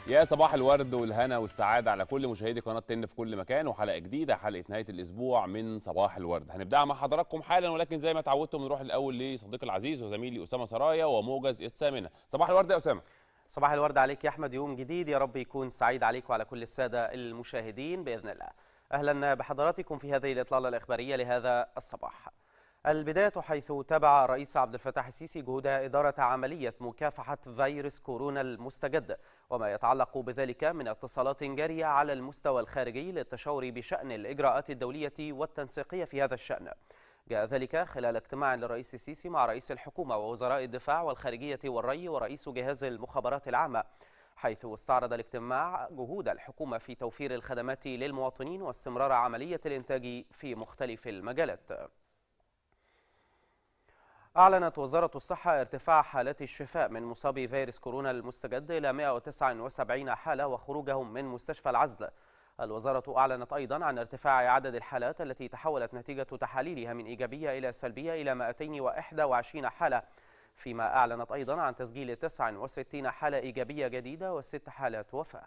يا صباح الورد والهنا والسعادة على كل مشاهدي قناة تن في كل مكان وحلقة جديدة حلقة نهاية الأسبوع من صباح الورد هنبدأها مع حضراتكم حالا ولكن زي ما اتعودتم نروح الأول لصديقي العزيز وزميلي أسامة سرايا وموجز الثامنة صباح الورد يا أسامة صباح الورد عليك يا احمد يوم جديد يا رب يكون سعيد عليك وعلى كل الساده المشاهدين باذن الله. اهلا بحضراتكم في هذه الاطلاله الاخباريه لهذا الصباح. البدايه حيث تابع الرئيس عبد الفتاح السيسي جهود اداره عمليه مكافحه فيروس كورونا المستجد وما يتعلق بذلك من اتصالات جاريه على المستوى الخارجي للتشاور بشان الاجراءات الدوليه والتنسيقيه في هذا الشان. جاء ذلك خلال اجتماع للرئيس السيسي مع رئيس الحكومة ووزراء الدفاع والخارجية والري ورئيس جهاز المخابرات العامة حيث استعرض الاجتماع جهود الحكومة في توفير الخدمات للمواطنين واستمرار عملية الإنتاج في مختلف المجالات أعلنت وزارة الصحة ارتفاع حالات الشفاء من مصابي فيروس كورونا المستجد إلى 179 حالة وخروجهم من مستشفى العزل الوزارة أعلنت أيضا عن ارتفاع عدد الحالات التي تحولت نتيجة تحاليلها من إيجابية إلى سلبية إلى 221 حالة فيما أعلنت أيضا عن تسجيل 69 حالة إيجابية جديدة وست حالات وفاة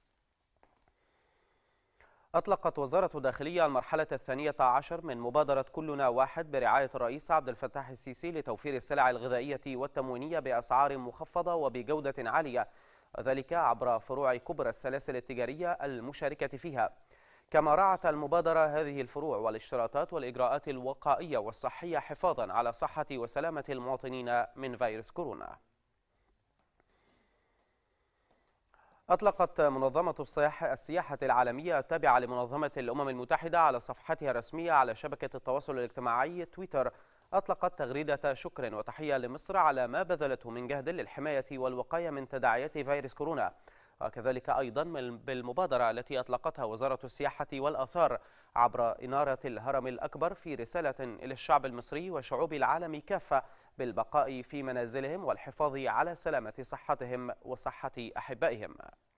أطلقت وزارة الداخلية المرحلة الثانية عشر من مبادرة كلنا واحد برعاية الرئيس عبد الفتاح السيسي لتوفير السلع الغذائية والتموينية بأسعار مخفضة وبجودة عالية ذلك عبر فروع كبرى السلاسل التجارية المشاركة فيها كما رعت المبادرة هذه الفروع والاشتراطات والإجراءات الوقائية والصحية حفاظا على صحة وسلامة المواطنين من فيروس كورونا أطلقت منظمة السياحة العالمية التابعة لمنظمة الأمم المتحدة على صفحتها الرسمية على شبكة التواصل الاجتماعي تويتر أطلقت تغريدة شكر وتحية لمصر على ما بذلته من جهد للحماية والوقاية من تداعيات فيروس كورونا وكذلك أيضا بالمبادرة التي أطلقتها وزارة السياحة والآثار عبر إنارة الهرم الأكبر في رسالة إلى الشعب المصري وشعوب العالم كافة بالبقاء في منازلهم والحفاظ على سلامة صحتهم وصحة أحبائهم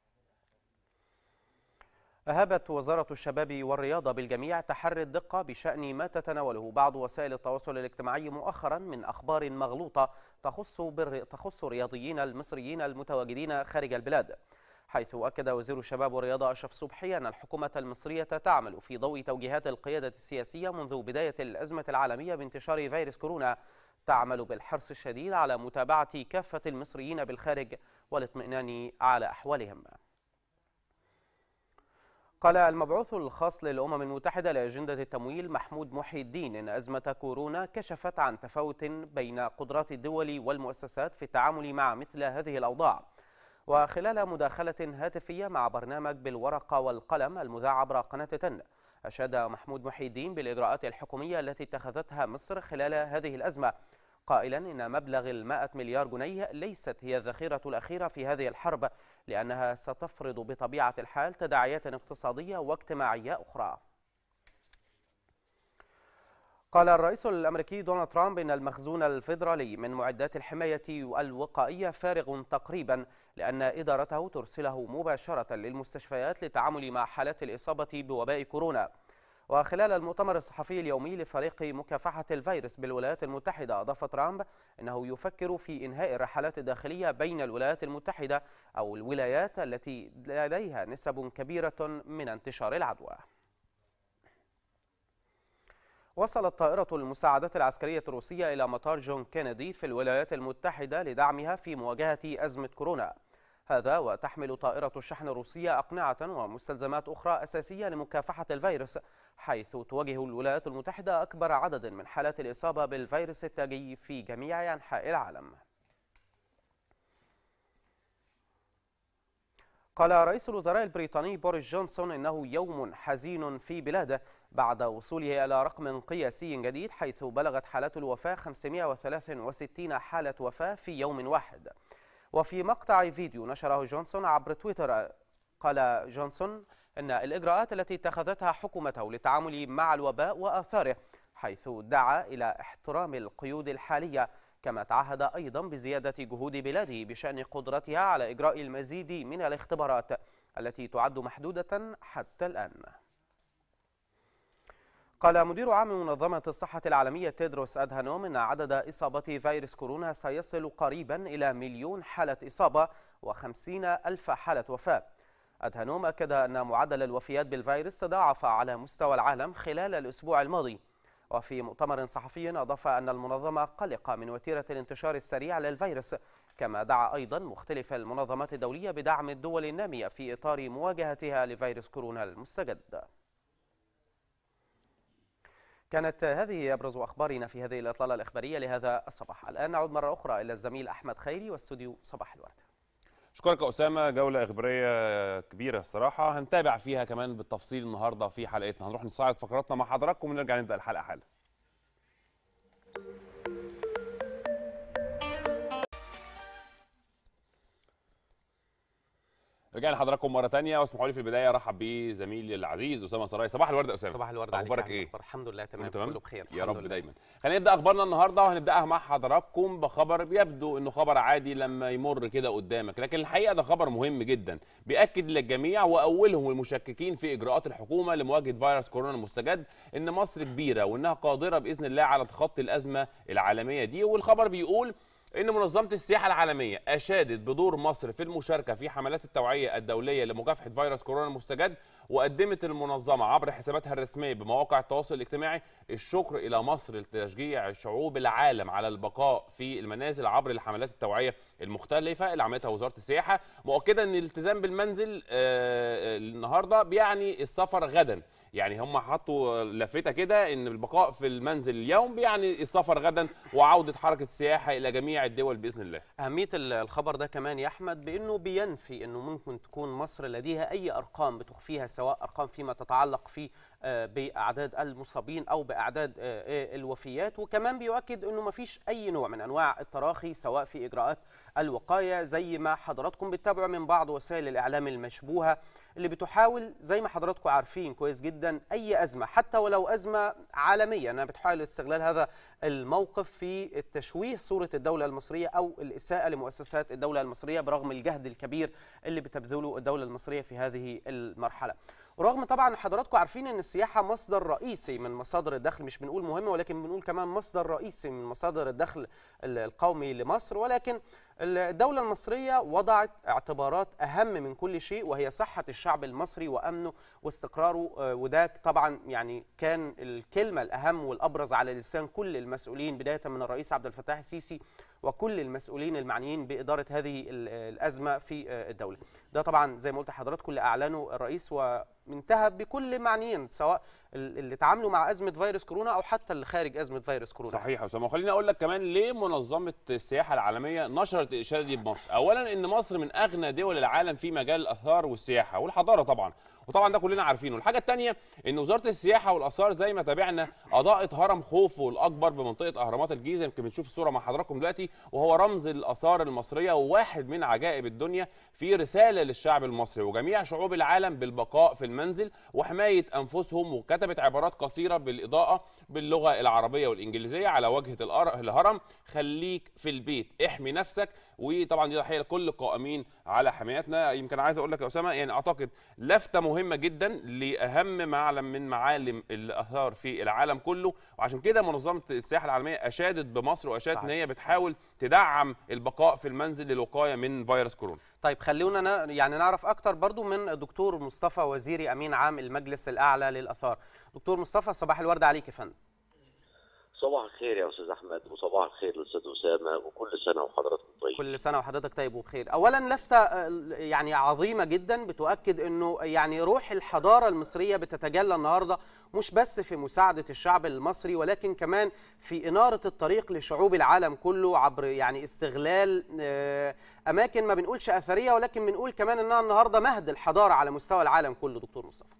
أهابت وزارة الشباب والرياضة بالجميع تحري الدقة بشأن ما تتناوله بعض وسائل التواصل الاجتماعي مؤخرا من أخبار مغلوطة تخص, بر... تخص الرياضيين المصريين المتواجدين خارج البلاد حيث أكد وزير الشباب والرياضة أشرف صبحي أن الحكومة المصرية تعمل في ضوء توجيهات القيادة السياسية منذ بداية الأزمة العالمية بانتشار فيروس كورونا تعمل بالحرص الشديد على متابعة كافة المصريين بالخارج والاطمئنان على أحوالهم قال المبعوث الخاص للأمم المتحدة لأجندة التمويل محمود محي الدين إن أزمة كورونا كشفت عن تفاوت بين قدرات الدول والمؤسسات في التعامل مع مثل هذه الأوضاع وخلال مداخلة هاتفية مع برنامج بالورقة والقلم المذاع عبر قناة تن أشاد محمود محي الدين بالإجراءات الحكومية التي اتخذتها مصر خلال هذه الأزمة قائلا إن مبلغ المائة مليار جنيه ليست هي الذخيرة الأخيرة في هذه الحرب لأنها ستفرض بطبيعة الحال تداعيات اقتصادية واجتماعية أخرى قال الرئيس الأمريكي دونالد ترامب إن المخزون الفيدرالي من معدات الحماية الوقائية فارغ تقريبا لأن إدارته ترسله مباشرة للمستشفيات للتعامل مع حالات الإصابة بوباء كورونا وخلال المؤتمر الصحفي اليومي لفريق مكافحة الفيروس بالولايات المتحدة أضاف ترامب أنه يفكر في إنهاء الرحلات الداخلية بين الولايات المتحدة أو الولايات التي لديها نسب كبيرة من انتشار العدوى وصلت طائرة المساعدات العسكرية الروسية إلى مطار جون كينيدي في الولايات المتحدة لدعمها في مواجهة أزمة كورونا هذا وتحمل طائرة الشحن الروسية أقنعة ومستلزمات أخرى أساسية لمكافحة الفيروس حيث تواجه الولايات المتحدة أكبر عدد من حالات الإصابة بالفيروس التاجي في جميع أنحاء العالم قال رئيس الوزراء البريطاني بوريس جونسون إنه يوم حزين في بلاده بعد وصوله إلى رقم قياسي جديد حيث بلغت حالات الوفاة 563 حالة وفاة في يوم واحد وفي مقطع فيديو نشره جونسون عبر تويتر قال جونسون أن الإجراءات التي اتخذتها حكومته للتعامل مع الوباء وآثاره حيث دعا إلى احترام القيود الحالية كما تعهد أيضا بزيادة جهود بلاده بشأن قدرتها على إجراء المزيد من الاختبارات التي تعد محدودة حتى الآن قال مدير عام منظمة الصحة العالمية تيدروس أدهانوم إن عدد إصابات فيروس كورونا سيصل قريبا إلى مليون حالة إصابة وخمسين ألف حالة وفاة أدهنوم أكد أن معدل الوفيات بالفيروس تضاعف على مستوى العالم خلال الأسبوع الماضي وفي مؤتمر صحفي أضاف أن المنظمة قلقة من وتيرة الانتشار السريع للفيروس كما دعا أيضا مختلف المنظمات الدولية بدعم الدول النامية في إطار مواجهتها لفيروس كورونا المستجد كانت هذه أبرز أخبارنا في هذه الإطلالة الإخبارية لهذا الصباح الآن نعود مرة أخرى إلى الزميل أحمد خيري واستوديو صباح الورد اشكرك يا اسامه جوله اخباريه كبيره الصراحه هنتابع فيها كمان بالتفصيل النهارده في حلقتنا هنروح نستعرض فقراتنا مع حضراتكم ونرجع نبدا الحلقه حالا رجعنا لحضراتكم مره تانية واسمحوا لي في البدايه ارحب بزميلي العزيز اسامه سراي صباح الورد يا اسامه صباح الورد عليك اخبارك يا ايه أحمد. الحمد لله تمام كله تمام كله بخير يا الحمد رب لله. دايما خلينا نبدا اخبارنا النهارده وهنبداها مع حضراتكم بخبر بيبدو انه خبر عادي لما يمر كده قدامك لكن الحقيقه ده خبر مهم جدا بياكد للجميع واولهم المشككين في اجراءات الحكومه لمواجهه فيروس كورونا المستجد ان مصر كبيره وانها قادره باذن الله على تخطي الازمه العالميه دي والخبر بيقول ان منظمه السياحه العالميه اشادت بدور مصر في المشاركه في حملات التوعيه الدوليه لمكافحه فيروس كورونا المستجد وقدمت المنظمه عبر حساباتها الرسميه بمواقع التواصل الاجتماعي الشكر الى مصر لتشجيع شعوب العالم على البقاء في المنازل عبر الحملات التوعيه المختلفه اللي عملتها وزاره السياحه مؤكده ان الالتزام بالمنزل آه، النهارده بيعني السفر غدا يعني هم حطوا لافته كده ان البقاء في المنزل اليوم بيعني السفر غدا وعوده حركه السياحه الى جميع الدول باذن الله أهمية ال- الخبر ده كمان يا أحمد بأنه بينفي أنه ممكن تكون مصر لديها أي أرقام بتخفيها سواء أرقام فيما تتعلق في آه، بأعداد المصابين أو بأعداد آه، آه، الوفيات وكمان بيؤكد أنه ما فيش أي نوع من أنواع التراخي سواء في إجراءات الوقاية زي ما حضراتكم بتتابعوا من بعض وسائل الإعلام المشبوهة اللي بتحاول زي ما حضراتكم عارفين كويس جدا أي أزمة حتى ولو أزمة عالمية أنها بتحاول استغلال هذا الموقف في التشويه صورة الدولة المصرية أو الإساءة لمؤسسات الدولة المصرية برغم الجهد الكبير اللي بتبذله الدولة المصرية في هذه المرحلة ورغم طبعا حضراتكم عارفين ان السياحه مصدر رئيسي من مصادر الدخل مش بنقول مهمه ولكن بنقول كمان مصدر رئيسي من مصادر الدخل ال- القومي لمصر ولكن الدوله المصريه وضعت اعتبارات اهم من كل شيء وهي صحه الشعب المصري وامنه واستقراره آه، وده طبعا يعني كان الكلمه الاهم والابرز على لسان كل المسؤولين بدايه من الرئيس عبد الفتاح السيسي وكل المسؤولين المعنيين باداره هذه ال- الازمه في آه، الدوله. ده طبعا زي ما قلت لحضراتكم اللي اعلنه الرئيس وانتهى بكل معنيين سواء ال- اللي تعاملوا مع ازمه فيروس كورونا او حتى اللي خارج ازمه فيروس كورونا. صحيح يا اسامه وخليني اقول لك كمان ليه منظمه السياحه العالميه نشرت الاشاده دي بمصر اولا ان مصر من اغنى دول العالم في مجال الاثار والسياحه والحضاره طبعا وطبعا ده كلنا عارفينه الحاجه الثانيه ان وزاره السياحه والاثار زي ما تابعنا اضاءت هرم خوفو الاكبر بمنطقه اهرامات الجيزه يمكن بنشوف الصوره مع حضراتكم دلوقتي وهو رمز الاثار المصريه وواحد من عجائب الدنيا في رساله للشعب المصري وجميع شعوب العالم بالبقاء في المنزل وحمايه انفسهم وكتبت عبارات قصيره بالاضاءه باللغه العربيه والانجليزيه على واجهه الأر- الهرم خليك في البيت احمي نفسك وطبعا دي تحيه لكل القائمين على حمايتنا يمكن عايز اقول لك يا اسامه يعني اعتقد لفته مهمه جدا لاهم معلم من معالم الاثار في العالم كله وعشان كده منظمه السياحه العالميه اشادت بمصر واشادت ان صحيح. هي بتحاول تدعم البقاء في المنزل للوقايه من فيروس كورونا طيب خلونا نا- يعني نعرف اكتر برضو من الدكتور مصطفى وزيري امين عام المجلس الاعلى للاثار. دكتور مصطفى صباح الورد عليك يا فندم. صباح الخير يا استاذ احمد وصباح الخير للاستاذ اسامه وكل سنه وحضراتكم طيب كل سنه وحضرتك طيب وبخير. اولا لفته آه، يعني عظيمه جدا بتؤكد انه يعني روح الحضاره المصريه بتتجلى النهارده مش بس في مساعده الشعب المصري ولكن كمان في اناره الطريق لشعوب العالم كله عبر يعني استغلال آه، اماكن ما بنقولش اثريه ولكن بنقول كمان انها النهارده مهد الحضاره على مستوى العالم كله دكتور مصطفى.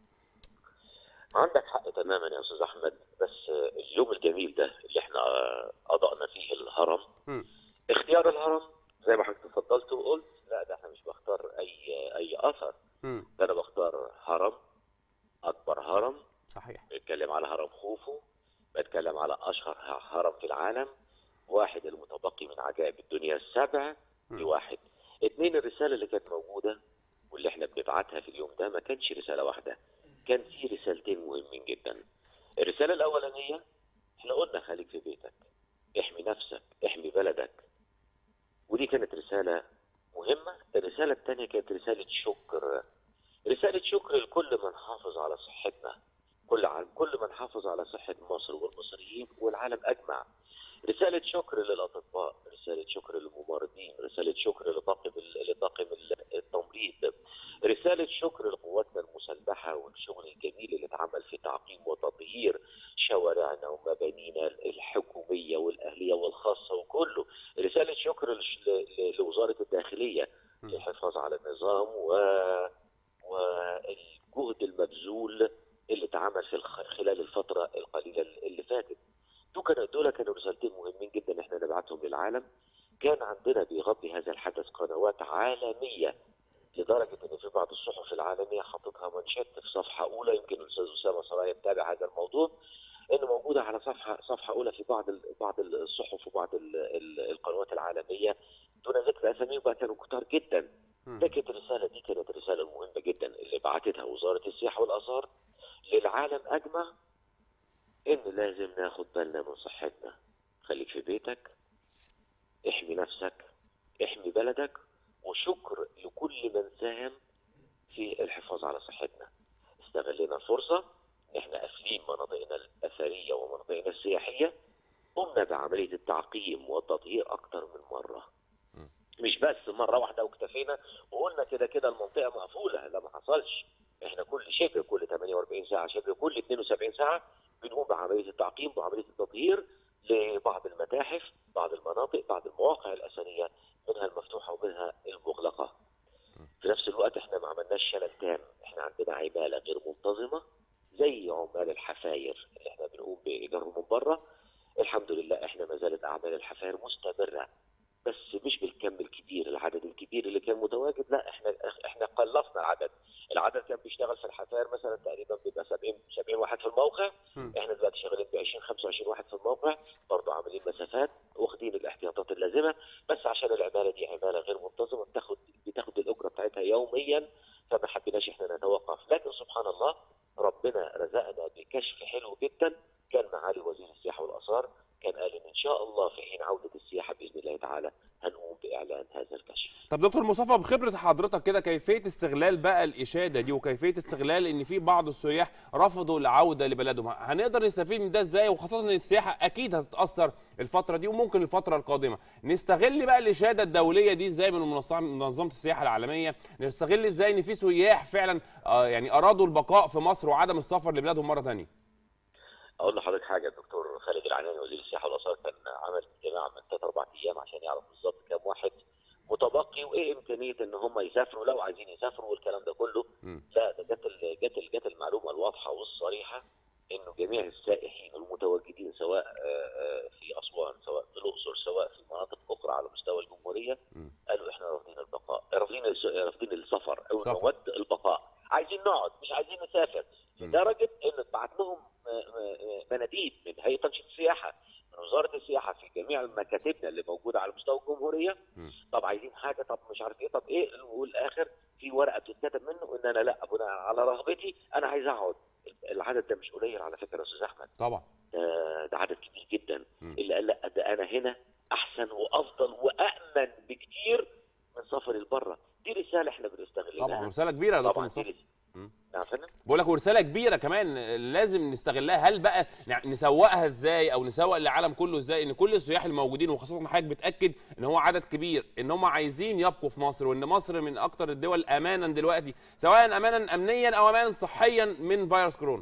عندك حق تماما يا استاذ احمد بس آه، اليوم الجميل ده اللي احنا آه، اضأنا فيه الهرم مم. اختيار الهرم زي ما حضرتك تفضلت وقلت لا ده احنا مش بختار اي اي اثر مم. ده انا بختار هرم اكبر هرم صحيح. بتكلم على هرم خوفو بتكلم على اشهر هرم في العالم واحد المتبقي من عجائب الدنيا السبع دي واحد اتنين الرساله اللي كانت موجوده واللي احنا بنبعتها في اليوم ده ما كانش رساله واحده كان في رسالتين مهمين جدا الرساله الاولانيه احنا قلنا خليك في بيتك احمي نفسك احمي بلدك ودي كانت رساله مهمه الرساله الثانيه كانت رساله شكر رساله شكر لكل من حافظ على صحتنا كل عالم كل من حافظ على صحه مصر والمصريين والعالم اجمع رساله شكر للاطباء رساله شكر للممرضين رساله شكر لطاقم ال- لطاقم ال- التمريض رساله شكر لقواتنا المسلحه والشغل الجميل اللي اتعمل في تعقيم وتطهير شوارعنا ومبانينا الحكوميه والاهليه والخاصه وكله رساله شكر لش- ل- ل- لوزاره الداخليه للحفاظ على النظام و والجهد المبذول اللي اتعمل في الخ- خلال الفتره القليله اللي فاتت دول كانوا دول كانوا رسالتين مهمين جدا احنا نبعتهم للعالم كان عندنا بيغطي هذا الحدث قنوات عالميه لدرجه ان في بعض الصحف العالميه حاططها منشط في صفحه اولى يمكن الاستاذ اسامه سرايا متابع هذا الموضوع ان موجوده على صفحه صفحه اولى في بعض ال- بعض الصحف وبعض ال- ال- القنوات العالميه دون ذكر اساميهم بقى كانوا كتار جدا مم. لكن الرساله دي كانت رساله مهمه جدا اللي بعتتها وزاره السياحه والاثار للعالم اجمع ان لازم ناخد بالنا من صحتنا خليك في بيتك احمي نفسك احمي بلدك وشكر لكل من ساهم في الحفاظ على صحتنا استغلينا الفرصه ان احنا قافلين مناطقنا الاثريه ومناطقنا السياحيه قمنا بعمليه التعقيم والتطهير اكتر من مره مش بس مره واحده واكتفينا وقلنا كده كده المنطقه مقفوله لا ما حصلش احنا كل شبه كل 48 ساعه شبه كل 72 ساعه بنقوم بعمليه التعقيم وعمليه التطهير لبعض المتاحف بعض المناطق بعض المواقع الاثريه منها المفتوحه ومنها المغلقه في نفس الوقت احنا ما عملناش شلل تام احنا عندنا عماله غير منتظمه زي عمال الحفاير اللي احنا بنقوم بايجارهم من بره الحمد لله احنا ما زالت اعمال الحفاير مستمره بس مش بالكم الكبير العدد الكبير اللي كان متواجد لا احنا احنا قلصنا العدد العدد كان بيشتغل في الحفاير مثلا تقريبا بيبقى 70 70 واحد في الموقع مم. احنا دلوقتي شغالين ب 20 25 واحد في الموقع برضه عاملين مسافات واخدين الاحتياطات اللازمه بس عشان العماله دي عماله غير منتظمه بتاخد بتاخد الاجره بتاعتها يوميا فما حبيناش احنا نتوقف لكن سبحان الله ربنا رزقنا بكشف حلو جدا كان معالي وزير السياحه والاثار كان قال ان ان شاء الله في حين عوده السياحه باذن الله تعالى هنقوم باعلان هذا الكشف طب دكتور مصطفى بخبره حضرتك كده كيفيه استغلال بقى الاشاده دي وكيفيه استغلال ان في بعض السياح رفضوا العوده لبلدهم هنقدر نستفيد من ده ازاي وخاصه ان السياحه اكيد هتتاثر الفتره دي وممكن الفتره القادمه نستغل بقى الاشاده الدوليه دي ازاي من منظمه منظمه السياحه العالميه نستغل ازاي ان في سياح فعلا آه، يعني ارادوا البقاء في مصر وعدم السفر لبلادهم مره ثانيه اقول لحضرتك حاجه الدكتور خالد العناني وزير السياحه والاثار كان عمل اجتماع من ثلاث اربع ايام عشان يعرف بالظبط كام واحد متبقي وايه امكانيه ان هم يسافروا لو عايزين يسافروا والكلام ده كله مم. لا ده جت ال- جت ال- جت المعلومه الواضحه والصريحه انه جميع السائحين المتواجدين سواء آه، آه، في اسوان سواء في الاقصر سواء في مناطق اخرى على مستوى الجمهوريه مم. قالوا احنا رافضين البقاء رافضين الس- رافضين السفر او سفر. نود البقاء عايزين نقعد مش عايزين نسافر مم. لدرجه ان اتبعت لهم آه، آه، مناديب من هيئه تنشيط السياحه من وزاره السياحه في جميع مكاتبنا اللي موجوده على مستوى الجمهوريه مم. طب عايزين حاجه طب مش عارف ايه طب ايه والاخر في ورقه بتتكتب منه ان انا لا بناء على رغبتي انا عايز اقعد العدد ده مش قليل على فكره يا استاذ احمد طبعا ده, ده عدد كبير جدا مم. اللي قال لا ده انا هنا احسن وافضل وامن بكتير من سفري لبره دي رساله احنا بنستغلها طبعا رساله كبيره يا دكتور طبعا مصطفى دي رسالة. مم. نعم فندم بقول لك ورساله كبيره كمان لازم نستغلها هل بقى نع- نسوقها ازاي او نسوق للعالم كله ازاي ان كل السياح الموجودين وخاصه حضرتك بتاكد ان هو عدد كبير ان هم عايزين يبقوا في مصر وان مصر من اكتر الدول امانا دلوقتي سواء امانا امنيا او امانا صحيا من فيروس كورونا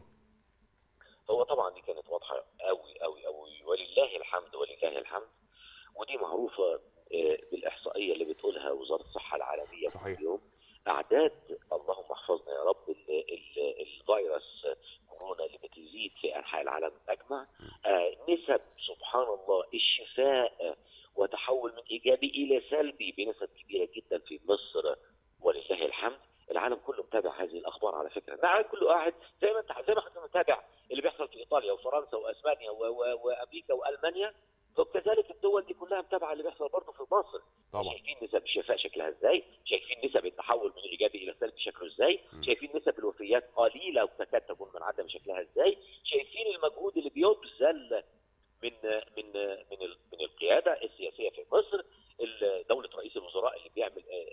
هو طبعا دي كانت واضحه قوي قوي قوي ولله الحمد ولله الحمد ودي معروفه آه، بالاحصائيه اللي بتقولها وزاره الصحه العالميه صحيح. كل يوم اعداد اللهم احفظنا يا رب ال- ال- الفيروس كورونا اللي بتزيد في انحاء العالم اجمع آه، نسب سبحان الله الشفاء وتحول من ايجابي الى سلبي بنسب كبيره جدا في مصر ولله الحمد العالم كله متابع هذه الاخبار على فكره العالم كله قاعد زي ما انت زي ما احنا متابع اللي بيحصل في ايطاليا وفرنسا واسبانيا و- و- وامريكا والمانيا فكذلك الدول دي كلها متابعه اللي بيحصل برضه في مصر طبعا شايفين نسب الشفاء شكلها ازاي شايفين نسب التحول من الايجابي الى السلبي شكله ازاي م. شايفين نسب الوفيات قليله وتكاد تكون منعدمه شكلها ازاي شايفين المجهود اللي بيبذل من من من ال- من القياده السياسيه في مصر ال- دوله رئيس الوزراء اللي بيعمل آه،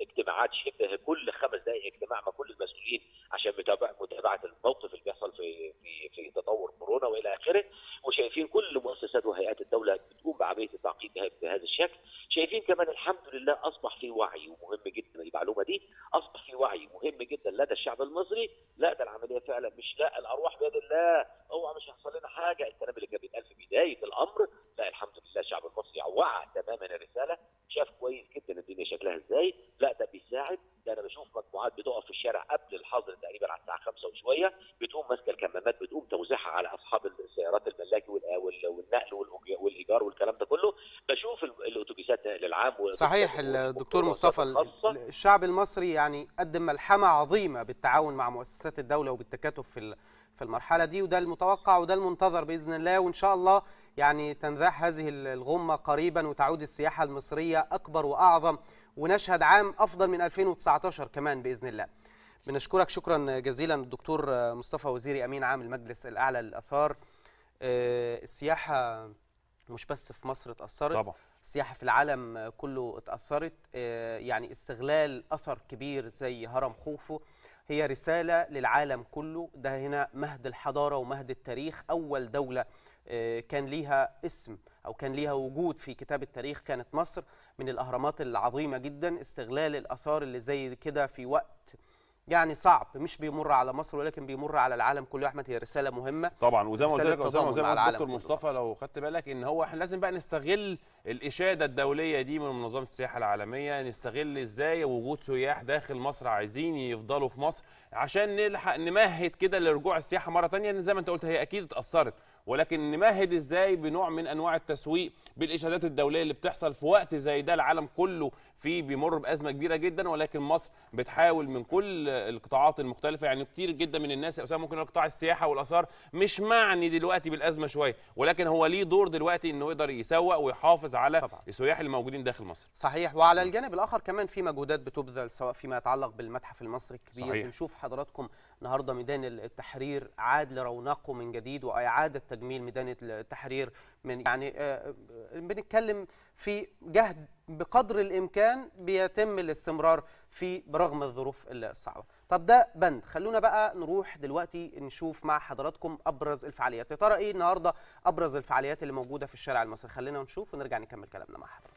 اجتماعات شبه كل خمس دقائق اجتماع مع كل المسؤولين عشان متابعه متابعه الموقف اللي بيحصل في في في تطور كورونا والى اخره وشايفين كل مؤسسات وهيئات الدوله بتقوم بعمليه التعقيد بها- بهذا الشكل شايفين كمان الحمد لله اصبح في وعي ومهم جدا المعلومه دي اصبح في وعي مهم جدا لدى الشعب المصري لا ده العمليه فعلا مش لا الارواح بيد الله اوعى مش هيحصل لنا حاجه الكلام اللي كان بيتقال في بدايه الامر لا الحمد لله الشعب المصري وعى تماما الرساله شاف كويس جدا الدنيا شكلها ازاي لا ده بيساعد ده انا بشوف مجموعات بتقف في الشارع قبل الحظر تقريبا على الساعه 5 وشويه بتقوم ماسكه الكمامات بتقوم توزيعها على اصحاب السيارات الملاكي وال- وال- والنقل والأج- والايجار والكلام ده كله بشوف ال- الاتوبيسات النقل العام صحيح الدكتور مصطفى الخاصة. ال- الشعب المصري يعني قدم ملحمة عظيمة بالتعاون مع مؤسسات الدولة وبالتكاتف في ال- في المرحلة دي وده المتوقع وده المنتظر بإذن الله وإن شاء الله يعني تنزاح هذه ال- الغمة قريبا وتعود السياحة المصرية أكبر وأعظم ونشهد عام أفضل من 2019 كمان بإذن الله بنشكرك شكرا جزيلا الدكتور مصطفى وزيري أمين عام المجلس الأعلى للآثار آه، السياحة مش بس في مصر اتأثرت طبعا السياحة في العالم كله اتأثرت آه، يعني استغلال أثر كبير زي هرم خوفو هي رسالة للعالم كله ده هنا مهد الحضارة ومهد التاريخ أول دولة آه، كان ليها اسم أو كان ليها وجود في كتاب التاريخ كانت مصر من الأهرامات العظيمة جدا استغلال الآثار اللي زي كده في وقت يعني صعب مش بيمر على مصر ولكن بيمر على العالم كله يا أحمد هي رسالة مهمة طبعا وزي ما قلت رسالة لك يا اسامه تضامن وزي ما مع قلت العالم دكتور كله. مصطفى لو خدت بالك ان هو احنا لازم بقى نستغل الاشاده الدوليه دي من منظمه السياحه العالميه نستغل ازاي وجود سياح داخل مصر عايزين يفضلوا في مصر عشان نلحق نمهد كده لرجوع السياحه مره تانية لان زي ما انت قلت هي اكيد اتاثرت ولكن نمهد ازاي بنوع من انواع التسويق بالاشادات الدوليه اللي بتحصل في وقت زي ده العالم كله فيه بيمر بازمه كبيره جدا ولكن مصر بتحاول من كل القطاعات المختلفه يعني كتير جدا من الناس يا اسامه ممكن يقول قطاع السياحه والاثار مش معني دلوقتي بالازمه شويه ولكن هو ليه دور دلوقتي انه يقدر يسوق ويحافظ على طبعا. السياح اللي موجودين داخل مصر صحيح وعلى الجانب الاخر كمان في مجهودات بتبذل سواء فيما يتعلق بالمتحف المصري الكبير صحيح. بنشوف حضراتكم النهارده ميدان التحرير عاد لرونقه من جديد واعاده تجميل ميدان التحرير من يعني آه، آه، بنتكلم في جهد بقدر الامكان بيتم الاستمرار فيه برغم الظروف الصعبه طب ده بند خلونا بقى نروح دلوقتي نشوف مع حضراتكم ابرز الفعاليات يا ترى ايه النهارده ابرز الفعاليات اللي موجوده في الشارع المصري خلينا نشوف ونرجع نكمل كلامنا مع حضراتكم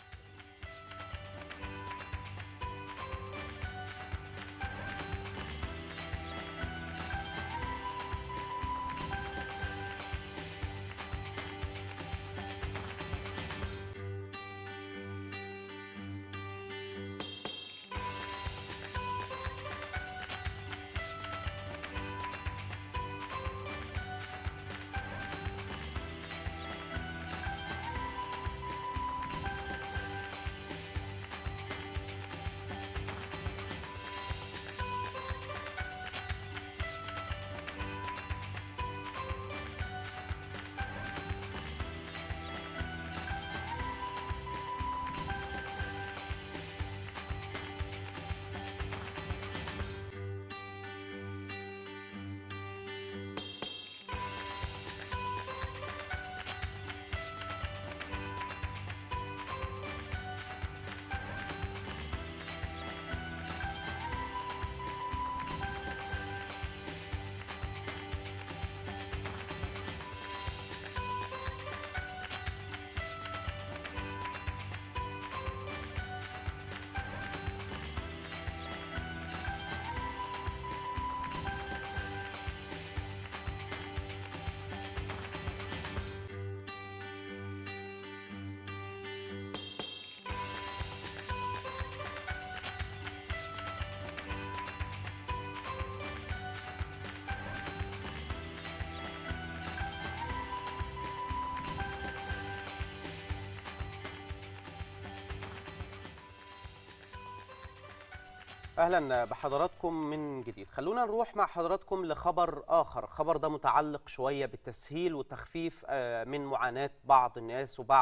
اهلا بحضراتكم من جديد خلونا نروح مع حضراتكم لخبر اخر خبر ده متعلق شويه بالتسهيل والتخفيف آه، من معاناه بعض الناس وبعض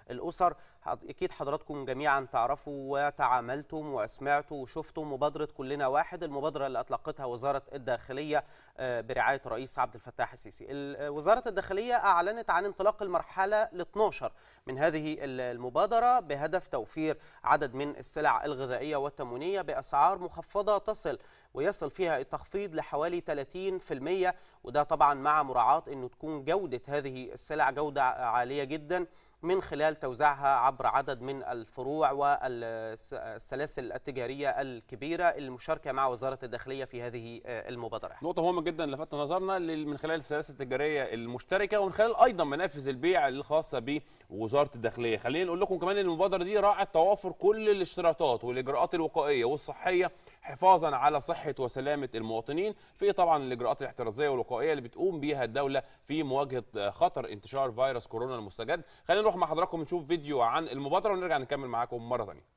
الأسر أكيد حضراتكم جميعا تعرفوا وتعاملتم وسمعتوا وشفتوا مبادرة كلنا واحد المبادرة اللي أطلقتها وزارة الداخلية برعاية الرئيس عبد الفتاح السيسي وزارة الداخلية أعلنت عن انطلاق المرحلة ال 12 من هذه المبادرة بهدف توفير عدد من السلع الغذائية والتموينية بأسعار مخفضة تصل ويصل فيها التخفيض لحوالي 30% وده طبعا مع مراعاة أنه تكون جودة هذه السلع جودة عالية جدا من خلال توزيعها عبر عدد من الفروع والسلاسل التجارية الكبيرة المشاركة مع وزارة الداخلية في هذه المبادرة نقطة مهمة جدا لفتت نظرنا من خلال السلاسل التجارية المشتركة ومن خلال أيضا منافذ البيع الخاصة بوزارة الداخلية خلينا نقول لكم كمان أن المبادرة دي راعت توافر كل الاشتراطات والإجراءات الوقائية والصحية حفاظا على صحة وسلامة المواطنين في طبعا الإجراءات الاحترازية والوقائية اللي بتقوم بيها الدولة في مواجهة خطر انتشار فيروس كورونا المستجد خلينا نروح مع حضراتكم نشوف فيديو عن المبادرة ونرجع نكمل معاكم مرة ثانية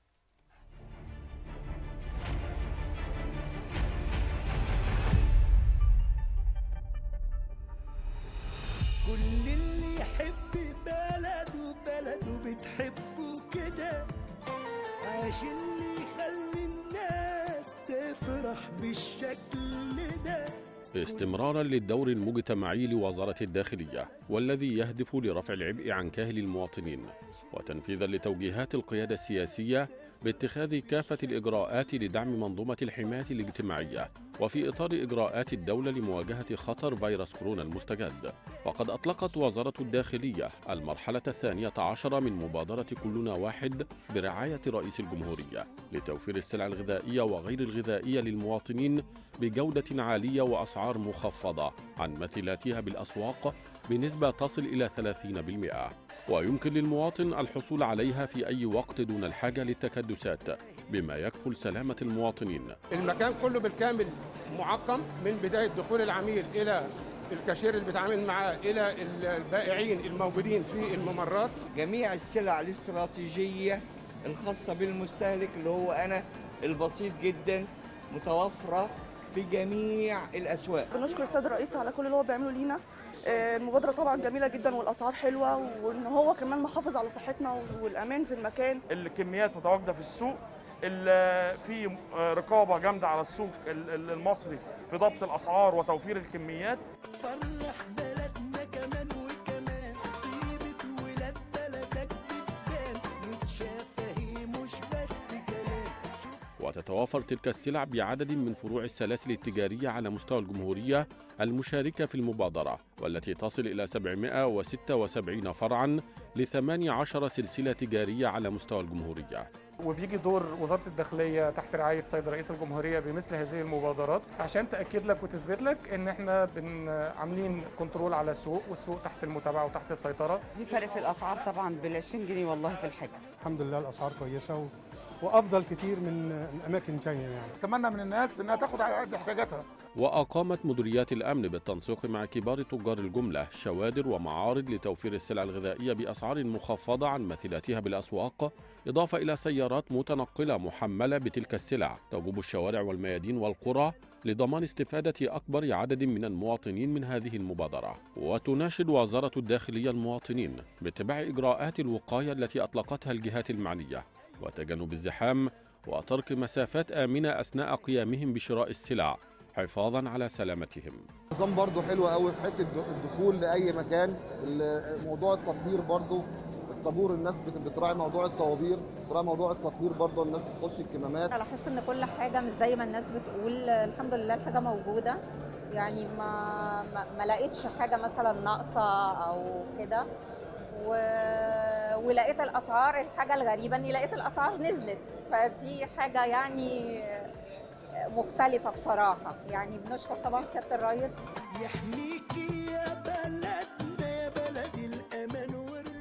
كل اللي يحب بلده بلده بتحبه كده عشان يخلي الناس تفرح بالشكل ده استمرارا للدور المجتمعي لوزارة الداخلية والذي يهدف لرفع العبء عن كاهل المواطنين وتنفيذا لتوجيهات القيادة السياسية باتخاذ كافة الإجراءات لدعم منظومة الحماية الاجتماعية وفي إطار إجراءات الدولة لمواجهة خطر فيروس كورونا المستجد فقد أطلقت وزارة الداخلية المرحلة الثانية عشر من مبادرة كلنا واحد برعاية رئيس الجمهورية لتوفير السلع الغذائية وغير الغذائية للمواطنين بجودة عالية وأسعار مخفضة عن مثيلاتها بالأسواق بنسبة تصل إلى 30% ويمكن للمواطن الحصول عليها في أي وقت دون الحاجة للتكدسات بما يكفل سلامة المواطنين المكان كله بالكامل معقم من بداية دخول العميل إلى الكاشير اللي بيتعامل معاه إلى البائعين الموجودين في الممرات جميع السلع الاستراتيجية الخاصة بالمستهلك اللي هو أنا البسيط جدا متوفرة في جميع الأسواق بنشكر السيد الرئيس على كل اللي هو بيعمله لينا المبادرة طبعا جميلة جدا والأسعار حلوة وإن هو كمان محافظ على صحتنا والأمان في المكان الكميات متواجدة في السوق في رقابة جامدة على السوق المصري في ضبط الأسعار وتوفير الكميات فرح بلدنا كمان وكمان طيبة ولاد بلدك بتبان متشافة هي مش بس كلام وتتوافر تلك السلع بعدد من فروع السلاسل التجارية على مستوى الجمهورية المشاركة في المبادرة والتي تصل إلى 776 فرعا ل 18 سلسلة تجارية على مستوى الجمهورية وبيجي دور وزاره الداخليه تحت رعايه السيد رئيس الجمهوريه بمثل هذه المبادرات عشان تاكد لك وتثبت لك ان احنا بن عاملين كنترول على السوق والسوق تحت المتابعه وتحت السيطره في فرق في الاسعار طبعا بال 20 جنيه والله في الحاجه الحمد لله الاسعار كويسه و... وافضل كتير من اماكن ثانيه يعني اتمنى من الناس انها تاخد على قد احتياجاتها وأقامت مديريات الأمن بالتنسيق مع كبار تجار الجملة شوادر ومعارض لتوفير السلع الغذائية بأسعار مخفضة عن مثيلاتها بالأسواق إضافة إلى سيارات متنقلة محملة بتلك السلع تجوب الشوارع والميادين والقرى لضمان استفادة أكبر عدد من المواطنين من هذه المبادرة وتناشد وزارة الداخلية المواطنين باتباع إجراءات الوقاية التي أطلقتها الجهات المعنية وتجنب الزحام وترك مسافات آمنة أثناء قيامهم بشراء السلع حفاظا على سلامتهم نظام برضو حلو قوي في حته الدخول لاي مكان موضوع التطهير برضو الطابور الناس بتراعي موضوع الطوابير بتراعي موضوع التطهير برضو الناس بتخش الكمامات انا لاحظت ان كل حاجه مش زي ما الناس بتقول الحمد لله الحاجه موجوده يعني ما ما, ما لقيتش حاجه مثلا ناقصه او كده و... ولقيت الاسعار الحاجه الغريبه اني لقيت الاسعار نزلت فدي حاجه يعني مختلفة بصراحة يعني بنشكر طبعا سيادة الرئيس يحميكي يا بلدنا يا بلد الأمان والرضا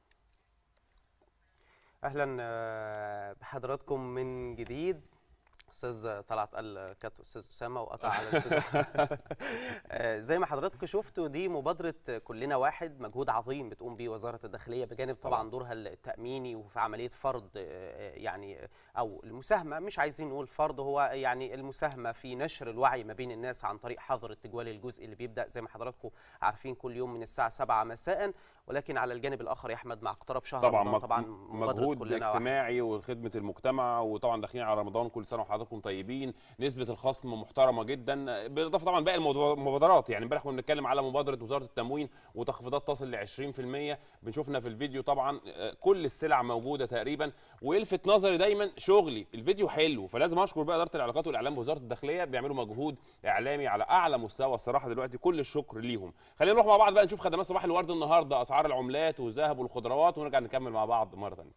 أهلا بحضراتكم من جديد استاذ طلعت قال كات استاذ اسامه وقطع على الاستاذ أحمد. آه، زي ما حضراتكم شفتوا دي مبادره كلنا واحد مجهود عظيم بتقوم بيه وزاره الداخليه بجانب طبعا دورها التاميني وفي عمليه فرض آه، يعني او المساهمه مش عايزين نقول فرض هو يعني المساهمه في نشر الوعي ما بين الناس عن طريق حظر التجوال الجزئي اللي بيبدا زي ما حضراتكم عارفين كل يوم من الساعه 7 مساء ولكن على الجانب الاخر يا احمد مع اقتراب شهر طبعا رمضان مج- طبعا مبادرة مجهود كلنا واحد. اجتماعي وخدمه المجتمع وطبعا داخلين على رمضان كل سنه وحضراتكم طيبين نسبه الخصم محترمه جدا بالاضافه طبعا باقي الموضوع- المبادرات يعني امبارح كنا بنتكلم على مبادره وزاره التموين وتخفيضات تصل ل 20% بنشوفنا في الفيديو طبعا آه، كل السلع موجوده تقريبا ويلفت نظري دايما شغلي الفيديو حلو فلازم اشكر بقى اداره العلاقات والاعلام بوزاره الداخليه بيعملوا مجهود اعلامي على اعلى مستوى الصراحه دلوقتي كل الشكر ليهم خلينا نروح مع بعض بقى نشوف خدمات صباح الورد النهارده اسعار العملات والذهب والخضروات ونرجع نكمل مع بعض مره ثانيه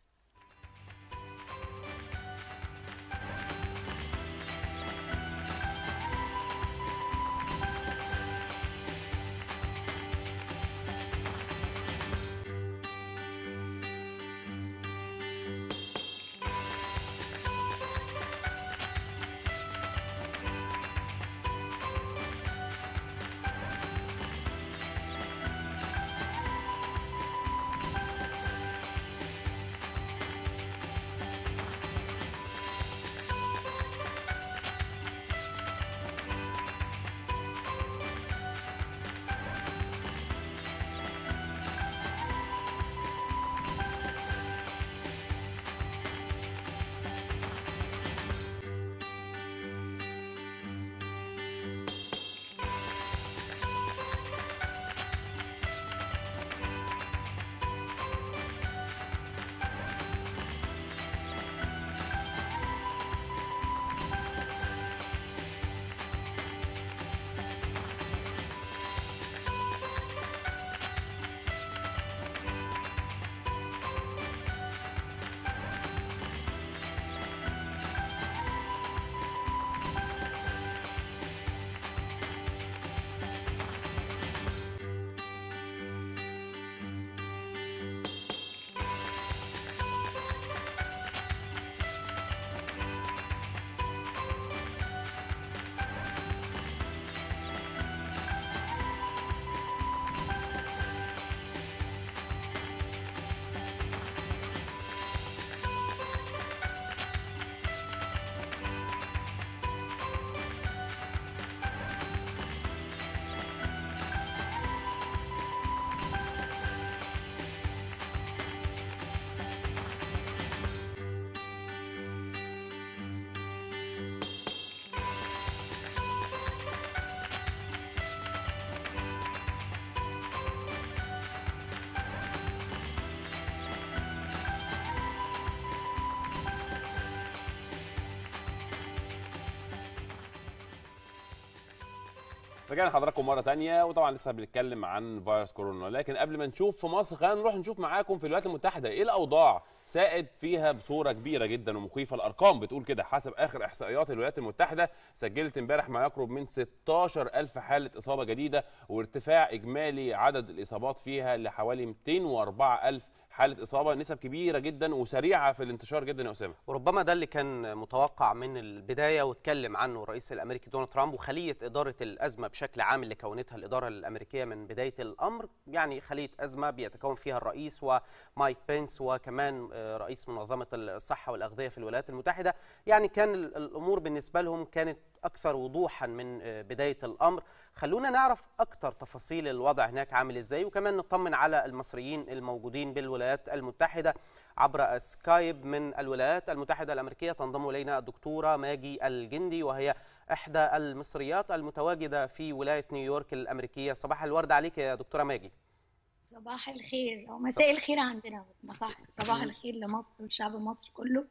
رجعنا لحضراتكم مره تانية وطبعا لسه بنتكلم عن فيروس كورونا لكن قبل ما نشوف في مصر خلينا نروح نشوف معاكم في الولايات المتحده ايه الاوضاع سائد فيها بصوره كبيره جدا ومخيفه الارقام بتقول كده حسب اخر احصائيات الولايات المتحده سجلت امبارح ما يقرب من 16000 حاله اصابه جديده وارتفاع اجمالي عدد الاصابات فيها لحوالي 204000 حاله اصابه نسب كبيره جدا وسريعه في الانتشار جدا يا اسامه وربما ده اللي كان متوقع من البدايه واتكلم عنه الرئيس الامريكي دونالد ترامب وخليه اداره الازمه بشكل عام اللي كونتها الاداره الامريكيه من بدايه الامر يعني خليه ازمه بيتكون فيها الرئيس ومايك بينس وكمان آه، رئيس منظمه الصحه والاغذيه في الولايات المتحده يعني كان ال- الامور بالنسبه لهم كانت اكثر وضوحا من آه، بدايه الامر خلونا نعرف اكثر تفاصيل الوضع هناك عامل ازاي وكمان نطمن على المصريين الموجودين بالولايات المتحده عبر سكايب من الولايات المتحده الامريكيه تنضم الينا الدكتوره ماجي الجندي وهي احدى المصريات المتواجده في ولايه نيويورك الامريكيه صباح الورد عليك يا دكتوره ماجي صباح الخير او مساء الخير عندنا بس صح صباح الخير لمصر وشعب مصر كله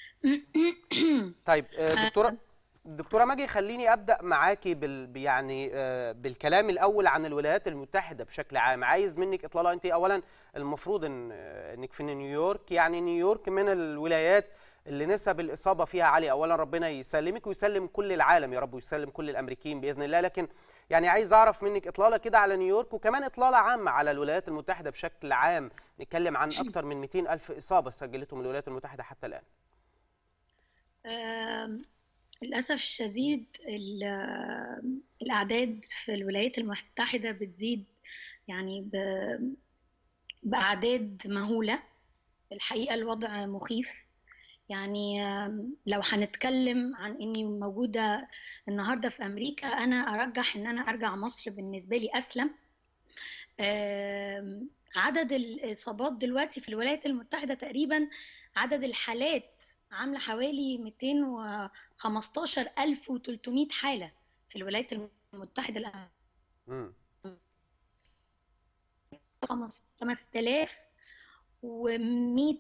طيب آه، دكتوره دكتوره ماجي خليني ابدا معاكي بال يعني آه، بالكلام الاول عن الولايات المتحده بشكل عام عايز منك اطلاله انت اولا المفروض ان آه، انك في نيويورك يعني نيويورك من الولايات اللي نسب الاصابه فيها عاليه اولا ربنا يسلمك ويسلم كل العالم يا رب ويسلم كل الامريكيين باذن الله لكن يعني عايز اعرف منك اطلاله كده على نيويورك وكمان اطلاله عامه على الولايات المتحده بشكل عام نتكلم عن اكثر من 200 الف اصابه سجلتهم الولايات المتحده حتى الان آم، للأسف الشديد ال- الأعداد في الولايات المتحدة بتزيد يعني ب- بأعداد مهولة الحقيقة الوضع مخيف يعني آم، لو هنتكلم عن إني موجودة النهاردة في أمريكا أنا أرجح إن أنا أرجع مصر بالنسبة لي أسلم آم، عدد الإصابات دلوقتي في الولايات المتحدة تقريبا عدد الحالات عاملة حوالي 215300 حالة في الولايات المتحدة الآن مم. 5000 و100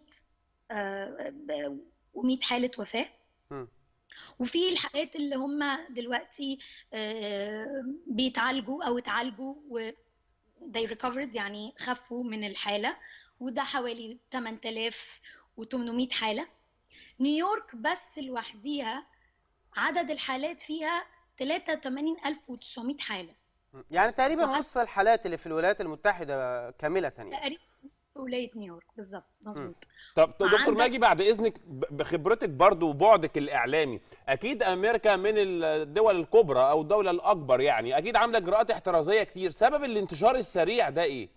و100 حالة وفاة مم. وفي الحالات اللي هم دلوقتي آه، بيتعالجوا او اتعالجوا و they recovered يعني خفوا من الحالة وده حوالي 8800 حالة نيويورك بس لوحديها عدد الحالات فيها 83900 حالة يعني تقريبا نص الحالات اللي في الولايات المتحدة كاملة يعني تقريبا في ولاية نيويورك بالظبط مظبوط طب طب دكتور عندك- ماجي بعد اذنك ب- بخبرتك برضو وبعدك الاعلامي اكيد امريكا من الدول الكبرى او الدوله الاكبر يعني اكيد عامله اجراءات احترازيه كتير سبب الانتشار السريع ده ايه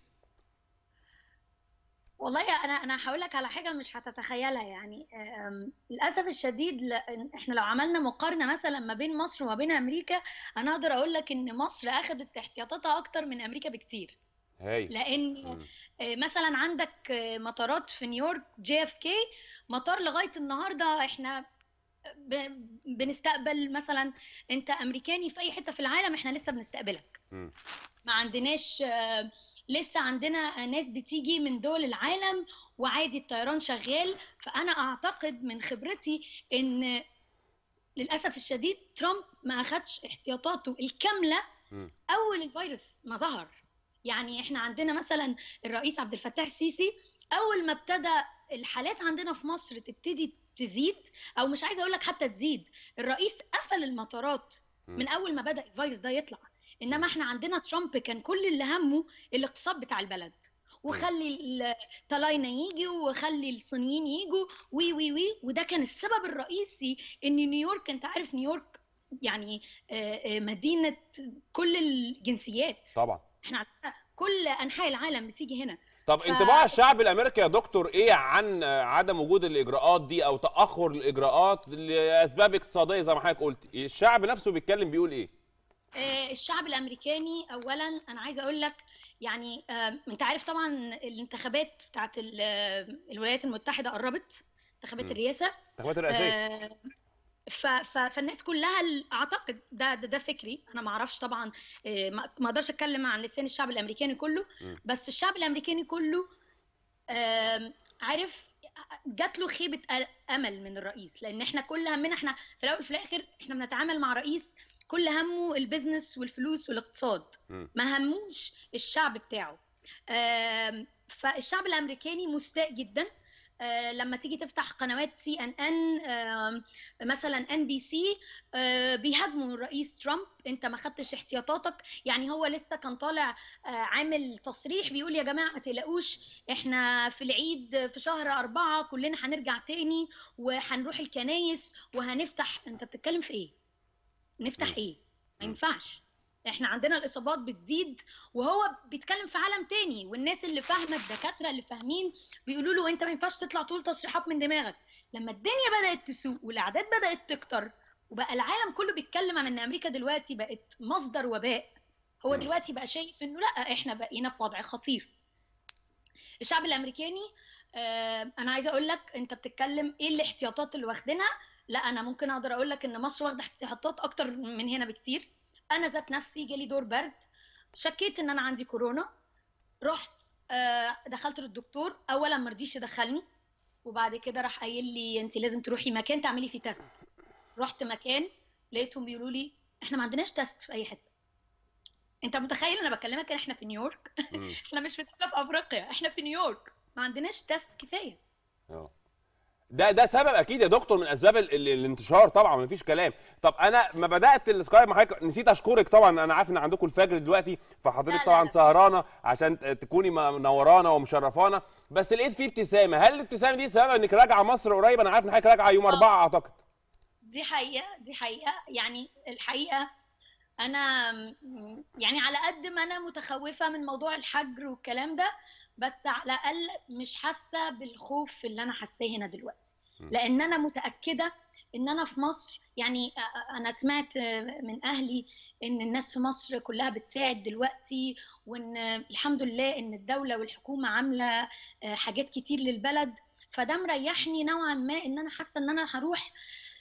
والله انا انا هقول لك على حاجه مش هتتخيلها يعني أم، للاسف الشديد ل- احنا لو عملنا مقارنه مثلا ما بين مصر وما بين امريكا انا اقدر اقول لك ان مصر اخذت احتياطاتها اكتر من امريكا بكتير هاي لان آه، مثلا عندك آه، مطارات في نيويورك جي اف كي مطار لغايه النهارده احنا ب- بنستقبل مثلا انت امريكاني في اي حته في العالم احنا لسه بنستقبلك ما عندناش آه، لسه عندنا ناس بتيجي من دول العالم وعادي الطيران شغال فانا اعتقد من خبرتي ان للاسف الشديد ترامب ما اخدش احتياطاته الكامله اول الفيروس ما ظهر يعني احنا عندنا مثلا الرئيس عبد الفتاح السيسي اول ما ابتدى الحالات عندنا في مصر تبتدي تزيد او مش عايزه اقول لك حتى تزيد الرئيس قفل المطارات من اول ما بدا الفيروس ده يطلع انما احنا عندنا ترامب كان كل اللي همه الاقتصاد بتاع البلد وخلي الطلاينة يجوا وخلي الصينيين يجوا وي وي وي وده كان السبب الرئيسي ان نيويورك انت عارف نيويورك يعني آه، آه، مدينة كل الجنسيات طبعا احنا عندنا كل انحاء العالم بتيجي هنا طب ف- انطباع الشعب الامريكي يا دكتور ايه عن آه، عدم وجود الاجراءات دي او تاخر الاجراءات لاسباب اقتصاديه زي ما حضرتك قلت الشعب نفسه بيتكلم بيقول ايه آه، الشعب الامريكاني اولا انا عايزه اقول لك يعني آه، انت عارف طبعا الانتخابات بتاعت ال- آه، الولايات المتحده قربت انتخابات مم. الرئاسه الانتخابات الرئاسيه آه، ف ف فالناس كلها ال- اعتقد ده ده, ده فكري انا ما اعرفش طبعا آه، ما ما اقدرش اتكلم عن لسان الشعب الامريكاني كله مم. بس الشعب الامريكاني كله آم، عارف جات له خيبه أ- امل من الرئيس لان احنا كل همنا احنا في الاول وفي الاخر احنا بنتعامل مع رئيس كل همه البيزنس والفلوس والاقتصاد ما هموش الشعب بتاعه آم، فالشعب الامريكاني مستاء جدا آه، لما تيجي تفتح قنوات سي ان ان مثلا ان بي سي بيهاجموا الرئيس ترامب انت ما خدتش احتياطاتك يعني هو لسه كان طالع آه، عامل تصريح بيقول يا جماعه ما تقلقوش احنا في العيد في شهر أربعة كلنا هنرجع تاني وهنروح الكنايس وهنفتح انت بتتكلم في ايه نفتح ايه ما ينفعش احنا عندنا الاصابات بتزيد وهو بيتكلم في عالم تاني والناس اللي فاهمه الدكاتره اللي فاهمين بيقولوا له انت ما ينفعش تطلع تقول تصريحات من دماغك لما الدنيا بدات تسوق والاعداد بدات تكتر وبقى العالم كله بيتكلم عن ان امريكا دلوقتي بقت مصدر وباء هو دلوقتي بقى شايف انه لا احنا بقينا في وضع خطير الشعب الامريكاني آه، انا عايزه اقول لك انت بتتكلم ايه الاحتياطات اللي واخدينها لا انا ممكن اقدر اقول لك ان مصر واخده احتياطات اكتر من هنا بكتير انا ذات نفسي جالي دور برد شكيت ان انا عندي كورونا رحت آه، دخلت للدكتور اولا ما رضيش يدخلني وبعد كده راح قايل لي انت لازم تروحي مكان تعملي فيه تيست رحت مكان لقيتهم بيقولوا لي احنا ما عندناش تيست في اي حته انت متخيل انا بكلمك ان احنا في نيويورك احنا مش في دولة في افريقيا احنا في نيويورك ما عندناش تيست كفايه اه ده ده سبب اكيد يا دكتور من اسباب ال ال الانتشار طبعا مفيش كلام طب انا ما بدات السكايب مع حضرتك نسيت اشكرك طبعا انا عارف ان عندكم الفجر دلوقتي فحضرتك طبعا سهرانه عشان ت- تكوني منورانا ومشرفانا بس لقيت فيه ابتسامه هل الابتسامه دي سبب انك راجعه مصر قريب انا عارف ان حضرتك راجعه يوم آه. أربعة اعتقد دي حقيقة دي حقيقة يعني الحقيقة أنا م- يعني على قد ما أنا متخوفة من موضوع الحجر والكلام ده بس على الأقل مش حاسة بالخوف اللي أنا حاساه هنا دلوقتي م. لأن أنا متأكدة إن أنا في مصر يعني أ- أ- أنا سمعت من أهلي إن الناس في مصر كلها بتساعد دلوقتي وإن الحمد لله إن الدولة والحكومة عاملة حاجات كتير للبلد فده مريحني نوعا ما إن أنا حاسة إن أنا هروح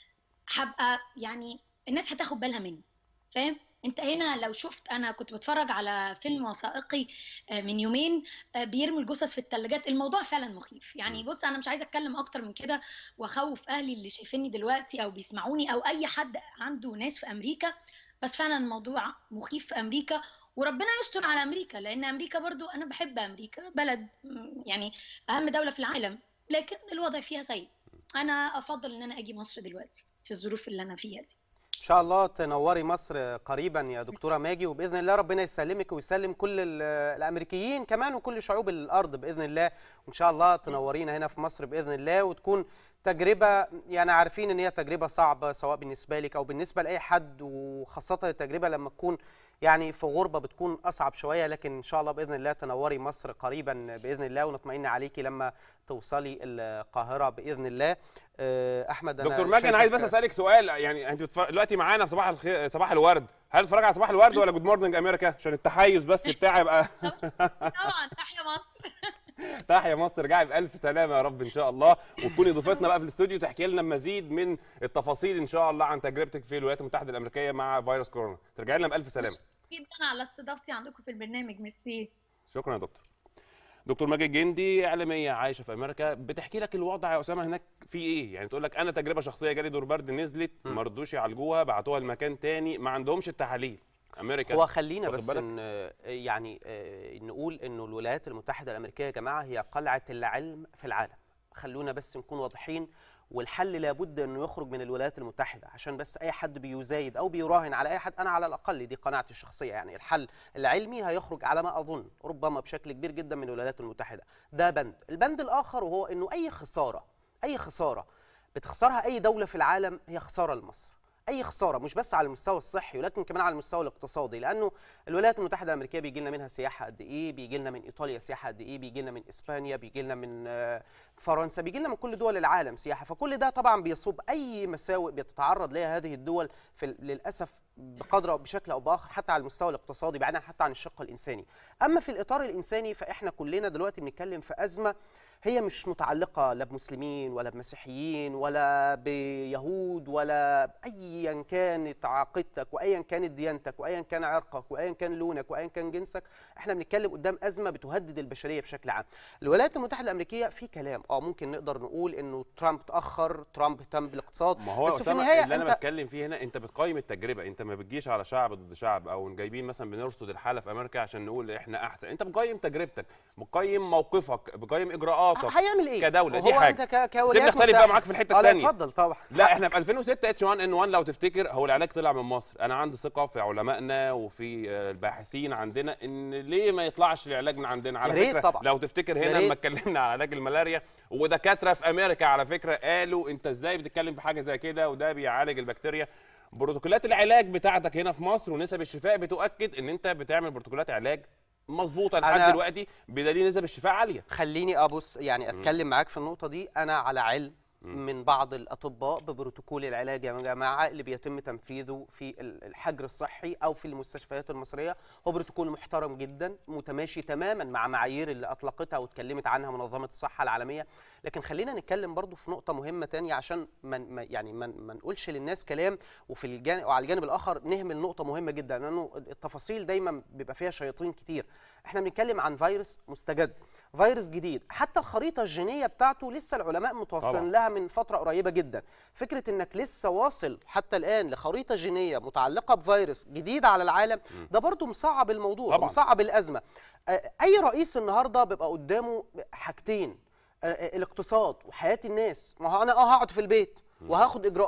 هبقى يعني الناس هتاخد بالها مني فاهم انت هنا لو شفت انا كنت بتفرج على فيلم وثائقي آه، من يومين آه، بيرموا الجثث في الثلاجات الموضوع فعلا مخيف يعني بص انا مش عايزه اتكلم اكتر من كده واخوف اهلي اللي شايفيني دلوقتي او بيسمعوني او اي حد عنده ناس في امريكا بس فعلا الموضوع مخيف في امريكا وربنا يستر على امريكا لان امريكا برضو انا بحب امريكا بلد م، يعني اهم دوله في العالم لكن الوضع فيها سيء انا افضل ان انا اجي مصر دلوقتي في الظروف اللي انا فيها دي ان شاء الله تنوري مصر قريبا يا دكتوره ماجي وباذن الله ربنا يسلمك ويسلم كل ال- الامريكيين كمان وكل شعوب الارض باذن الله وان شاء الله تنورينا هنا في مصر باذن الله وتكون تجربه يعني عارفين ان هي تجربه صعبه سواء بالنسبه لك او بالنسبه لاي حد وخاصه التجربه لما تكون يعني في غربه بتكون اصعب شويه لكن ان شاء الله باذن الله تنوري مصر قريبا باذن الله ونطمئن عليكي لما توصلي القاهره باذن الله آه، احمد انا دكتور ماجد انا عايز بس شايفك- اسالك سؤال يعني انت بتف- دلوقتي معانا في صباح الخير صباح الورد هل بتتفرج على صباح الورد ولا جود مورنينج امريكا عشان التحيز بس بتاعي يبقى طبعا تحيا مصر تحيا مصر ترجعي بألف سلامة يا رب إن شاء الله وتكوني ضيفتنا بقى في الاستوديو تحكي لنا مزيد من التفاصيل إن شاء الله عن تجربتك في الولايات المتحدة الأمريكية مع فيروس كورونا ترجعي لنا بألف سلامة جدا على استضافتي عندكم في البرنامج ميرسي شكرا يا دكتور دكتور ماجد جندي اعلاميه عايشه في امريكا بتحكي لك الوضع يا اسامه هناك في ايه يعني تقول لك انا تجربه شخصيه جالي دور برد نزلت ما رضوش يعالجوها بعتوها لمكان تاني ما عندهمش التحاليل امريكا هو خلينا واخد بس بالك؟ إن يعني آه، نقول انه الولايات المتحده الامريكيه يا جماعه هي قلعه العلم في العالم خلونا بس نكون واضحين والحل لابد انه يخرج من الولايات المتحده عشان بس اي حد بيزايد او بيراهن على اي حد انا على الاقل دي قناعتي الشخصيه يعني الحل العلمي هيخرج على ما اظن ربما بشكل كبير جدا من الولايات المتحده ده بند البند الاخر وهو انه اي خساره اي خساره بتخسرها اي دوله في العالم هي خساره لمصر اي خساره مش بس على المستوى الصحي ولكن كمان على المستوى الاقتصادي لانه الولايات المتحده الامريكيه بيجي لنا منها سياحه قد ايه بيجي لنا من ايطاليا سياحه قد ايه بيجي لنا من اسبانيا بيجي لنا من آه، فرنسا بيجي لنا من كل دول العالم سياحه فكل ده طبعا بيصب اي مساوئ بتتعرض لها هذه الدول في ال- للاسف بقدر او بشكل او باخر حتى على المستوى الاقتصادي بعيدا حتى عن الشق الانساني اما في الاطار الانساني فاحنا كلنا دلوقتي بنتكلم في ازمه هي مش متعلقة لا بمسلمين ولا بمسيحيين ولا بيهود ولا أيا كانت عقيدتك وأيا كانت ديانتك وأيا كان عرقك وأيا كان لونك وأيا كان جنسك احنا بنتكلم قدام أزمة بتهدد البشرية بشكل عام الولايات المتحدة الأمريكية في كلام اه ممكن نقدر نقول إنه ترامب تأخر ترامب اهتم بالاقتصاد ما هو بس في أسامة النهاية اللي انا أنت بتكلم فيه هنا انت بتقيم التجربه انت ما بتجيش على شعب ضد شعب او جايبين مثلا بنرصد الحاله في امريكا عشان نقول احنا احسن انت بتقيم تجربتك بتقيم موقفك بتقيم اجراءاتك هيعمل ايه؟ كدوله وهو دي حاجه أنت ك- كولايات سيبني اختلف متحدة. بقى معاك في الحته آه، لا، الثانيه اتفضل طبعا لا احنا في 2006 اتش 1 ان 1 لو تفتكر هو العلاج طلع من مصر انا عندي ثقه في علمائنا وفي آه، الباحثين عندنا ان ليه ما يطلعش العلاج من عندنا على يا ريت فكره طبعا. لو تفتكر يا هنا ريت. لما اتكلمنا على علاج الملاريا ودكاتره في امريكا على فكره قالوا انت ازاي بتتكلم في حاجه زي كده وده بيعالج البكتيريا بروتوكولات العلاج بتاعتك هنا في مصر ونسب الشفاء بتؤكد ان انت بتعمل بروتوكولات علاج مظبوطه لحد أنا- دلوقتي بدليل نسب الشفاء عاليه خليني ابص يعني اتكلم معاك في النقطه دي انا على علم من بعض الاطباء ببروتوكول العلاج يا جماعه اللي بيتم تنفيذه في ال- الحجر الصحي او في المستشفيات المصريه هو بروتوكول محترم جدا متماشي تماما مع معايير اللي اطلقتها واتكلمت عنها منظمه الصحه العالميه لكن خلينا نتكلم برضو في نقطه مهمه تانية عشان من ما يعني ما ما نقولش للناس كلام وفي الجانب وعلى الجانب الاخر نهمل نقطه مهمه جدا لانه التفاصيل دايما بيبقى فيها شياطين كتير احنا بنتكلم عن فيروس مستجد فيروس جديد حتى الخريطه الجينيه بتاعته لسه العلماء متوصلين طبعاً. لها من فتره قريبه جدا فكره انك لسه واصل حتى الان لخريطه جينيه متعلقه بفيروس جديد على العالم ده برضو مصعب الموضوع طبعاً. مصعب الازمه آه، اي رئيس النهارده بيبقى قدامه حاجتين آه، الاقتصاد وحياه الناس ما هو انا اه هقعد في البيت وهاخد اجراءات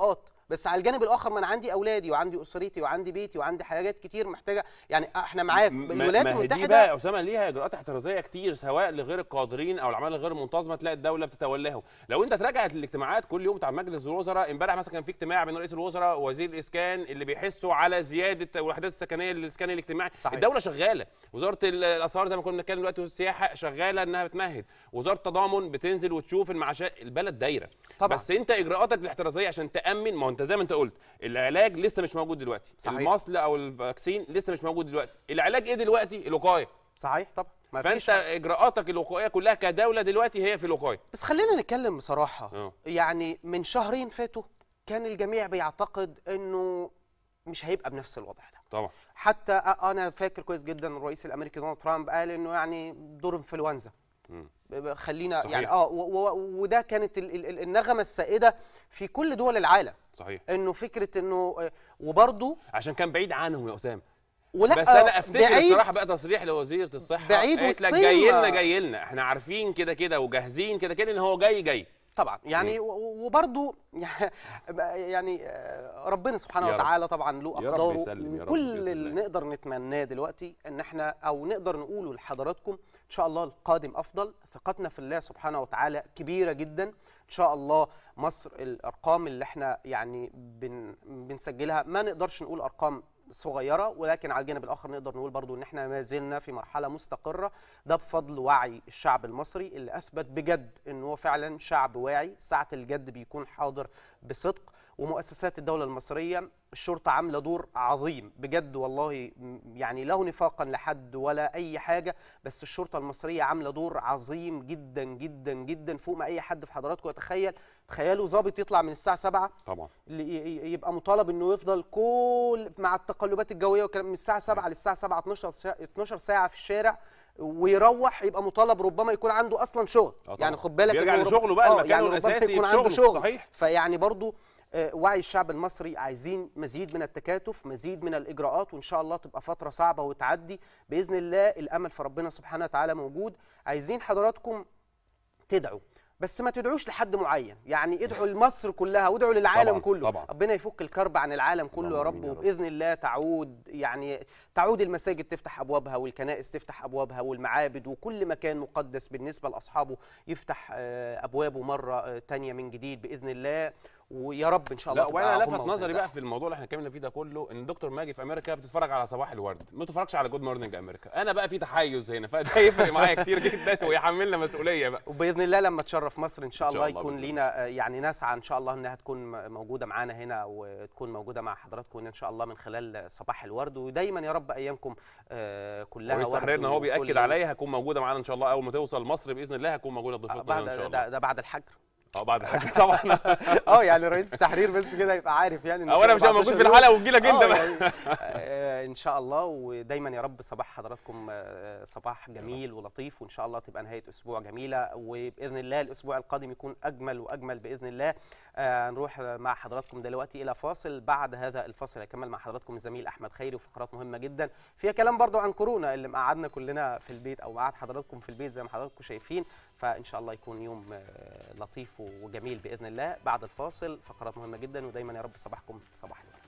بس على الجانب الاخر ما انا عندي اولادي وعندي اسرتي وعندي بيتي وعندي حاجات كتير محتاجه يعني احنا معاك ما- الولايات ما هي دي المتحده بقى يا اسامه ليها اجراءات احترازيه كتير سواء لغير القادرين او الاعمال الغير منتظمه تلاقي الدوله بتتولاهم لو انت تراجع الاجتماعات كل يوم بتاع مجلس الوزراء امبارح مثلا كان في اجتماع بين رئيس الوزراء ووزير الاسكان اللي بيحسوا على زياده الوحدات السكنيه للاسكان الاجتماعي صحيح. الدوله شغاله وزاره ال- الاثار زي ما كنا بنتكلم دلوقتي والسياحه شغاله انها بتمهد وزاره التضامن بتنزل وتشوف المعاشات البلد دايره طبعا. بس انت اجراءاتك الاحترازيه عشان تامن ما هو انت زي ما انت قلت العلاج لسه مش موجود دلوقتي صحيح. المصل او الفاكسين لسه مش موجود دلوقتي العلاج ايه دلوقتي الوقايه صحيح طبعا ما فانت فيش اجراءاتك الوقائيه كلها كدوله دلوقتي هي في الوقايه بس خلينا نتكلم بصراحه اه يعني من شهرين فاتوا كان الجميع بيعتقد انه مش هيبقى بنفس الوضع ده طبعا حتى أ- انا فاكر كويس جدا الرئيس الامريكي دونالد ترامب قال انه يعني دور انفلونزا مم. ب- خلينا صحيح. يعني اه و- و- وده كانت ال- ال- ال- النغمه السائده في كل دول العالم صحيح انه فكره انه آه، وبرضه عشان كان بعيد عنهم يا اسامه ولا بس انا افتكر بعيد الصراحه بقى تصريح لوزيره الصحه بعيد قالت لك والصين جاي لنا ما- جاي لنا احنا عارفين كده كده وجاهزين كده كده ان هو جاي جاي طبعا يعني و- وبرضه يعني آه، ربنا سبحانه يا رب. وتعالى طبعا له يا رب اقداره يسلم يا رب وكل بإذن اللي نقدر نتمناه دلوقتي ان احنا او نقدر نقوله لحضراتكم ان شاء الله القادم افضل ثقتنا في الله سبحانه وتعالى كبيره جدا ان شاء الله مصر الارقام اللي احنا يعني بن بنسجلها ما نقدرش نقول ارقام صغيره ولكن على الجانب الاخر نقدر نقول برضو ان احنا ما زلنا في مرحله مستقره ده بفضل وعي الشعب المصري اللي اثبت بجد ان هو فعلا شعب واعي ساعه الجد بيكون حاضر بصدق ومؤسسات الدوله المصريه الشرطه عامله دور عظيم بجد والله م- يعني له نفاقا لحد ولا اي حاجه بس الشرطه المصريه عامله دور عظيم جدا جدا جدا فوق ما اي حد في حضراتكم يتخيل تخيلوا ضابط يطلع من الساعه 7 طبعا اللي ي- ي- يبقى مطالب انه يفضل كل مع التقلبات الجويه والكلام من الساعه 7 للساعه 7 12 ساعة 12 ساعه في الشارع ويروح يبقى مطالب ربما يكون عنده اصلا شغل طبعا. يعني خد بالك بيرجع إنه رب- لشغله بقى، آه، لمكانه يعني ربما الأساسي يكون في عنده شغله. شغل صحيح. فيعني برضو آه، وعي الشعب المصري عايزين مزيد من التكاتف مزيد من الاجراءات وان شاء الله تبقى فتره صعبه وتعدي باذن الله الامل في ربنا سبحانه وتعالى موجود عايزين حضراتكم تدعوا بس ما تدعوش لحد معين يعني ادعوا لمصر كلها وادعوا للعالم طبعاً، كله طبعاً. ربنا يفك الكرب عن العالم كله يا رب وباذن الله تعود يعني تعود المساجد تفتح ابوابها والكنائس تفتح ابوابها والمعابد وكل مكان مقدس بالنسبه لاصحابه يفتح آه، ابوابه مره آه، تانية من جديد باذن الله ويا رب ان شاء الله لا تبقى وانا غمة لفت نظري وتنزاح. بقى في الموضوع اللي احنا اتكلمنا فيه ده كله ان الدكتور ماجي في امريكا بتتفرج على صباح الورد ما بتتفرجش على جود مورنينج امريكا انا بقى في تحيز هنا فده يفرق معايا كتير جدا ويحملنا مسؤوليه بقى وباذن الله لما تشرف مصر ان شاء إن شاء الله الله يكون بإذن لينا آه، يعني نسعى ان شاء الله انها تكون م- موجوده معانا هنا وتكون موجوده مع حضراتكم ان شاء الله من خلال صباح الورد ودايما يا رب ايامكم آه، كلها رئيس ورد تحريرنا هو وفل. بياكد عليها هتكون موجوده معانا ان شاء الله اول ما توصل مصر باذن الله هتكون موجوده ضيفتنا بعد ان شاء الله ده, ده بعد الحجر اه بعد الحاجه طبعا اه يعني رئيس التحرير بس كده يبقى عارف يعني إن أو في أنا مش هبقى 14 موجود في يوم. الحلقة وتجيلك أنت آه، بقى. يعني آه، ان شاء الله ودايما يا رب صباح حضراتكم آه، صباح جميل ولطيف وان شاء الله تبقى نهايه اسبوع جميله وباذن الله الاسبوع القادم يكون اجمل واجمل باذن الله آه، نروح مع حضراتكم دلوقتي الى فاصل بعد هذا الفاصل هيكمل مع حضراتكم الزميل احمد خيري وفقرات مهمه جدا فيها كلام برضو عن كورونا اللي مقعدنا كلنا في البيت او مقعد حضراتكم في البيت زي ما حضراتكم شايفين فان شاء الله يكون يوم آه، لطيف وجميل باذن الله بعد الفاصل فقرات مهمه جدا ودايما يا رب صباحكم صباح الورد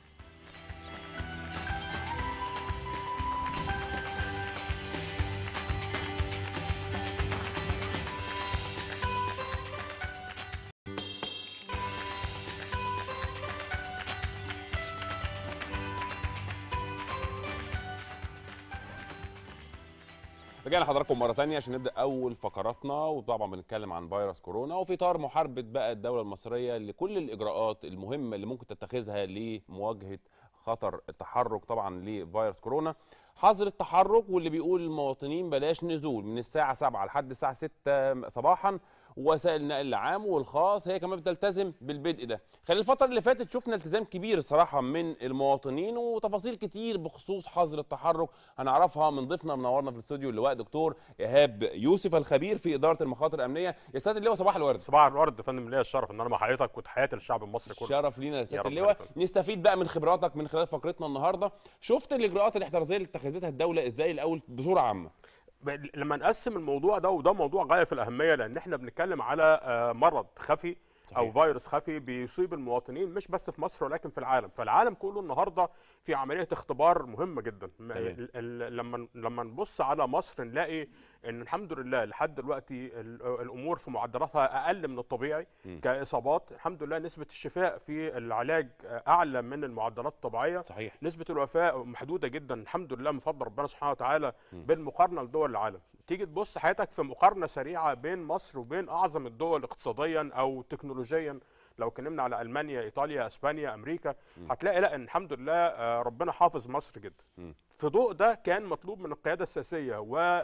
رجعنا لحضراتكم مره تانية عشان نبدا اول فقراتنا وطبعا بنتكلم عن فيروس كورونا وفي اطار محاربه بقى الدوله المصريه لكل الاجراءات المهمه اللي ممكن تتخذها لمواجهه خطر التحرك طبعا لفيروس كورونا حظر التحرك واللي بيقول للمواطنين بلاش نزول من الساعه 7 لحد الساعه 6 صباحا وسائل النقل العام والخاص هي كمان بتلتزم بالبدء ده خلال الفتره اللي فاتت شفنا التزام كبير الصراحه من المواطنين وتفاصيل كتير بخصوص حظر التحرك هنعرفها من ضيفنا منورنا في الاستوديو اللواء دكتور ايهاب يوسف الخبير في اداره المخاطر الامنيه يا سياده اللواء صباح الورد صباح الورد يا فندم ليا الشرف ان انا مع حضرتك وتحياتي للشعب المصري كله شرف لينا يا يا سياده رب اللواء يبارك نستفيد بقى من خبراتك من خلال فقرتنا النهارده شفت الاجراءات الاحترازيه اللي اتخذتها الدوله ازاي الاول بصوره عامه ب- لما نقسم الموضوع ده وده موضوع غايه في الاهميه لان احنا بنتكلم على آه، مرض خفي او فيروس خفي بيصيب المواطنين مش بس في مصر ولكن في العالم فالعالم كله النهارده في عمليه اختبار مهمه جدا م- تمام. ال- ال- لما لما نبص على مصر نلاقي ان الحمد لله لحد دلوقتي ال- الامور في معدلاتها اقل من الطبيعي مم. كاصابات الحمد لله نسبه الشفاء في العلاج اعلى من المعدلات الطبيعيه صحيح نسبه الوفاه محدوده جدا الحمد لله من فضل ربنا سبحانه وتعالى مم. بالمقارنه لدول العالم تيجي تبص حياتك في مقارنه سريعه بين مصر وبين اعظم الدول اقتصاديا او تكنولوجيا لو اتكلمنا على المانيا ايطاليا اسبانيا امريكا هتلاقي لا ان الحمد لله آه، ربنا حافظ مصر جدا مم. في ضوء ده كان مطلوب من القياده السياسيه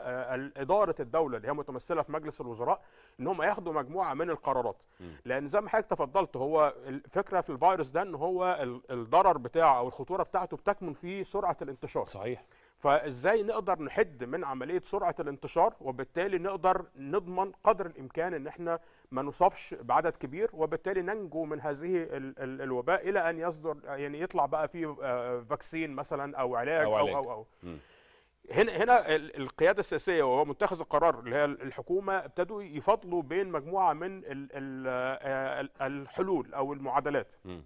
واداره الدوله اللي هي متمثله في مجلس الوزراء ان هم ياخدوا مجموعه من القرارات مم. لان زي ما حضرتك تفضلت هو الفكره في الفيروس ده ان هو ال- الضرر بتاعه او الخطوره بتاعته بتكمن في سرعه الانتشار صحيح فازاي نقدر نحد من عمليه سرعه الانتشار وبالتالي نقدر نضمن قدر الامكان ان احنا ما نصابش بعدد كبير وبالتالي ننجو من هذه ال ال الوباء الى ان يصدر يعني يطلع بقى فيه آه، فاكسين مثلا او علاج أو او علاج. او, أو, أو. مم. هنا هنا ال- القياده السياسيه وهو متخذ القرار اللي هي الحكومه ابتدوا يفضلوا بين مجموعه من ال ال آه، ال- الحلول او المعادلات مم.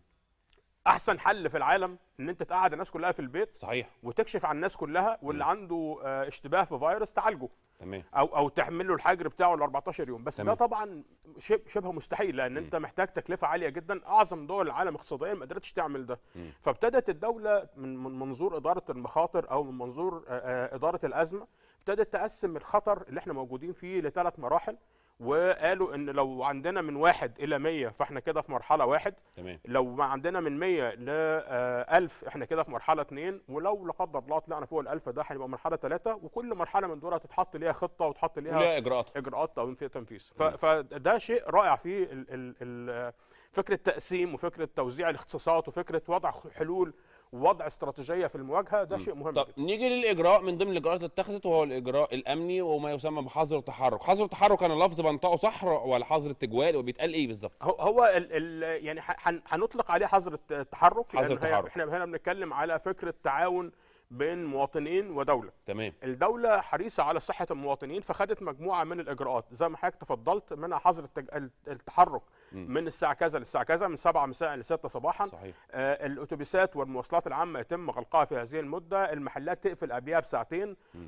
احسن حل في العالم ان انت تقعد الناس كلها في البيت صحيح وتكشف عن الناس كلها واللي عنده آه، اشتباه في فيروس تعالجه تمام او او تعمل له الحجر بتاعه ل 14 يوم بس تمام. ده طبعا شبه, شبه مستحيل لان انت محتاج تكلفه عاليه جدا اعظم دول العالم اقتصاديا ما قدرتش تعمل ده مم. فابتدت الدوله من من منظور اداره المخاطر او من منظور آه، آه، اداره الازمه ابتدت تقسم الخطر اللي احنا موجودين فيه لثلاث مراحل وقالوا ان لو عندنا من واحد الى 100 فاحنا كده في مرحله واحد تمام لو ما عندنا من 100 ل 1000 احنا كده في مرحله 2 ولو لا قدر الله طلعنا فوق ال 1000 ده هيبقى مرحله 3 وكل مرحله من دول هتتحط ليها خطه وتحط ليها وليها إجراءات. اجراءات او في تنفيذ ف- فده شيء رائع في ال ال ال فكره تقسيم وفكره توزيع الاختصاصات وفكره وضع حلول ووضع استراتيجيه في المواجهه ده شيء مهم طب نيجي للاجراء من ضمن الاجراءات اللي اتخذت وهو الاجراء الامني وما يسمى بحظر التحرك حظر التحرك انا لفظ بنطقه صح ولا حظر التجوال وبيتقال ايه بالظبط هو هو ال ال يعني ح- حن- هنطلق عليه حظر الت- التحرك حظر لأن هي- التحرك. احنا هنا بنتكلم على فكره تعاون بين مواطنين ودوله تمام الدولة حريصة على صحة المواطنين فخدت مجموعة من الإجراءات زي ما حضرتك تفضلت منها حظر التج... التحرك مم. من الساعة كذا للساعة كذا من 7 مساء ل 6 صباحا صحيح آه الأتوبيسات والمواصلات العامة يتم غلقها في هذه المدة المحلات تقفل قبلها بساعتين مم.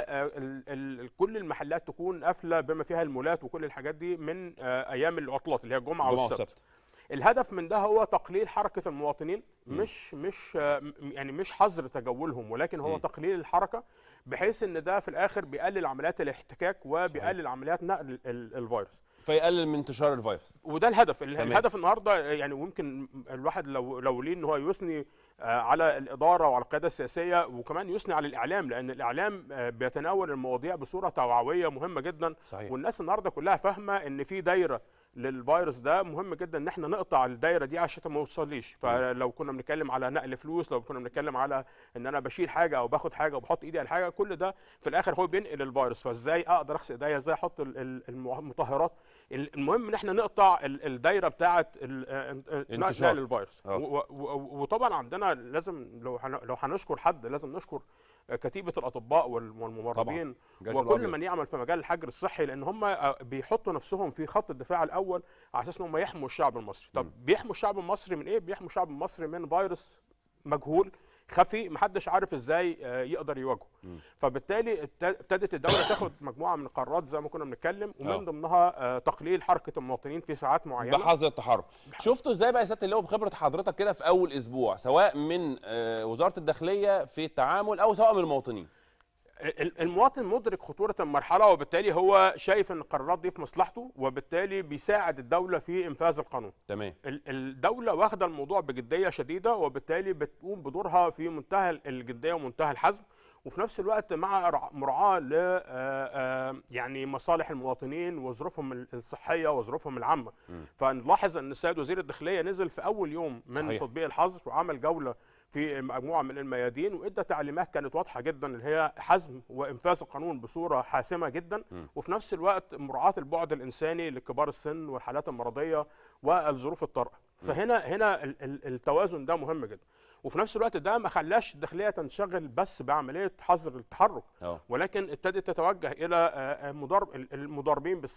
وكل المحلات تكون قافلة بما فيها المولات وكل الحاجات دي من آه أيام العطلات اللي هي الجمعة الجمعة والسبت والسبت. الهدف من ده هو تقليل حركه المواطنين مم. مش مش آه، م- يعني مش حظر تجولهم ولكن هو مم. تقليل الحركه بحيث ان ده في الاخر بيقلل عمليات الاحتكاك وبيقلل عمليات نقل ال- ال- الفيروس فيقلل من انتشار الفيروس وده الهدف ال- تمام. الهدف النهارده يعني ويمكن الواحد لو لو ليه ان هو يثني آه، على الاداره وعلى القياده السياسيه وكمان يثني على الاعلام لان الاعلام آه، بيتناول المواضيع بصوره توعويه مهمه جدا صحيح. والناس النهارده كلها فاهمه ان في دايره للفيروس ده مهم جدا ان احنا نقطع الدايره دي عشان ما يوصليش فلو كنا بنتكلم على نقل فلوس لو كنا بنتكلم على ان انا بشيل حاجه او باخد حاجه وبحط ايدي على حاجه كل ده في الاخر هو بينقل الفيروس فازاي اقدر اغسل ايديا ازاي احط ال- ال- المطهرات ال- المهم ان احنا نقطع ال- الدايره بتاعه ال- آه، آه، انتشار. نقل الفيروس آه. و- و- وطبعا عندنا لازم لو هن- لو هنشكر حد لازم نشكر كتيبه الاطباء وال- والممرضين الجيش وكل الأبيض. من يعمل في مجال الحجر الصحي لان هم آه، بيحطوا نفسهم في خط الدفاع الاول على اساس ان هم يحموا الشعب المصري طب بيحموا الشعب المصري من ايه بيحموا الشعب المصري من فيروس مجهول خفي محدش عارف ازاي آه، يقدر يواجهه مم. فبالتالي ابت- ابتدت الدوله تاخد مجموعه من القرارات زي ما كنا بنتكلم آه. ومن ضمنها آه، تقليل حركه المواطنين في ساعات معينه بحظر التحرك شفتوا ازاي بقى يا سياده اللواء بخبره حضرتك كده في اول اسبوع سواء من آه، وزاره الداخليه في التعامل او سواء من المواطنين ال- المواطن مدرك خطورة المرحلة وبالتالي هو شايف ان القرارات دي في مصلحته وبالتالي بيساعد الدولة في انفاذ القانون تمام ال- الدولة واخدة الموضوع بجدية شديدة وبالتالي بتقوم بدورها في منتهى الجدية ومنتهى الحزم وفي نفس الوقت مع رع- مراعاة ل آه، آه، يعني مصالح المواطنين وظروفهم ال- الصحية وظروفهم العامة مم. فنلاحظ ان السيد وزير الداخلية نزل في اول يوم من صحيح. تطبيق الحظر وعمل جولة في مجموعه من الميادين وادى تعليمات كانت واضحه جدا اللي هي حزم وانفاذ القانون بصوره حاسمه جدا م. وفي نفس الوقت مراعاه البعد الانساني لكبار السن والحالات المرضيه والظروف الطارئه فهنا هنا ال- ال- التوازن ده مهم جدا وفي نفس الوقت ده ما خلاش الداخليه تنشغل بس بعمليه حظر التحرك اه ولكن ابتدت تتوجه الى آه، آه، مضارب المضاربين بالسلع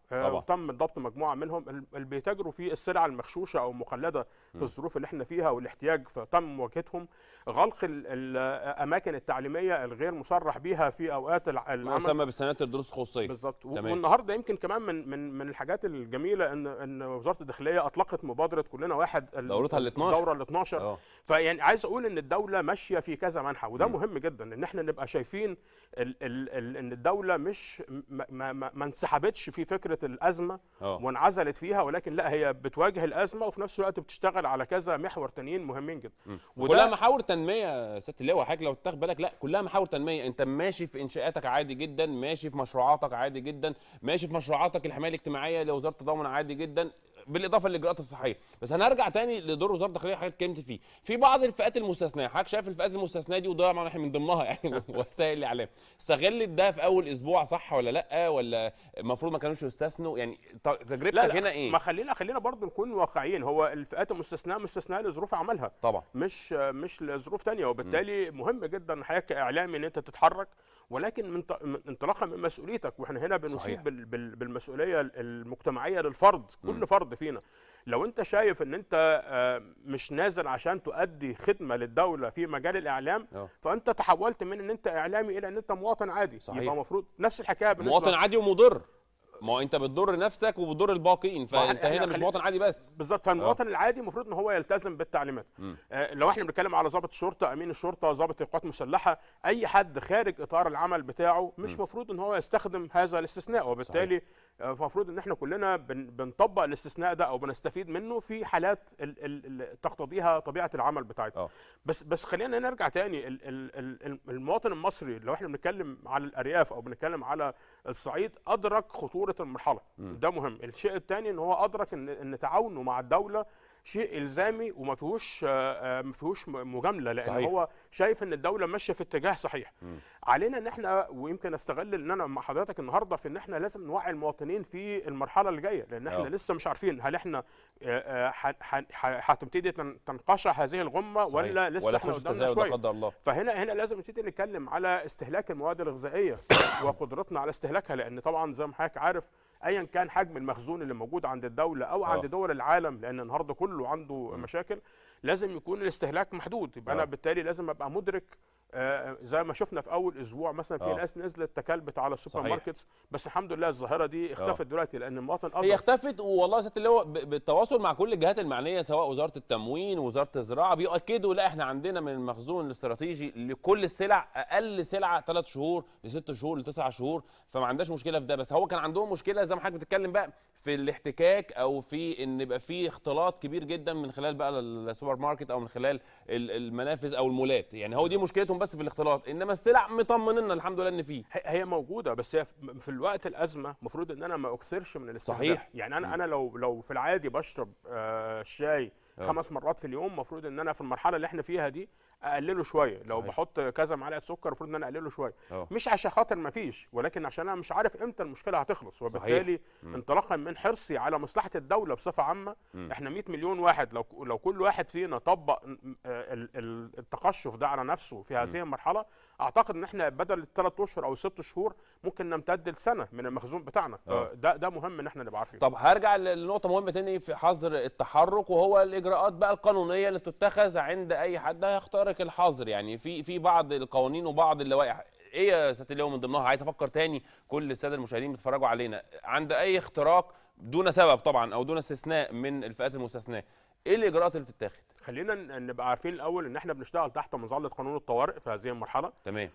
آه، طبعا. وتم ضبط مجموعه منهم ال- اللي بيتاجروا في السلع المغشوشه او المقلده م. في الظروف اللي احنا فيها والاحتياج فتم مواجهتهم غلق ال- الاماكن التعليميه الغير مصرح بها في اوقات الع- ما العمل يسمى بسنوات الدروس الخصوصيه بالظبط و- تمام. والنهارده يمكن كمان من من من الحاجات الجميله ان ان وزاره الداخليه اطلقت مبادره كلنا واحد ال- دورتها ال 12. الدوره ال 12 اه فيعني عايز اقول ان الدوله ماشيه في كذا منحى وده م. مهم جدا ان احنا نبقى شايفين ال ال ال ان الدوله مش ما, ما, ما, ما انسحبتش في فكره الازمه اه وانعزلت فيها ولكن لا هي بتواجه الازمه وفي نفس الوقت بتشتغل على كذا محور تانيين مهمين جدا مم. وده- كلها محاور تنميه يا ست اللواء حضرتك لو تاخد بالك لا كلها محاور تنميه انت ماشي في انشاءاتك عادي جدا ماشي في مشروعاتك عادي جدا ماشي في مشروعاتك الحمايه الاجتماعيه لوزاره التضامن عادي جدا بالاضافه للاجراءات الصحيه بس هنرجع تاني لدور وزاره الداخليه حضرتك اتكلمت فيه في بعض الفئات المستثناه حضرتك شايف الفئات المستثناه دي وده طبعا احنا من ضمنها يعني وسائل الاعلام استغلت ده في اول اسبوع صح ولا لا ولا المفروض ما كانوش يستثنوا يعني ت- تجربتك لا لا هنا ايه ما خلينا خلينا برضه نكون واقعيين هو الفئات المستثناه مستثناه لظروف عملها طبعا مش مش لظروف تانية وبالتالي مهم جدا حضرتك كاعلامي ان انت تتحرك ولكن من ط- من انطلاقا من مسؤوليتك واحنا هنا صحيح. بنشيد بال بال بالمسؤوليه المجتمعيه للفرد كل مم. فرد فينا لو انت شايف ان انت آه، مش نازل عشان تؤدي خدمه للدوله في مجال الاعلام اه فانت تحولت من ان انت اعلامي الى ان انت مواطن عادي صحيح. يبقى المفروض نفس الحكايه بالنسبه مواطن عادي ومضر ما هو انت بتضر نفسك وبتضر الباقيين ما فانت احنا هنا مش خلي- مواطن عادي بس بالظبط فالمواطن العادي المفروض ان هو يلتزم بالتعليمات مم. آه، لو احنا بنتكلم على ضابط الشرطه امين الشرطه ضابط القوات المسلحه اي حد خارج اطار العمل بتاعه مش مم. مفروض ان هو يستخدم هذا الاستثناء وبالتالي آه، المفروض ان احنا كلنا بن- بنطبق الاستثناء ده او بنستفيد منه في حالات ال- ال- ال- تقتضيها طبيعه العمل بتاعتنا اه بس بس خلينا نرجع تاني ال- ال- ال- ال- المواطن المصري لو احنا بنتكلم على الارياف او بنتكلم على الصعيد ادرك خطوره المرحله مم. ده مهم الشيء الثاني ان هو ادرك ان ان تعاونه مع الدوله شيء الزامي وما فيهوش آه، آه، ما فيهوش م- مجامله لان صحيح. هو شايف ان الدوله ماشيه في اتجاه صحيح مم. علينا ان احنا ويمكن استغل ان انا مع حضرتك النهارده في ان احنا لازم نوعي المواطنين في المرحله اللي جايه لان احنا آه. لسه مش عارفين هل احنا آه، آه، ح- ح- ح- هتبتدي تن- تنقشع هذه الغمه صحيح. ولا لسه ولا احنا خش قدامنا تزايد لا شويه قدر الله فهنا هنا لازم نبتدي نتكلم على استهلاك المواد الغذائيه وقدرتنا على استهلاكها لان طبعا زي ما حضرتك عارف ايا كان حجم المخزون اللي موجود عند الدوله او آه. عند دول العالم لان النهارده كله عنده مشاكل لازم يكون الاستهلاك محدود يبقى آه. انا بالتالي لازم ابقى مدرك آه، زي ما شفنا في اول اسبوع مثلا في آه. ناس نزلت تكلبت على السوبر صحيح. ماركت بس الحمد لله الظاهره دي اختفت دلوقتي لان المواطن هي أدرك اختفت والله يا ست اللي هو ب- بالتواصل مع كل الجهات المعنيه سواء وزاره التموين وزاره الزراعه بيؤكدوا لا احنا عندنا من المخزون الاستراتيجي لكل السلع اقل سلعه ثلاث شهور لست شهور لتسع شهور فما عندناش مشكله في ده بس هو كان عندهم مشكله زي ما حضرتك بتتكلم بقى في الاحتكاك او في ان يبقى في اختلاط كبير جدا من خلال بقى السوبر ماركت او من خلال ال- المنافذ او المولات يعني هو دي مشكلتهم بس في الاختلاط انما السلع مطمنينا الحمد لله ان فيه هي- هي موجوده بس هي في- في الوقت الازمه المفروض ان انا ما اكثرش من الاستهلاك صحيح. يعني انا مم. انا لو لو في العادي بشرب آه شاي آه. خمس مرات في اليوم المفروض ان انا في المرحله اللي احنا فيها دي اقلله شويه لو صحيح. بحط كذا معلقه سكر المفروض ان انا اقلله شويه اه مش عشان خاطر ما فيش ولكن عشان انا مش عارف امتى المشكله هتخلص وبالتالي مم. انطلاقا من حرصي على مصلحه الدوله بصفه عامه مم. احنا 100 مليون واحد لو لو كل واحد فينا طبق م- آه، ال- ال- التقشف ده على نفسه في هذه المرحله اعتقد ان احنا بدل الثلاث اشهر او الست شهور ممكن نمتد لسنه من المخزون بتاعنا آه. فده ده مهم ان احنا نبقى عارفين طب هرجع لنقطة مهمة تاني في حظر التحرك وهو الإجراءات بقى القانونية اللي تتخذ عند أي حد هيخترق الحظر يعني في في بعض القوانين وبعض اللوائح إيه يا سيادة اليوم من ضمنها عايز أفكر تاني كل السادة المشاهدين بيتفرجوا علينا عند أي اختراق دون سبب طبعا أو دون استثناء من الفئات المستثناة إيه الإجراءات اللي بتتاخد؟ خلينا ن- نبقى عارفين الاول ان احنا بنشتغل تحت مظله قانون الطوارئ في هذه المرحله تمام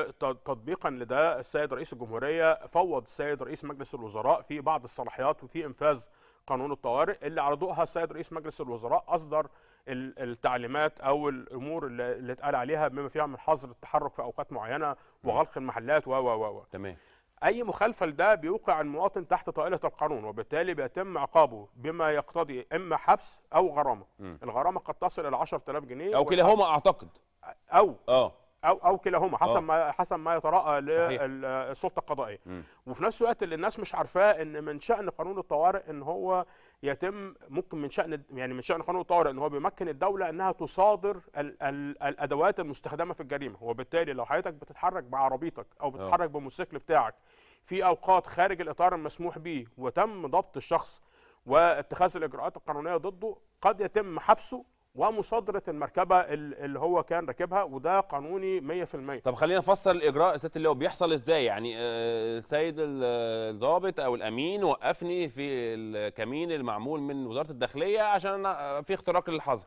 وتطبيقا لده السيد رئيس الجمهوريه فوض السيد رئيس مجلس الوزراء في بعض الصلاحيات وفي انفاذ قانون الطوارئ اللي على ضوءها السيد رئيس مجلس الوزراء اصدر ال- التعليمات او الامور اللي اللي اتقال عليها بما فيها من حظر التحرك في اوقات معينه وغلق المحلات و و و و. تمام اي مخالفه لده بيوقع المواطن تحت طائله القانون وبالتالي بيتم عقابه بما يقتضي اما حبس او غرامه مم. الغرامه قد تصل الى 10000 جنيه أو كلاهما أعتقد او أه او او كلاهما آه. حسب ما حسب ما يتراءى صحيح. للسلطه القضائيه مم. وفي نفس الوقت اللي الناس مش عارفاه ان من شان قانون الطوارئ ان هو يتم ممكن من شان يعني من شان قانون الطوارئ ان هو بيمكن الدوله انها تصادر ال ال الادوات المستخدمه في الجريمه وبالتالي لو حضرتك بتتحرك بعربيتك او بتتحرك بالموتوسيكل بتاعك في اوقات خارج الاطار المسموح به وتم ضبط الشخص واتخاذ الاجراءات القانونيه ضده قد يتم حبسه ومصادره المركبه ال- اللي هو كان راكبها وده قانوني 100% طب خلينا نفسر الاجراء يا ست اللي هو بيحصل ازاي يعني آه، السيد ال- الضابط او الامين وقفني في الكمين المعمول من وزاره الداخليه عشان أنا في اختراق للحظر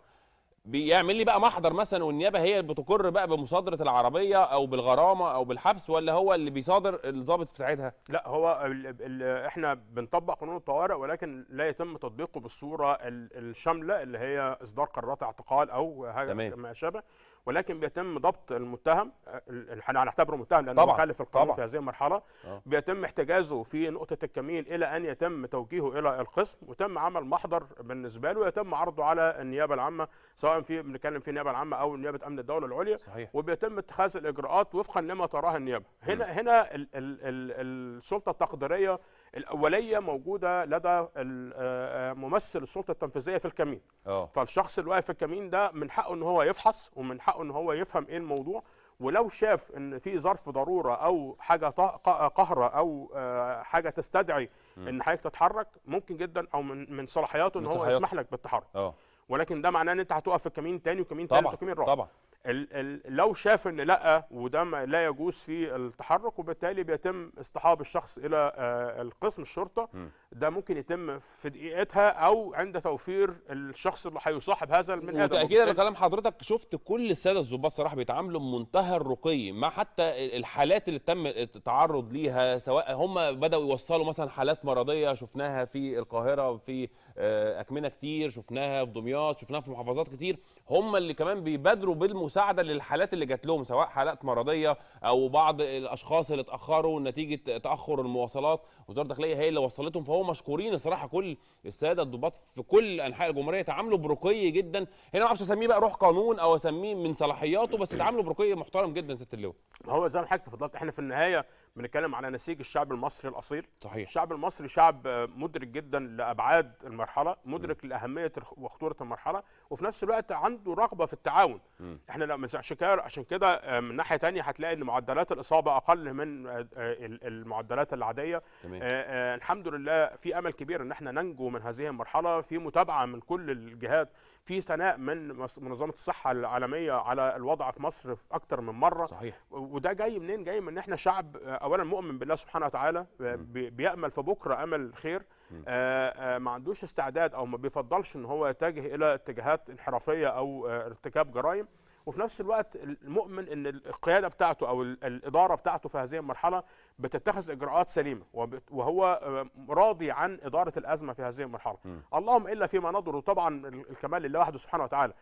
بيعمل لي بقى محضر مثلا والنيابه هي اللي بتقر بقى بمصادره العربيه او بالغرامه او بالحبس ولا هو اللي بيصادر الضابط في ساعتها لا هو ال ال احنا بنطبق قانون الطوارئ ولكن لا يتم تطبيقه بالصوره ال- الشامله اللي هي اصدار قرارات اعتقال او حاجه تمام. ما شابه ولكن بيتم ضبط المتهم ال- ال- احنا هنعتبره متهم لانه طبعاً، مخالف القانون طبعاً. في هذه المرحله آه. بيتم احتجازه في نقطه الكمين الى ان يتم توجيهه الى القسم ويتم عمل محضر بالنسبه له ويتم عرضه على النيابه العامه سواء في بنتكلم في النيابه العامه او نيابه امن الدوله العليا صحيح. وبيتم اتخاذ الاجراءات وفقا لما تراه النيابه هنا هنا ال ال ال السلطه التقديريه الاوليه موجوده لدى ال- آه، آه، ممثل السلطه التنفيذيه في الكمين اه فالشخص اللي واقف في الكمين ده من حقه ان هو يفحص ومن حقه ان هو يفهم ايه الموضوع ولو شاف ان في ظرف ضروره او حاجه ط- ق- قهره او آه، حاجه تستدعي مم. ان حضرتك تتحرك ممكن جدا او من من صلاحياته ان من هو صلاحياته. يسمح لك بالتحرك اه ولكن ده معناه ان انت هتقف في كمين تاني وكمين تالت طبعا وكمين رابع طبعا ال ال لو شاف ان لا وده ما- لا يجوز في التحرك وبالتالي بيتم اصطحاب الشخص الى آه، القسم الشرطه مم. ده ممكن يتم في دقيقتها او عند توفير الشخص اللي هيصاحب هذا البني ادم وتأكيدا وبالتالي- لكلام حضرتك شفت كل الساده الضباط صراحه بيتعاملوا بمنتهى الرقي مع حتى الحالات اللي تم التعرض ليها سواء هم بداوا يوصلوا مثلا حالات مرضيه شفناها في القاهره في آه، اكمنه كتير شفناها في دمياط شفناها في محافظات كتير هم اللي كمان بيبادروا بالمساعده للحالات اللي جات لهم سواء حالات مرضيه او بعض الاشخاص اللي اتاخروا نتيجه تاخر المواصلات وزاره الداخليه هي اللي وصلتهم فهو مشكورين الصراحه كل الساده الضباط في كل انحاء الجمهوريه تعاملوا برقي جدا هنا ما اعرفش اسميه بقى روح قانون او اسميه من صلاحياته بس تعاملوا برقي محترم جدا ست اللواء هو زي ما حضرتك تفضلت احنا في النهايه بنتكلم على نسيج الشعب المصري الاصيل صحيح الشعب المصري شعب آه، مدرك جدا لابعاد المرحله مدرك لاهميه الخ- وخطوره المرحله وفي نفس الوقت عنده رغبه في التعاون مم. احنا لما عشان كده عشان كده آه، من ناحيه تانية هتلاقي ان معدلات الاصابه اقل من آه، آه، ال- المعدلات العاديه تمام آه، آه، الحمد لله في امل كبير ان احنا ننجو من هذه المرحله في متابعه من كل الجهات في ثناء من مس- منظمه الصحه العالميه على الوضع في مصر في اكتر من مره صحيح وده جاي منين جاي من ان احنا شعب آه، اولا مؤمن بالله سبحانه وتعالى آه، بي- بيامل في بكره امل خير مم. آه، آه، ما عندوش استعداد او ما بيفضلش ان هو يتجه الى اتجاهات انحرافيه او آه، ارتكاب جرائم وفي نفس الوقت المؤمن ان القياده بتاعته او ال- الاداره بتاعته في هذه المرحله بتتخذ اجراءات سليمه وبت- وهو آه، راضي عن اداره الازمه في هذه المرحله مم. اللهم الا فيما نظر طبعا ال- الكمال لله وحده سبحانه وتعالى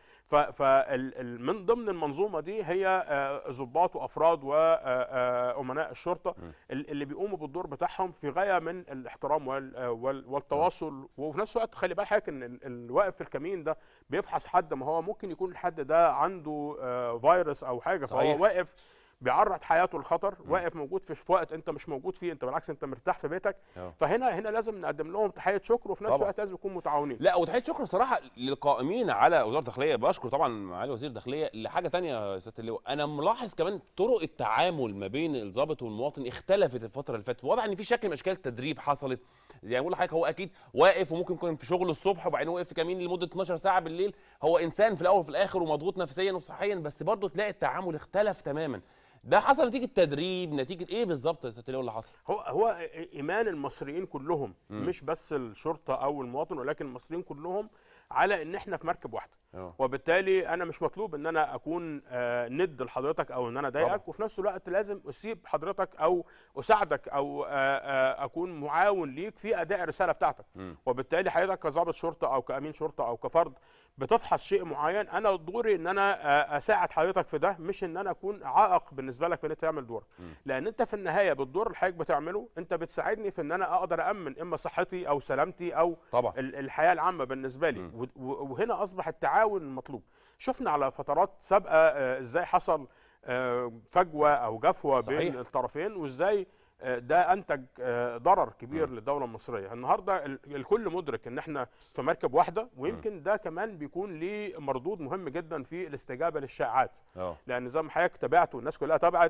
فمن ضمن المنظومه دي هي آه، ضباط وافراد وامناء الشرطه مم. ال- اللي بيقوموا بالدور بتاعهم في غايه من الاحترام وال- آه، وال- والتواصل وفي نفس الوقت خلي بالك ان ال- الواقف في الكمين ده بيفحص حد ما هو ممكن يكون الحد ده عنده آه، فيروس او حاجه صحيح. فهو واقف بيعرض حياته للخطر واقف موجود في في وقت انت مش موجود فيه انت بالعكس انت مرتاح في بيتك آه. فهنا هنا لازم نقدم لهم تحيه شكر وفي نفس طبعاً. الوقت لازم نكون متعاونين لا وتحيه شكر صراحه للقائمين على وزاره الداخليه بشكر طبعا معالي وزير الداخليه لحاجه تانية يا سياده اللواء انا ملاحظ كمان طرق التعامل ما بين الضابط والمواطن اختلفت الفتره اللي فاتت واضح ان في شكل من اشكال التدريب حصلت يعني بقول لحضرتك هو اكيد واقف وممكن يكون في شغله الصبح وبعدين واقف في كمين لمده 12 ساعه بالليل هو انسان في الاول وفي الاخر ومضغوط نفسيا وصحيا بس برضه تلاقي التعامل اختلف تماما ده حصل نتيجه تدريب نتيجه ايه بالظبط يا سياده اللواء اللي حصل هو هو ايمان المصريين كلهم مم. مش بس الشرطه او المواطن ولكن المصريين كلهم على ان احنا في مركب واحده اه وبالتالي انا مش مطلوب ان انا اكون آه، ند لحضرتك او ان انا طبعا. اضايقك وفي نفس الوقت لازم اسيب حضرتك او اساعدك او آه، آه، اكون معاون ليك في اداء الرساله بتاعتك مم. وبالتالي حضرتك كظابط شرطه او كامين شرطه او كفرد بتفحص شيء معين انا دوري ان انا آه، اساعد حضرتك في ده مش ان انا اكون عائق بالنسبه لك في ان انت تعمل دورك مم. لان انت في النهايه بالدور اللي حضرتك بتعمله انت بتساعدني في ان انا اقدر امن اما صحتي او سلامتي او طبعا ال- الحياه العامه بالنسبه لي مم. و- و- وهنا اصبح التعاون المطلوب شفنا على فترات سابقه آه، ازاي حصل آه، فجوه او جفوه صحيح. بين الطرفين وازاي آه، ده انتج آه، ضرر كبير مم. للدوله المصريه النهارده ال- الكل مدرك ان احنا في مركب واحده ويمكن ده كمان بيكون ليه مردود مهم جدا في الاستجابه للشائعات اه لان زي ما حضرتك تابعت والناس كلها تابعت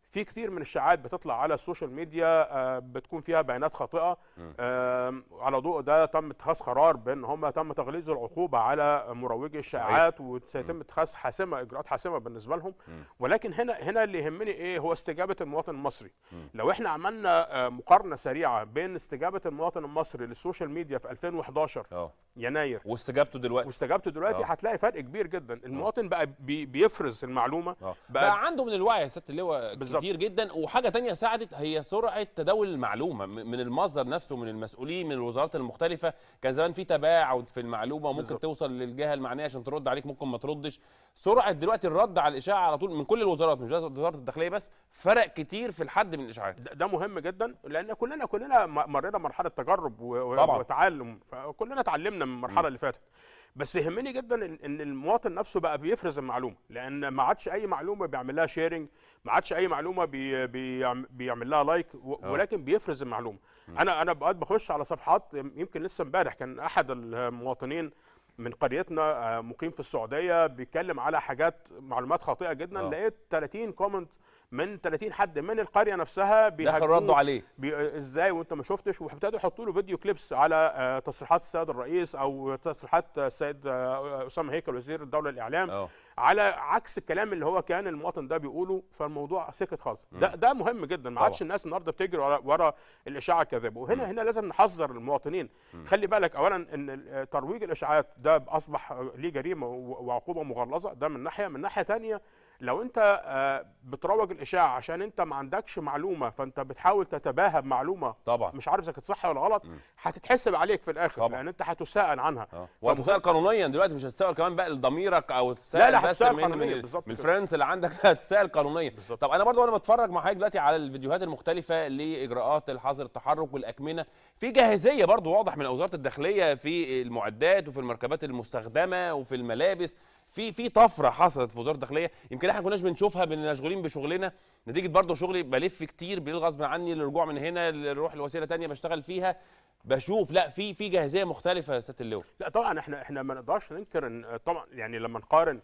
في كثير من الشائعات بتطلع على السوشيال ميديا آه، بتكون فيها بيانات خاطئه آم، على ضوء ده تم اتخاذ قرار بان هم تم تغليظ العقوبه على مروجي الشائعات وسيتم اتخاذ حاسمه اجراءات حاسمه بالنسبه لهم ولكن هنا هنا اللي يهمني ايه هو استجابه المواطن المصري لو احنا عملنا آه، مقارنه سريعه بين استجابه المواطن المصري للسوشيال ميديا في 2011 اه يناير واستجابته دلوقتي واستجابته دلوقتي آه. هتلاقي فرق كبير جدا المواطن بقى بي بيفرز المعلومه بقى, بقى عنده من الوعي يا سياده اللواء بالظبط. كتير جدا وحاجه تانية ساعدت هي سرعه تداول المعلومه م- من المصدر نفسه من المسؤولين من الوزارات المختلفه كان زمان في تباعد في المعلومه وممكن بالظبط. توصل للجهه المعنيه عشان ترد عليك ممكن ما تردش سرعه دلوقتي الرد على الاشاعه على طول من كل الوزارات مش بس وزاره الداخليه بس فرق كتير في الحد من الاشاعات ده ده مهم جدا لان كلنا كلنا م- مرينا مرحله تجارب و- و- طبعاً. وتعلم فكلنا اتعلمنا من المرحله اللي فاتت بس يهمني جدا ان إن المواطن نفسه بقى بيفرز المعلومه لان ما عادش اي معلومه بيعمل لها شيرنج ما عادش اي معلومه بي بيعم- بيعمل لها لايك و- آه. ولكن بيفرز المعلومه انا انا بقعد بخش على صفحات يمكن لسه امبارح كان احد المواطنين من قريتنا آه، مقيم في السعوديه بيتكلم على حاجات معلومات خاطئه جدا آه. لقيت 30 كومنت من 30 حد من القريه نفسها دخل بيهاجموه ردوا عليه بي... ازاي وانت ما شفتش وابتدوا يحطوا له فيديو كليبس على آه، تصريحات السيد الرئيس او تصريحات السيد آه، اسامه هيكل وزير الدوله الاعلام اه على عكس الكلام اللي هو كان المواطن ده بيقوله فالموضوع سكت خالص ده ده مهم جدا ما طبعا. عادش الناس النهارده بتجري ورا, ورا الاشاعه الكاذبه وهنا هنا لازم نحذر المواطنين خلي بالك اولا ان ال- ترويج الاشاعات ده اصبح ليه جريمه و- وعقوبه مغلظه ده من ناحيه من ناحيه تانية لو انت آه، بتروج الاشاعه عشان انت ما عندكش معلومه فانت بتحاول تتباهى بمعلومه طبعا مش عارف اذا كانت صح ولا غلط هتتحسب عليك في الاخر طبعا. لان انت هتساءل عنها اه وهتسال قانونيا دلوقتي مش هتسال كمان بقى لضميرك او تسال لا، لا، بس هتسأل من قانونيا، من, بالظبط من كده. الفريندز اللي عندك لا هتسال قانونيا طب انا برضو وانا بتفرج مع حضرتك دلوقتي على الفيديوهات المختلفه لاجراءات الحظر التحرك والاكمنه في جاهزيه برضو واضح من وزاره الداخليه في المعدات وفي المركبات المستخدمه وفي الملابس في في طفره حصلت في وزاره الداخليه يمكن احنا كناش بنشوفها باننا مشغولين بشغلنا نتيجه برضو شغلي بلف كتير بالليل غصب عني للرجوع من هنا لروح لوسيله تانية بشتغل فيها بشوف لا في في جاهزيه مختلفه يا سياده اللواء لا طبعا احنا احنا ما نقدرش ننكر ان طبعا يعني لما نقارن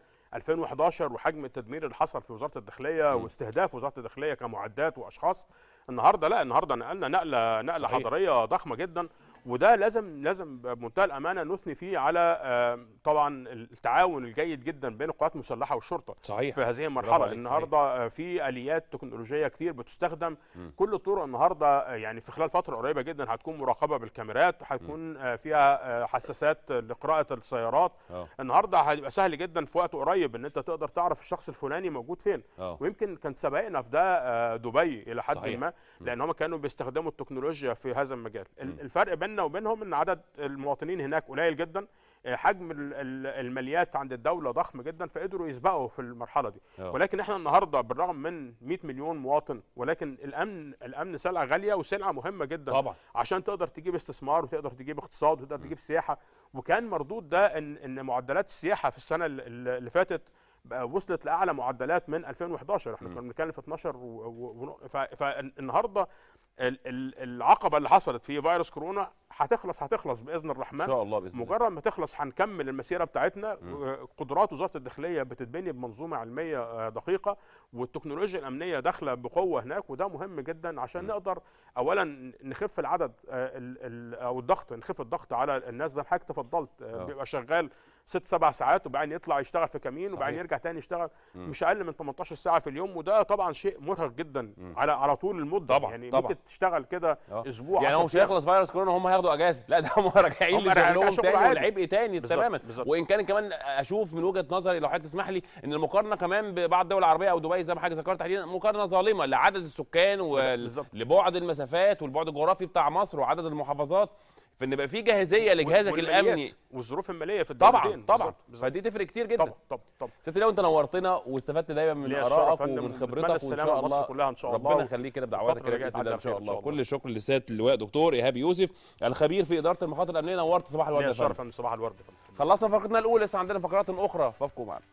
2011 وحجم التدمير اللي حصل في وزاره الداخليه واستهداف وزاره الداخليه كمعدات واشخاص النهارده لا النهارده نقلنا نقله نقله صحيح. حضاريه ضخمه جدا وده لازم لازم بمنتهى الامانه نثني فيه على آه، طبعا التعاون الجيد جدا بين القوات المسلحه والشرطه صحيح في هذه برافو المرحله عليك، النهارده آه، في اليات تكنولوجيه كتير بتستخدم كل الطرق النهارده آه، يعني في خلال فتره قريبه جدا هتكون مراقبه بالكاميرات هتكون آه، فيها آه، حساسات لقراءه السيارات اه النهارده هيبقى سهل جدا في وقت قريب ان انت تقدر تعرف الشخص الفلاني موجود فين اه ويمكن كان سبقنا في ده آه، دبي الى حد صحيح. ما لان هم كانوا بيستخدموا التكنولوجيا في هذا المجال ال- الفرق بيننا وبينهم ان عدد المواطنين هناك قليل جدا آه، حجم ال- ال- الماليات عند الدوله ضخم جدا فقدروا يسبقوا في المرحله دي آه. ولكن احنا النهارده بالرغم من 100 مليون مواطن ولكن الامن الامن سلعه غاليه وسلعه مهمه جدا طبعا عشان تقدر تجيب استثمار وتقدر تجيب اقتصاد وتقدر تجيب سياحه وكان مردود ده ان ان معدلات السياحه في السنه ال- ال- اللي فاتت بقى وصلت لاعلى معدلات من 2011 احنا كنا بنتكلم في 12 و... و... و... ف... فالنهارده ال... ال... العقبه اللي حصلت في فيروس كورونا هتخلص هتخلص باذن الرحمن ان شاء الله باذن الله مجرد ما تخلص هنكمل المسيره بتاعتنا قدرات وزاره الداخليه بتتبني بمنظومه علميه آه، دقيقه والتكنولوجيا الامنيه داخله بقوه هناك وده مهم جدا عشان نقدر اولا نخف العدد آه، ال- ال- او الضغط نخف الضغط على الناس زي ما حضرتك تفضلت آه، آه. بيبقى شغال ست سبع ساعات وبعدين يطلع يشتغل في كمين وبعدين صحيح. يرجع تاني يشتغل مم. مش اقل من 18 ساعه في اليوم وده طبعا شيء مرهق جدا على على طول المده طبعا، يعني طبعا. ممكن تشتغل كده آه. اسبوع يعني 10 هو مش أيام. هيخلص فيروس كورونا هم هياخدوا اجازه لا ده هم راجعين هم راجعين لشغلهم شغل تاني عادي. والعبء تاني بالظبط، تماما بالظبط. وان كان كمان اشوف من وجهه نظري لو حضرتك تسمح لي ان المقارنه كمان ببعض الدول العربيه او دبي زي ما حضرتك ذكرت تحديدا مقارنه ظالمه لعدد السكان بالظبط. ولبعد المسافات والبعد الجغرافي بتاع مصر وعدد المحافظات فان يبقى في جاهزيه لجهازك والماليات الامني والظروف الماليه في طبعا الدولتين طبعا بالظبط، بالظبط. فدي تفرق كتير جدا طبعا طبعا طبعا ست لو انت نورتنا واستفدت دايما من ليا الشرف ارائك يا فندم، ومن ونتمنى خبرتك وان السلامة شاء لمصر الله كلها إن شاء الله ربنا و- يخليك كده بدعواتك الفترة اللي كده جاية باذن الله ان تعدي شاء على خير الله إن شاء الله. كل الشكر لسياده اللواء دكتور ايهاب يوسف الخبير في اداره المخاطر الامنيه نورت صباح الورد ليا يا الشرف فندم يا فندم، صباح الورد يا فندم. خلصنا فقرتنا الاولى لسه عندنا فقرات اخرى فابقوا معنا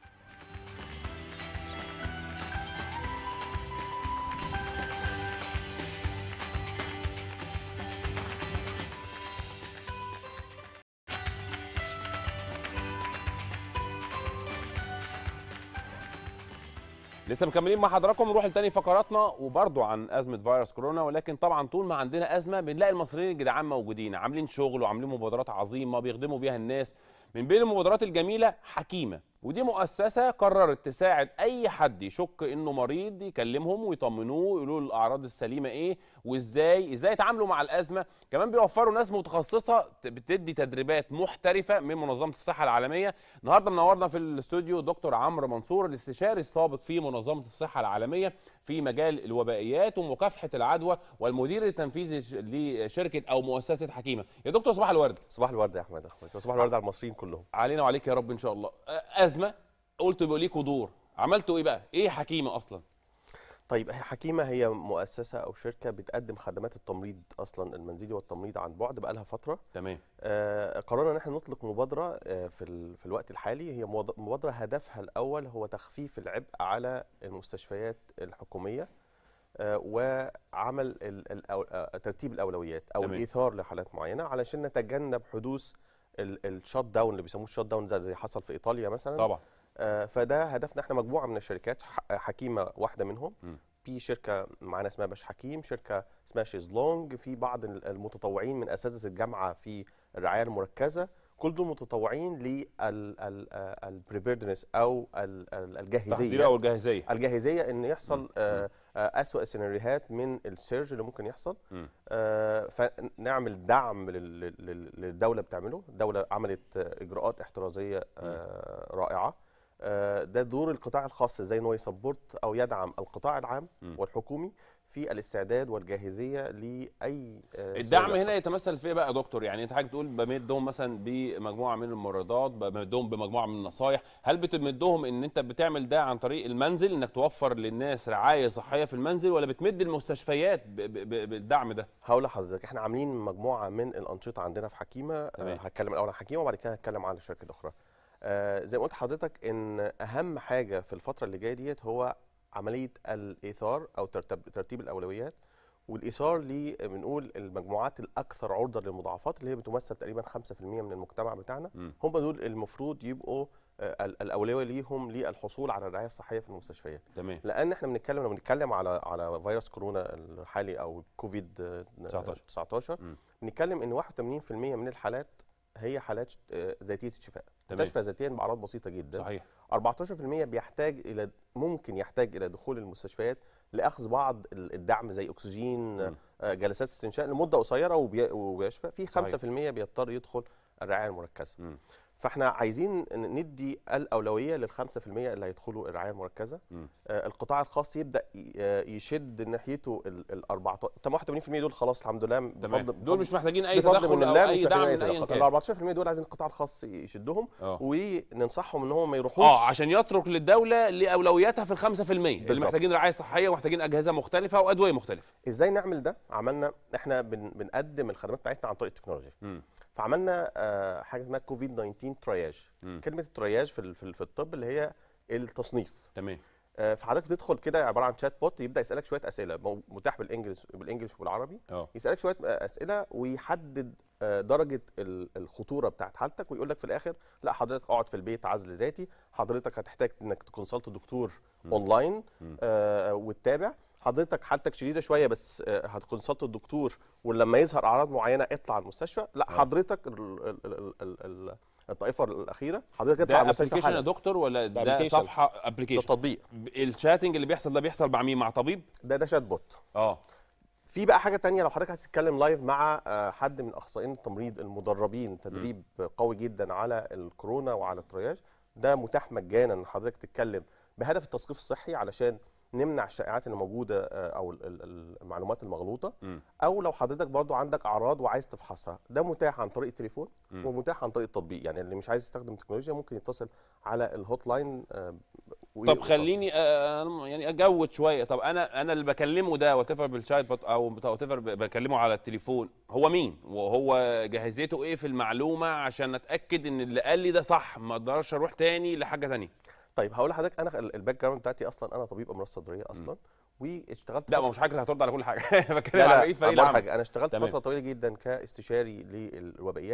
لسه مكملين مع حضراتكم نروح لتاني فقراتنا وبرضه عن ازمه فيروس كورونا ولكن طبعا طول ما عندنا ازمه بنلاقي المصريين الجدعان موجودين عاملين شغل وعاملين مبادرات عظيمه بيخدموا بيها الناس من بين المبادرات الجميله حكيمه ودي مؤسسه قررت تساعد اي حد يشك انه مريض يكلمهم ويطمنوه يقولوا له الاعراض السليمه ايه وازاي ازاي يتعاملوا مع الازمه كمان بيوفروا ناس متخصصه ت- بتدي تدريبات محترفه من منظمه الصحه العالميه النهارده منورنا في الاستوديو دكتور عمرو منصور الاستشاري السابق في منظمه الصحه العالميه في مجال الوبائيات ومكافحه العدوى والمدير التنفيذي ش- لشركه او مؤسسه حكيمه يا دكتور صباح الورد صباح الورد يا احمد اخويا وصباح الورد على المصريين كلهم علينا وعليك يا رب ان شاء الله أ- ازمه قلت يبقى ليكوا دور عملتوا ايه بقى ايه حكيمه اصلا طيب هي حكيمه هي مؤسسه او شركه بتقدم خدمات التمريض اصلا المنزلي والتمريض عن بعد بقى لها فتره تمام آه قررنا ان احنا نطلق مبادره آه في ال- في الوقت الحالي هي مباد- مبادره هدفها الاول هو تخفيف العبء على المستشفيات الحكوميه آه وعمل ال- ال- أو- آه، ترتيب الاولويات او تمام. الايثار لحالات معينه علشان نتجنب حدوث الشوت داون اللي بيسموه الشوت داون زي زي حصل في ايطاليا مثلا طبعا آه، فده هدفنا احنا مجموعه من الشركات ح- حكيمه واحده منهم م. في شركه معانا اسمها باش حكيم شركه اسمها شيزلونج في بعض ال- المتطوعين من اساتذه الجامعه في الرعايه المركزه كل دول متطوعين للبريبيردنس او ال- ال- الجاهزيه تحضير او الجاهزيه الجاهزيه ان يحصل آه، آه، اسوأ السيناريوهات من السيرج اللي ممكن يحصل م. آه، فنعمل دعم لل- لل- للدوله بتعمله الدوله عملت آه، اجراءات احترازيه آه، رائعه آه، ده دور القطاع الخاص ازاي ان هو يسبورت او يدعم القطاع العام م. والحكومي في الاستعداد والجاهزيه لاي آه، الدعم سيناريو هنا يحصل. يتمثل في ايه بقى يا دكتور يعني انت حضرتك بتقول بمدهم مثلا بمجموعه من الممرضات بمدهم بمجموعه من النصايح هل بتمدهم ان انت بتعمل ده عن طريق المنزل انك توفر للناس رعايه صحيه في المنزل ولا بتمد المستشفيات ب- ب- ب- بالدعم ده هقول لحضرتك احنا عاملين مجموعه من الانشطه عندنا في حكيمه آه، تمام. هتكلم الاول عن حكيمه وبعد كده هتكلم عن الشركه الاخرى آه، زي ما قلت لحضرتك ان اهم حاجه في الفتره اللي جايه ديت هو عمليه الايثار او ترتب ترتيب الاولويات والايثار ل بنقول المجموعات الاكثر عرضه للمضاعفات اللي هي بتمثل تقريبا 5% من المجتمع بتاعنا م. هم دول المفروض يبقوا آه، ال- الاولويه ليهم للحصول على الرعايه الصحيه في المستشفيات تمام لان احنا بنتكلم لما بنتكلم على على فيروس كورونا الحالي او كوفيد آه، 19. 19 م. بنتكلم ان 81% من الحالات هي حالات آه، ذاتيه الشفاء تمام. تشفى ذاتيا باعراض بسيطه جدا صحيح 14% بيحتاج الى ممكن يحتاج الى دخول المستشفيات لاخذ بعض ال- الدعم زي اكسجين م. آه، جلسات استنشاق لمده قصيره وبي- وبيشفى في صحيح. 5% بيضطر يدخل الرعايه المركزه م. فاحنا عايزين ن- ندي الاولويه لل 5% اللي هيدخلوا الرعايه المركزه م. آه، القطاع الخاص يبدا ي- آه، يشد ناحيته ال 14 طب 81% دول خلاص الحمد لله تمام دول مش محتاجين اي بفضل تدخل من او الله اي مش دعم محتاجين من أي ايا تدخل. ال كان 14% دول عايزين القطاع الخاص يشدهم اه وننصحهم ان هم ما يروحوش اه عشان يترك للدوله لاولوياتها في الخمسة في المية اللي بالظبط. محتاجين رعايه صحيه ومحتاجين اجهزه مختلفه وادويه مختلفه ازاي نعمل ده عملنا احنا بن بنقدم الخدمات بتاعتنا عن طريق التكنولوجيا م. فعملنا آه، حاجه اسمها كوفيد 19 ترياج م. كلمه الترياج في ال- في ال- في الطب اللي هي التصنيف تمام آه، فحضرتك تدخل كده عباره عن شات بوت يبدا يسالك شويه اسئله مو- متاح بالانجلش بالانجلش وبالعربي اه يسالك شويه آه، اسئله ويحدد آه، درجه ال- الخطوره بتاعت حالتك ويقول لك في الاخر لا حضرتك اقعد في البيت عزل ذاتي حضرتك هتحتاج انك تكونسلت دكتور م. اونلاين م. آه، وتتابع حضرتك حالتك شديده شويه بس آه، هتكونسلت الدكتور ولما يظهر اعراض معينه اطلع على المستشفى لا آه. حضرتك ال- ال- ال- ال- ال- الطائفه الاخيره حضرتك اطلع ده على المستشفى ابلكيشن يا حالا. دكتور ولا ده ده application. صفحه ده ابلكيشن تطبيق الشاتنج اللي بيحصل ده بيحصل مع مين مع طبيب ده ده شات بوت اه في بقى حاجه تانية لو حضرتك عايز تتكلم لايف مع آه، حد من اخصائيين التمريض المدربين تدريب قوي جدا على الكورونا وعلى الترياج ده متاح مجانا ان حضرتك تتكلم بهدف التثقيف الصحي علشان نمنع الشائعات اللي موجوده آه، او ال- ال- المعلومات المغلوطه م. او لو حضرتك برضو عندك اعراض وعايز تفحصها ده متاح عن طريق التليفون م. ومتاح عن طريق التطبيق يعني اللي مش عايز يستخدم تكنولوجيا ممكن يتصل على الهوت لاين آه، طب ويتصل. خليني آه يعني اجود شويه طب انا انا اللي بكلمه ده وات ايفر بالشات بوت او وات ايفر بكلمه على التليفون هو مين وهو جاهزيته ايه في المعلومه عشان اتاكد ان اللي قال لي ده صح ما اقدرش اروح تاني لحاجه تانية طيب هقول لحضرتك انا ال- الباك جراوند بتاعتي اصلا انا طبيب امراض صدريه اصلا واشتغلت لا ما فترة- مش حاجه اللي هترد على كل حاجه بتكلم لا على لا بقيه فريق أقول العمل حاجه انا اشتغلت تمام. فتره طويله جدا كاستشاري للوبائيات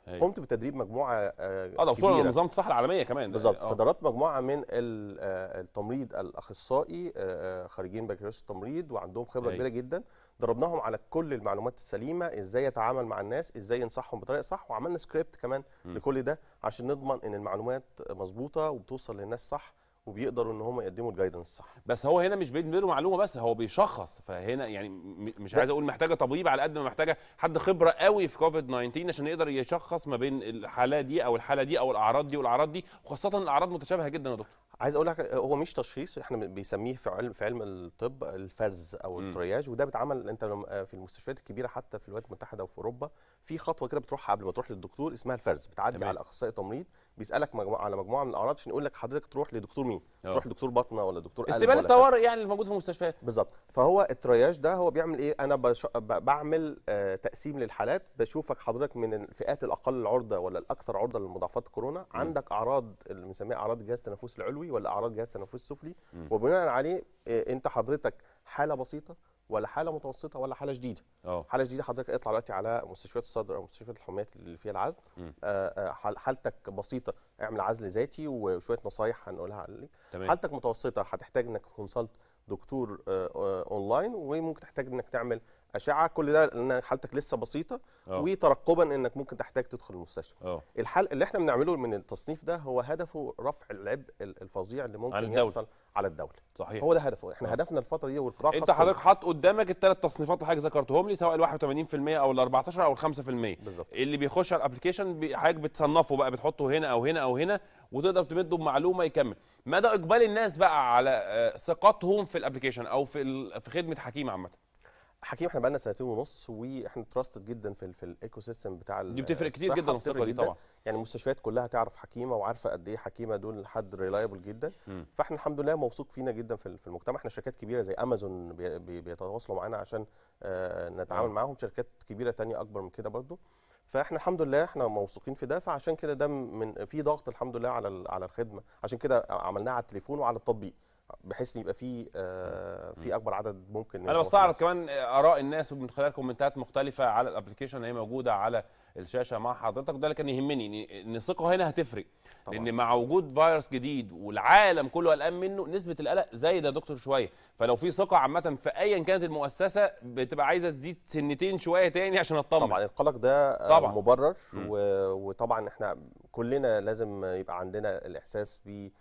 أيوة. قمت بتدريب مجموعه اه اه ده وصولا كبيرة. لمنظمه الصحه العالميه كمان ده بالظبط يعني، آه. فدربت مجموعه من ال- آه، التمريض الاخصائي آه، آه، خريجين بكالوريوس التمريض وعندهم خبره أيوة. كبيره جدا دربناهم على كل المعلومات السليمه ازاي يتعامل مع الناس ازاي ينصحهم بطريقه صح وعملنا سكريبت كمان م. لكل ده عشان نضمن ان المعلومات مظبوطه وبتوصل للناس صح وبيقدروا ان هم يقدموا الجايدنس صح بس هو هنا مش بيديله معلومه بس هو بيشخص فهنا يعني م- مش ده- عايز اقول محتاجه طبيب على قد ما محتاجه حد خبره قوي في كوفيد 19 عشان يقدر يشخص ما بين الحاله دي او الحاله دي او الاعراض دي والاعراض دي وخاصه الاعراض متشابهه جدا يا دكتور عايز اقول لك هو مش تشخيص احنا بيسميه في علم في علم الطب الفرز او مم. الترياج وده بيتعمل انت لما- في المستشفيات الكبيره حتى في الولايات المتحده وفي اوروبا في خطوه كده بتروحها قبل ما تروح للدكتور اسمها الفرز بتعدي تمام. على اخصائي تمريض بيسالك مجموعه على مجموعه من الاعراض عشان يقول لك حضرتك تروح لدكتور مين اه. تروح لدكتور بطنه ولا دكتور قلب استقبال ولا كذا. الطوارئ يعني الموجود في المستشفيات بالظبط فهو الترياج ده هو بيعمل ايه انا بش... ب- بعمل آه تقسيم للحالات بشوفك حضرتك من الفئات الاقل عرضه ولا الاكثر عرضه لمضاعفات كورونا عندك اعراض اللي بنسميها اعراض الجهاز التنفسي العلوي ولا اعراض الجهاز التنفسي السفلي مم. وبناء عليه آه انت حضرتك حاله بسيطه ولا حاله متوسطه ولا حاله شديده اه حاله جديده حضرتك اطلع دلوقتي على مستشفيات الصدر او مستشفيات الحميات اللي فيها العزل مم. آه، آه، حال- حالتك بسيطه اعمل عزل ذاتي وشويه نصايح هنقولها عليك تمام. حالتك متوسطه هتحتاج انك تكونسلت دكتور آه، آه، اونلاين وممكن تحتاج انك تعمل اشعه كل ده لان حالتك لسه بسيطه اه. وترقبا انك ممكن تحتاج تدخل المستشفى اه الحل اللي احنا بنعمله من التصنيف ده هو هدفه رفع العبء ال- الفظيع اللي ممكن على الدولة. يحصل على الدوله صحيح هو ده هدفه احنا اه. هدفنا الفتره دي والقطاع انت الخاص حضرتك كله. حاطط قدامك الثلاث تصنيفات اللي حضرتك ذكرتهم لي سواء ال 81% او ال 14 او ال 5% بالظبط اللي بيخش على الابلكيشن بي- حضرتك بتصنفه بقى بتحطه هنا او هنا او هنا وتقدر تمده بمعلومه يكمل مدى اقبال الناس بقى على آه، ثقتهم في الابلكيشن او في ال- في خدمه حكيم عامه حكيم احنا بقالنا سنتين ونص واحنا تراستد جدا في ال في الايكو سيستم بتاع ال- دي بتفرق كتير الصحة، جدا بتفرق الثقه دي جدا. طبعا يعني المستشفيات كلها تعرف حكيمه وعارفه قد ايه حكيمه دول حد ريلايبل جدا مم. فاحنا الحمد لله موثوق فينا جدا في ال- في المجتمع احنا شركات كبيره زي امازون بي- بي- بيتواصلوا معانا عشان آه، نتعامل آه. معاهم شركات كبيره تانية اكبر من كده برضو فاحنا الحمد لله احنا موثوقين في ده فعشان كده ده من في ضغط الحمد لله على ال- على الخدمه عشان كده عملناها على التليفون وعلى التطبيق بحيث ان يبقى في آه، في اكبر عدد ممكن انا يتواصل بستعرض مع كمان اراء الناس من خلال كومنتات مختلفه على الابلكيشن اللي هي موجوده على الشاشه مع حضرتك ده اللي كان يهمني إن- ان الثقه هنا هتفرق طبعاً. لان مع وجود فيروس جديد والعالم كله قلقان منه نسبه القلق زايده يا دكتور شويه فلو في ثقه عامه في ايا كانت المؤسسه بتبقى عايزه تزيد سنتين شويه تاني عشان اطمن طبعا القلق ده آه، طبعاً. مبرر مم. و- وطبعا احنا كلنا لازم يبقى عندنا الاحساس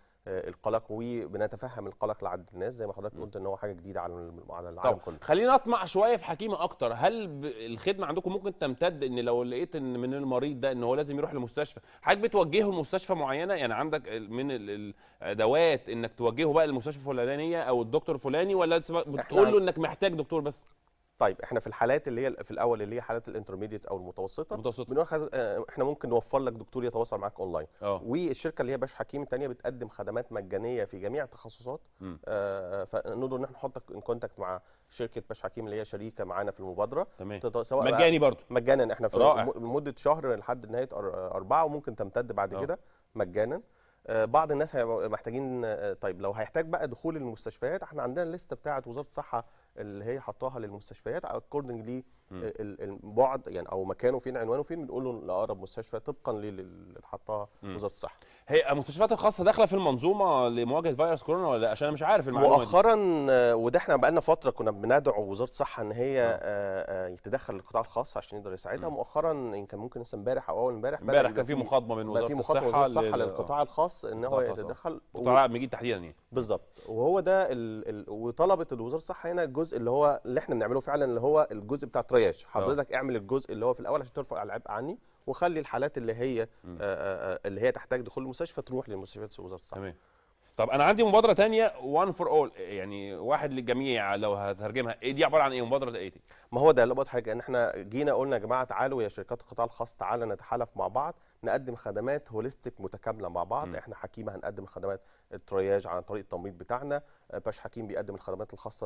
بالقلق وبنتفهم القلق اللي عند الناس زي ما حضرتك قلت ان هو حاجه جديده على الم- على العالم طب كله خلينا اطمع شويه في حكيمه اكتر هل ب- الخدمه عندكم ممكن تمتد ان لو لقيت ان من المريض ده ان هو لازم يروح لمستشفى حضرتك بتوجهه لمستشفى معينه يعني عندك ال- من ال- الادوات انك توجهه بقى للمستشفى الفلانيه او الدكتور الفلاني ولا لسه بقى بتقول له انك محتاج دكتور بس طيب احنا في الحالات اللي هي في الاول اللي هي حالات الانترميديت او المتوسطه المتوسطة. بنقول حضرتك- آه، احنا ممكن نوفر لك دكتور يتواصل معاك اونلاين اه والشركه اللي هي باش حكيم الثانيه بتقدم خدمات مجانيه في جميع التخصصات مم. آه، فنقدر ان احنا نحطك ان كونتاكت مع شركه باش حكيم اللي هي شريكه معانا في المبادره تمام تت- سواء بقى- مجاني برضه مجانا احنا في رائع. م- لمده شهر لحد نهايه أر- اربعه وممكن تمتد بعد آه. كده مجانا آه، بعض الناس هيبقوا محتاجين آه، طيب لو هيحتاج بقى دخول المستشفيات احنا عندنا الليسته بتاعه وزاره الصحه اللي هي حطاها للمستشفيات اكوردنج ليه مم. البعد يعني او مكانه فين عنوانه فين بنقول له لاقرب مستشفى طبقا لل- اللي حطها مم. وزاره الصحه هي المستشفيات الخاصه داخله في المنظومه لمواجهه فيروس كورونا ولا لا؟ عشان انا مش عارف المعلومه دي مؤخرا آه، وده احنا بقالنا فتره كنا بندعو وزاره الصحه ان هي آه، آه، يتدخل القطاع الخاص عشان يقدر يساعدها مم. مؤخرا يمكن ممكن لسه امبارح او اول امبارح بدأ امبارح يبقى كان في مخاطبه من بقى وزاره في مخاطبه الصحه وزاره الصحه لل- للقطاع الخاص ان هو القطاع الخاص، آه. يتدخل قطاع المجيد تحديدا يعني بالظبط وهو ده ال... ال... وطلبت الوزاره الصحه هنا الجزء اللي هو اللي احنا بنعمله فعلا اللي هو الجزء بتاع الترياج حضرتك اعمل الجزء اللي هو في الاول عشان ترفع العبء عني وخلي الحالات اللي هي مم. آه، آه، آه، اللي هي تحتاج دخول المستشفى تروح للمستشفيات وزاره الصحه تمام طب انا عندي مبادره تانية وان فور اول يعني واحد للجميع لو هترجمها ايه دي عباره عن ايه مبادره ايه دي ما هو ده اللي بقى حاجه ان احنا جينا قلنا يا جماعه تعالوا يا شركات القطاع الخاص تعالى نتحالف مع بعض نقدم خدمات هوليستيك متكامله مع بعض م. احنا حكيمه هنقدم خدمات الترياج عن طريق التمريض بتاعنا آه، باش حكيم بيقدم الخدمات الخاصه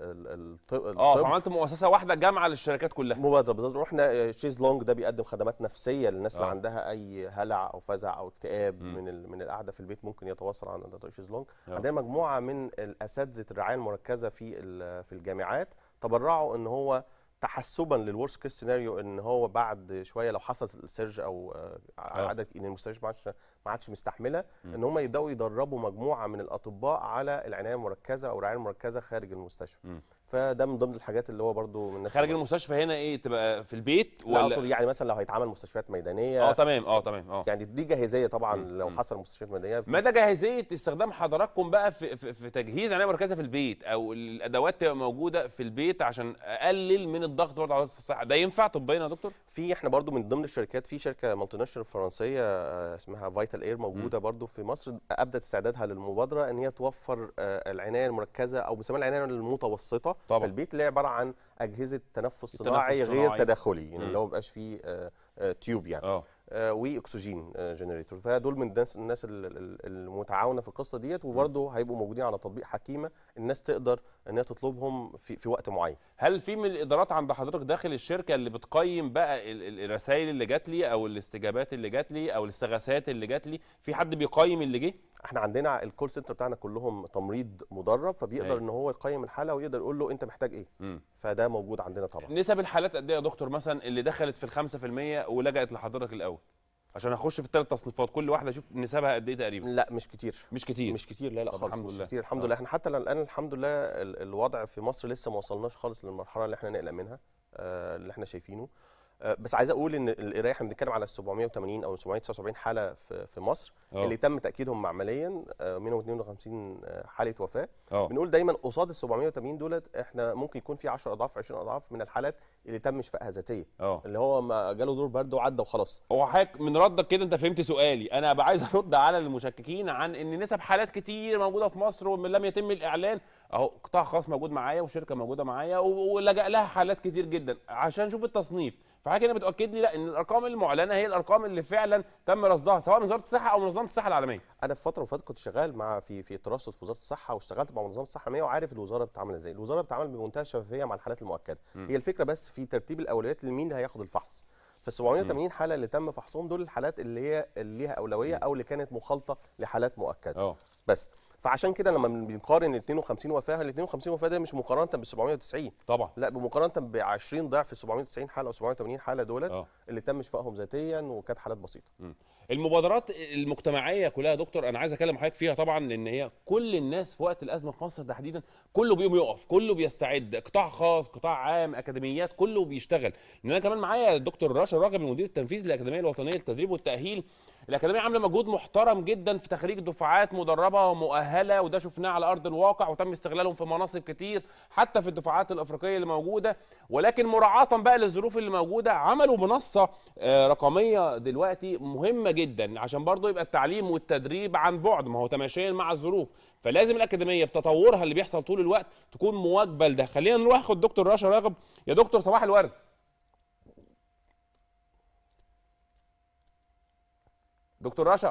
بالطب اه فعملت مؤسسه واحده جامعه للشركات كلها مبادره بالظبط رحنا شيز لونج ده بيقدم خدمات نفسيه للناس اللي آه. عندها اي هلع او فزع او اكتئاب مم. من ال- من القعده في البيت ممكن يتواصل عن طريق شيز لونج آه. عندنا مجموعه من الاساتذه الرعايه المركزه في ال- في الجامعات تبرعوا ان هو تحسبا للورست كيس سيناريو ان هو بعد شويه لو حصل سيرج او آه، عدد ان المستشفى ما عادش ما عادش مستحمله ان هم يبداوا يدربوا مجموعه من الاطباء على العنايه المركزه او الرعايه المركزه خارج المستشفى فده من ضمن الحاجات اللي هو برضو من الناس خارج المستشفى هنا ايه تبقى في البيت لا ولا اقصد يعني مثلا لو هيتعمل مستشفيات ميدانيه اه تمام اه تمام اه يعني دي جاهزيه طبعا لو حصل مستشفيات ميدانيه مدى جاهزيه استخدام حضراتكم بقى في, في, في تجهيز عنايه مركزه في البيت او الادوات تبقى موجوده في البيت عشان اقلل من الضغط برضه على وزاره الصحه ده ينفع طبيا يا دكتور في احنا برضو من ضمن الشركات في شركه مالتي ناشونال فرنسيه آه، اسمها فايتال اير موجوده برضو في مصر ابدت استعدادها للمبادره ان هي توفر آه، العنايه المركزه او بنسميها العنايه المتوسطه طبعا. في البيت اللي هي عباره عن اجهزه تنفس التنفس صناعي غير الصناعي. تداخلي يعني مم. اللي هو ما بيبقاش فيه آه، آه، تيوب يعني اه آه، واكسجين آه، جنريتور فدول من الناس الناس ال- ال- المتعاونه في القصه ديت وبرضه هيبقوا موجودين على تطبيق حكيمه الناس تقدر ان هي تطلبهم في في وقت معين هل في من الادارات عند حضرتك داخل الشركه اللي بتقيم بقى ال- ال- الرسائل اللي جات لي او الاستجابات اللي جات لي او الاستغاثات اللي جات لي في حد بيقيم اللي جه احنا عندنا الكول سنتر بتاعنا كلهم تمريض مدرب فبيقدر أيوة. ان هو يقيم الحاله ويقدر يقول له انت محتاج ايه مم. فده موجود عندنا طبعا نسب الحالات قد ايه يا دكتور مثلا اللي دخلت في الخمسة في المية ولجأت لحضرتك الاول عشان اخش في الثلاث تصنيفات كل واحده اشوف نسبها قد ايه تقريبا لا مش كتير مش كتير مش كتير لا لا طب خالص الحمد مش لله. كتير الحمد آه. لله احنا حتى الان الحمد لله ال- الوضع في مصر لسه ما وصلناش خالص للمرحله اللي احنا نقلق منها آه، اللي احنا شايفينه آه، بس عايز اقول ان القرايه احنا بنتكلم على 780 او 779 حاله في في مصر آه. اللي تم تاكيدهم معمليا آه، منهم 52 حاله وفاه اه بنقول دايما قصاد ال 780 دولت احنا ممكن يكون في 10 اضعاف 20 اضعاف من الحالات اللي تم شفائها ذاتيا اه اللي هو ما جاله دور برد وعدى وخلاص هو حضرتك من ردك كده انت فهمت سؤالي انا ابقى عايز ارد على المشككين عن ان نسب حالات كتير موجوده في مصر ومن لم يتم الاعلان اهو قطاع خاص موجود معايا وشركه موجوده معايا و- ولجأ لها حالات كتير جدا عشان اشوف التصنيف فحضرتك هنا بتاكد لي لا ان الارقام المعلنه هي الارقام اللي فعلا تم رصدها سواء من وزاره الصحه او منظمه الصحه العالميه انا في فتره من الفترات كنت شغال مع في في ترصد في وزاره الصحه واشتغلت مع منظمه الصحه العالميه وعارف الوزاره بتتعامل ازاي الوزاره بتتعامل بمنتهى الشفافيه مع الحالات المؤكده مم. هي الفكره بس في ترتيب الاولويات لمين اللي هياخد الفحص ف 780 حاله اللي تم فحصهم دول الحالات اللي هي اللي ليها اولويه او اللي كانت مخالطه لحالات مؤكده اه بس فعشان كده لما بنقارن ال 52 وفاه ال 52 وفاه ده مش مقارنه بال 790 طبعا لا بمقارنه ب 20 ضعف ال 790 حاله او 780 حاله دولت اه اللي تم شفائهم ذاتيا وكانت حالات بسيطه مم. المبادرات المجتمعيه كلها يا دكتور انا عايز اكلم حضرتك فيها طبعا لان هي كل الناس في وقت الازمه في مصر تحديدا كله بيقوم يقف كله بيستعد قطاع خاص قطاع عام اكاديميات كله بيشتغل لان انا كمان معايا الدكتور راشد راغب المدير التنفيذي للاكاديميه الوطنيه للتدريب والتاهيل الاكاديميه عامله مجهود محترم جدا في تخريج دفعات مدربه ومؤهله وده شفناه على ارض الواقع وتم استغلالهم في مناصب كتير حتى في الدفعات الافريقيه اللي موجوده ولكن مراعاه بقى للظروف اللي موجوده عملوا منصه آه، رقميه دلوقتي مهمه جدا عشان برضه يبقى التعليم والتدريب عن بعد ما هو تماشيا مع الظروف فلازم الاكاديميه بتطورها اللي بيحصل طول الوقت تكون مواكبه لده خلينا نروح ناخد دكتور رشا راغب يا دكتور صباح الورد دكتور رشا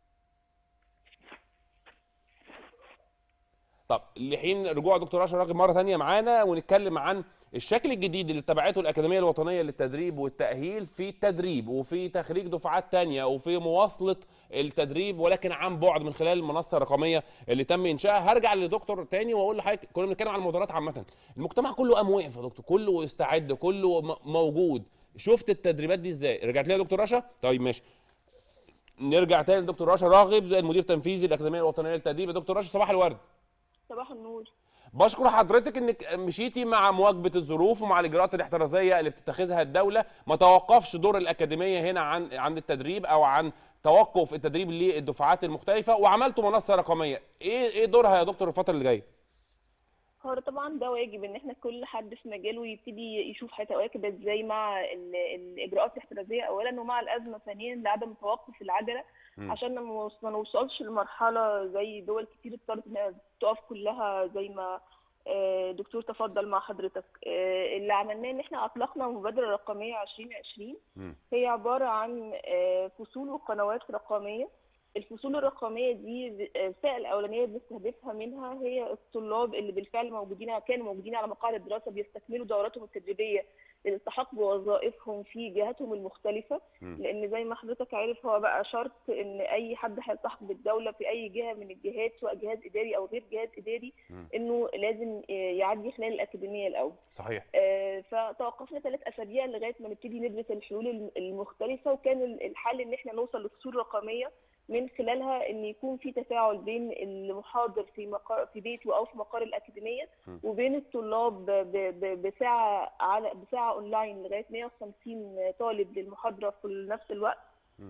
طب لحين رجوع دكتور رشا راغب مره ثانيه معانا ونتكلم عن الشكل الجديد اللي اتبعته الاكاديميه الوطنيه للتدريب والتاهيل في التدريب وفي تخريج دفعات تانية وفي مواصله التدريب ولكن عن بعد من خلال المنصه الرقميه اللي تم انشائها هرجع لدكتور تاني واقول لحضرتك كنا بنتكلم عن المبادرات عامه المجتمع كله قام واقف يا دكتور كله استعد كله م- موجود شفت التدريبات دي ازاي رجعت لها يا دكتور رشا طيب ماشي نرجع تاني لدكتور رشا راغب المدير التنفيذي الاكاديميه الوطنيه للتدريب يا دكتور رشا صباح الورد صباح النور بشكر حضرتك انك مشيتي مع مواكبه الظروف ومع الاجراءات الاحترازيه اللي بتتخذها الدوله ما توقفش دور الاكاديميه هنا عن عن التدريب او عن توقف التدريب للدفعات المختلفه وعملتوا منصه رقميه ايه ايه دورها يا دكتور الفتره اللي جايه هو طبعا ده واجب ان احنا كل حد في مجاله يبتدي يشوف هيتواكب ازاي مع ال- الاجراءات الاحترازيه اولا ومع الازمه ثانيا لعدم توقف العجله مم. عشان ما نوص- ما نوصلش لمرحله زي دول كتير اضطرت انها تقف كلها زي ما آه، دكتور تفضل مع حضرتك آه، اللي عملناه ان احنا اطلقنا مبادره رقميه 2020 هي عباره عن آه، فصول وقنوات رقميه الفصول الرقميه دي ب- الفئه الاولانيه اللي بنستهدفها منها هي الطلاب اللي بالفعل موجودين كانوا موجودين على مقاعد الدراسه بيستكملوا دوراتهم التدريبيه للالتحاق بوظائفهم في جهاتهم المختلفه مم. لان زي ما حضرتك عارف هو بقى شرط ان اي حد هيلتحق بالدوله في اي جهه من الجهات سواء جهاز اداري او غير جهاز اداري مم. انه لازم آه، يعدي خلال الاكاديميه الاول صحيح آه، فتوقفنا ثلاث اسابيع لغايه ما نبتدي ندرس الحلول الم- المختلفه وكان ال- الحل ان احنا نوصل لفصول رقميه من خلالها ان يكون في تفاعل بين المحاضر في مقر في بيته او في مقر الاكاديميه م. وبين الطلاب ب- ب- بساعه على بساعه اونلاين لغايه 150 طالب للمحاضره في نفس الوقت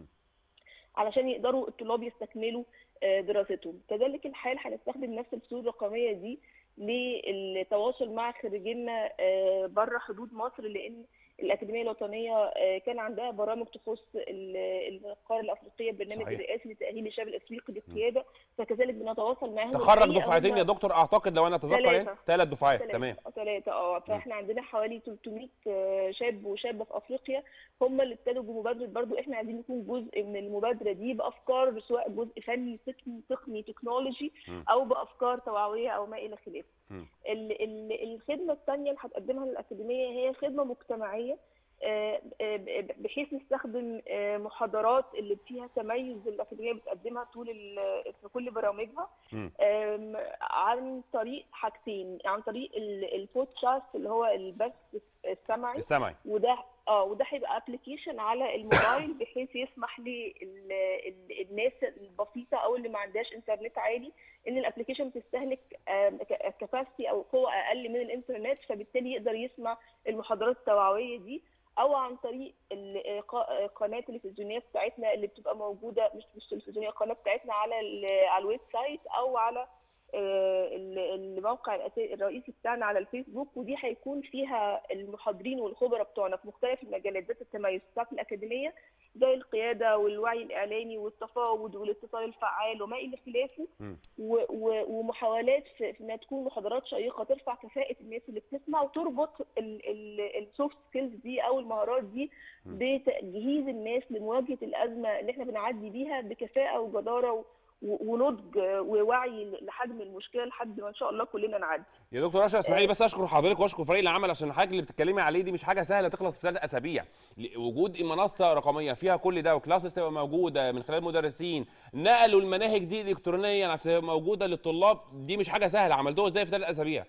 علشان يقدروا الطلاب يستكملوا آه، دراستهم كذلك الحال هنستخدم نفس الفصول الرقميه دي للتواصل مع خريجينا بره حدود مصر لان الاكاديميه الوطنيه آه، كان عندها برامج تخص ال- القاره الافريقيه البرنامج صحيح. الرئاسي لتاهيل الشباب الافريقي للقياده فكذلك بنتواصل معاهم تخرج الحقيقة دفعتين هم- يا دكتور اعتقد لو انا اتذكر يعني ثلاثة. ثلاث دفعات ثلاثة. تمام ثلاثة اه فاحنا عندنا حوالي 300 آه، شاب وشابة في افريقيا هم اللي ابتدوا بمبادرة برضو احنا عايزين نكون جزء من المبادرة دي بافكار سواء جزء فني تقني تقني تكنولوجي مم. او بافكار توعوية او ما الى خلافه مم. ال- ال- الخدمة الثانية اللي هتقدمها للأكاديمية هي خدمة مجتمعية آه، آه، ب- بحيث نستخدم آه، محاضرات اللي فيها تميز الأكاديمية بتقدمها طول ال- في كل برامجها مم. آم، عن طريق حاجتين عن طريق ال- البودكاست اللي هو البث السمعي السمعي. وده اه وده هيبقى ابلكيشن على الموبايل بحيث يسمح للناس البسيطه او اللي ما عندهاش انترنت عالي ان الابلكيشن تستهلك كاباسيتي او قوه اقل من الانترنت فبالتالي يقدر يسمع المحاضرات التوعويه دي او عن طريق ال- ق- القناه التلفزيونيه بتاعتنا اللي بتبقى موجوده مش مش تلفزيونيه القناه بتاعتنا على ال- على الويب سايت او على آه، ال- الموقع الأسا- الرئيسي بتاعنا على الفيسبوك ودي هيكون فيها المحاضرين والخبراء بتوعنا في مختلف المجالات ذات التميز بتاعت الأكاديمية زي القيادة والوعي الإعلاني والتفاوض والاتصال الفعال وما إلى خلافه و- و- ومحاولات في في انها تكون محاضرات شيقه ترفع كفاءه الناس اللي بتسمع وتربط السوفت سكيلز دي او المهارات دي بتجهيز الناس لمواجهه الازمه اللي احنا بنعدي بيها بكفاءه وجداره و- و- ونضج ووعي لحجم المشكله لحد ما ان شاء الله كلنا نعدي يا دكتور رشا اسمحي لي بس اشكر حضرتك واشكر فريق العمل عشان الحاجه اللي بتتكلمي عليه دي مش حاجه سهله تخلص في ثلاث اسابيع ل- وجود منصه رقميه فيها كل ده وكلاسز تبقى موجوده من خلال مدرسين نقلوا المناهج دي الكترونيا عشان تبقى موجوده للطلاب دي مش حاجه سهله عملتوها ازاي في ثلاث اسابيع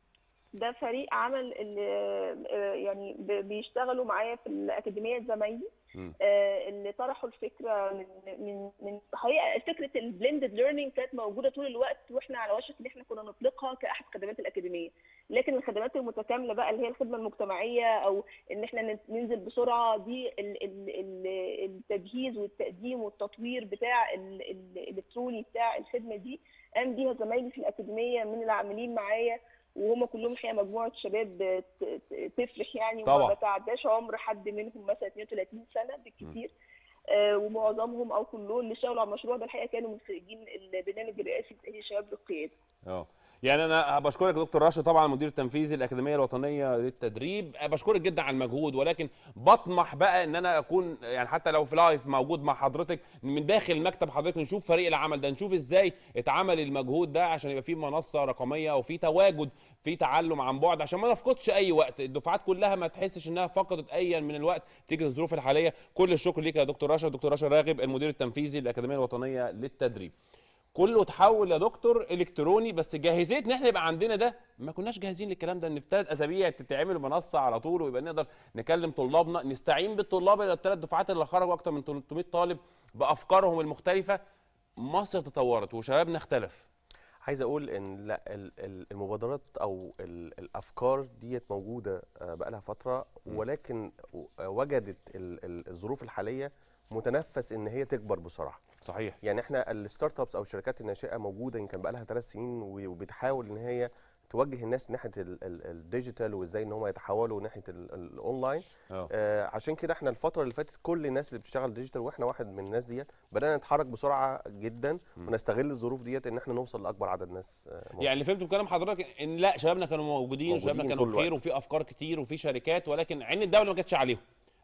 ده فريق عمل اللي آه، يعني ب- بيشتغلوا معايا في الأكاديمية زمايلي مم. آه، اللي طرحوا الفكرة من من من حقيقة فكرة البلندد ليرنينج كانت موجودة طول الوقت واحنا على وشك ان احنا كنا نطلقها كأحد خدمات الأكاديمية لكن الخدمات المتكاملة بقى اللي هي الخدمة المجتمعية أو إن احنا نن- ننزل بسرعة دي ال- ال- ال- التجهيز والتقديم والتطوير بتاع ال- ال- الإلكتروني بتاع الخدمة دي قام بيها زمايلي في الأكاديمية من العاملين معايا وهم كلهم الحقيقه مجموعه شباب ت- ت- تفرح يعني طبعا. وما تعداش عمر حد منهم مثلا 32 سنه بالكثير آه، ومعظمهم او كلهم اللي اشتغلوا على المشروع ده الحقيقه كانوا من خريجين البرنامج الرئاسي لتاهيل الشباب للقياده اه يعني انا بشكرك يا دكتور راشد طبعا المدير التنفيذي الاكاديميه الوطنيه للتدريب بشكرك جدا على المجهود ولكن بطمح بقى ان انا اكون يعني حتى لو في لايف موجود مع حضرتك من داخل مكتب حضرتك نشوف فريق العمل ده نشوف ازاي اتعمل المجهود ده عشان يبقى في منصه رقميه وفي تواجد في تعلم عن بعد عشان ما نفقدش اي وقت الدفعات كلها ما تحسش انها فقدت ايا من الوقت تيجي الظروف الحاليه كل الشكر ليك يا دكتور راشد دكتور راشد راغب المدير التنفيذي للاكاديميه الوطنيه للتدريب كله اتحول يا دكتور الكتروني بس جاهزيه ان احنا يبقى عندنا ده ما كناش جاهزين للكلام ده ان في ثلاث اسابيع تتعمل منصه على طول ويبقى نقدر نكلم طلابنا نستعين بالطلاب الى الثلاث دفعات اللي خرجوا اكتر من 300 طالب بافكارهم المختلفه مصر تطورت وشبابنا اختلف عايز اقول ان لا ال- ال- المبادرات او ال- الافكار ديت موجوده آه، بقالها فتره ولكن و- وجدت ال- ال- الظروف الحاليه متنفس ان هي تكبر بسرعه صحيح يعني احنا الستارت ابس او الشركات الناشئه موجوده يمكن بقالها ثلاث سنين و- وبتحاول ان هي توجه الناس ناحيه ال- ال- الديجيتال وازاي ان هم يتحولوا ناحيه ال- ال- الاونلاين اه آه عشان كده احنا الفتره اللي فاتت كل الناس اللي بتشتغل ديجيتال واحنا واحد من الناس ديت بدانا نتحرك بسرعه جدا ونستغل الظروف ديت ان احنا نوصل لاكبر عدد ناس آه موجود. يعني اللي فهمته من كلام حضرتك ان لا شبابنا كانوا موجودين موجودين وشبابنا طول كانوا الوقت. بخير وفي افكار كتير وفي شركات ولكن عين الدوله ما كانتش عليهم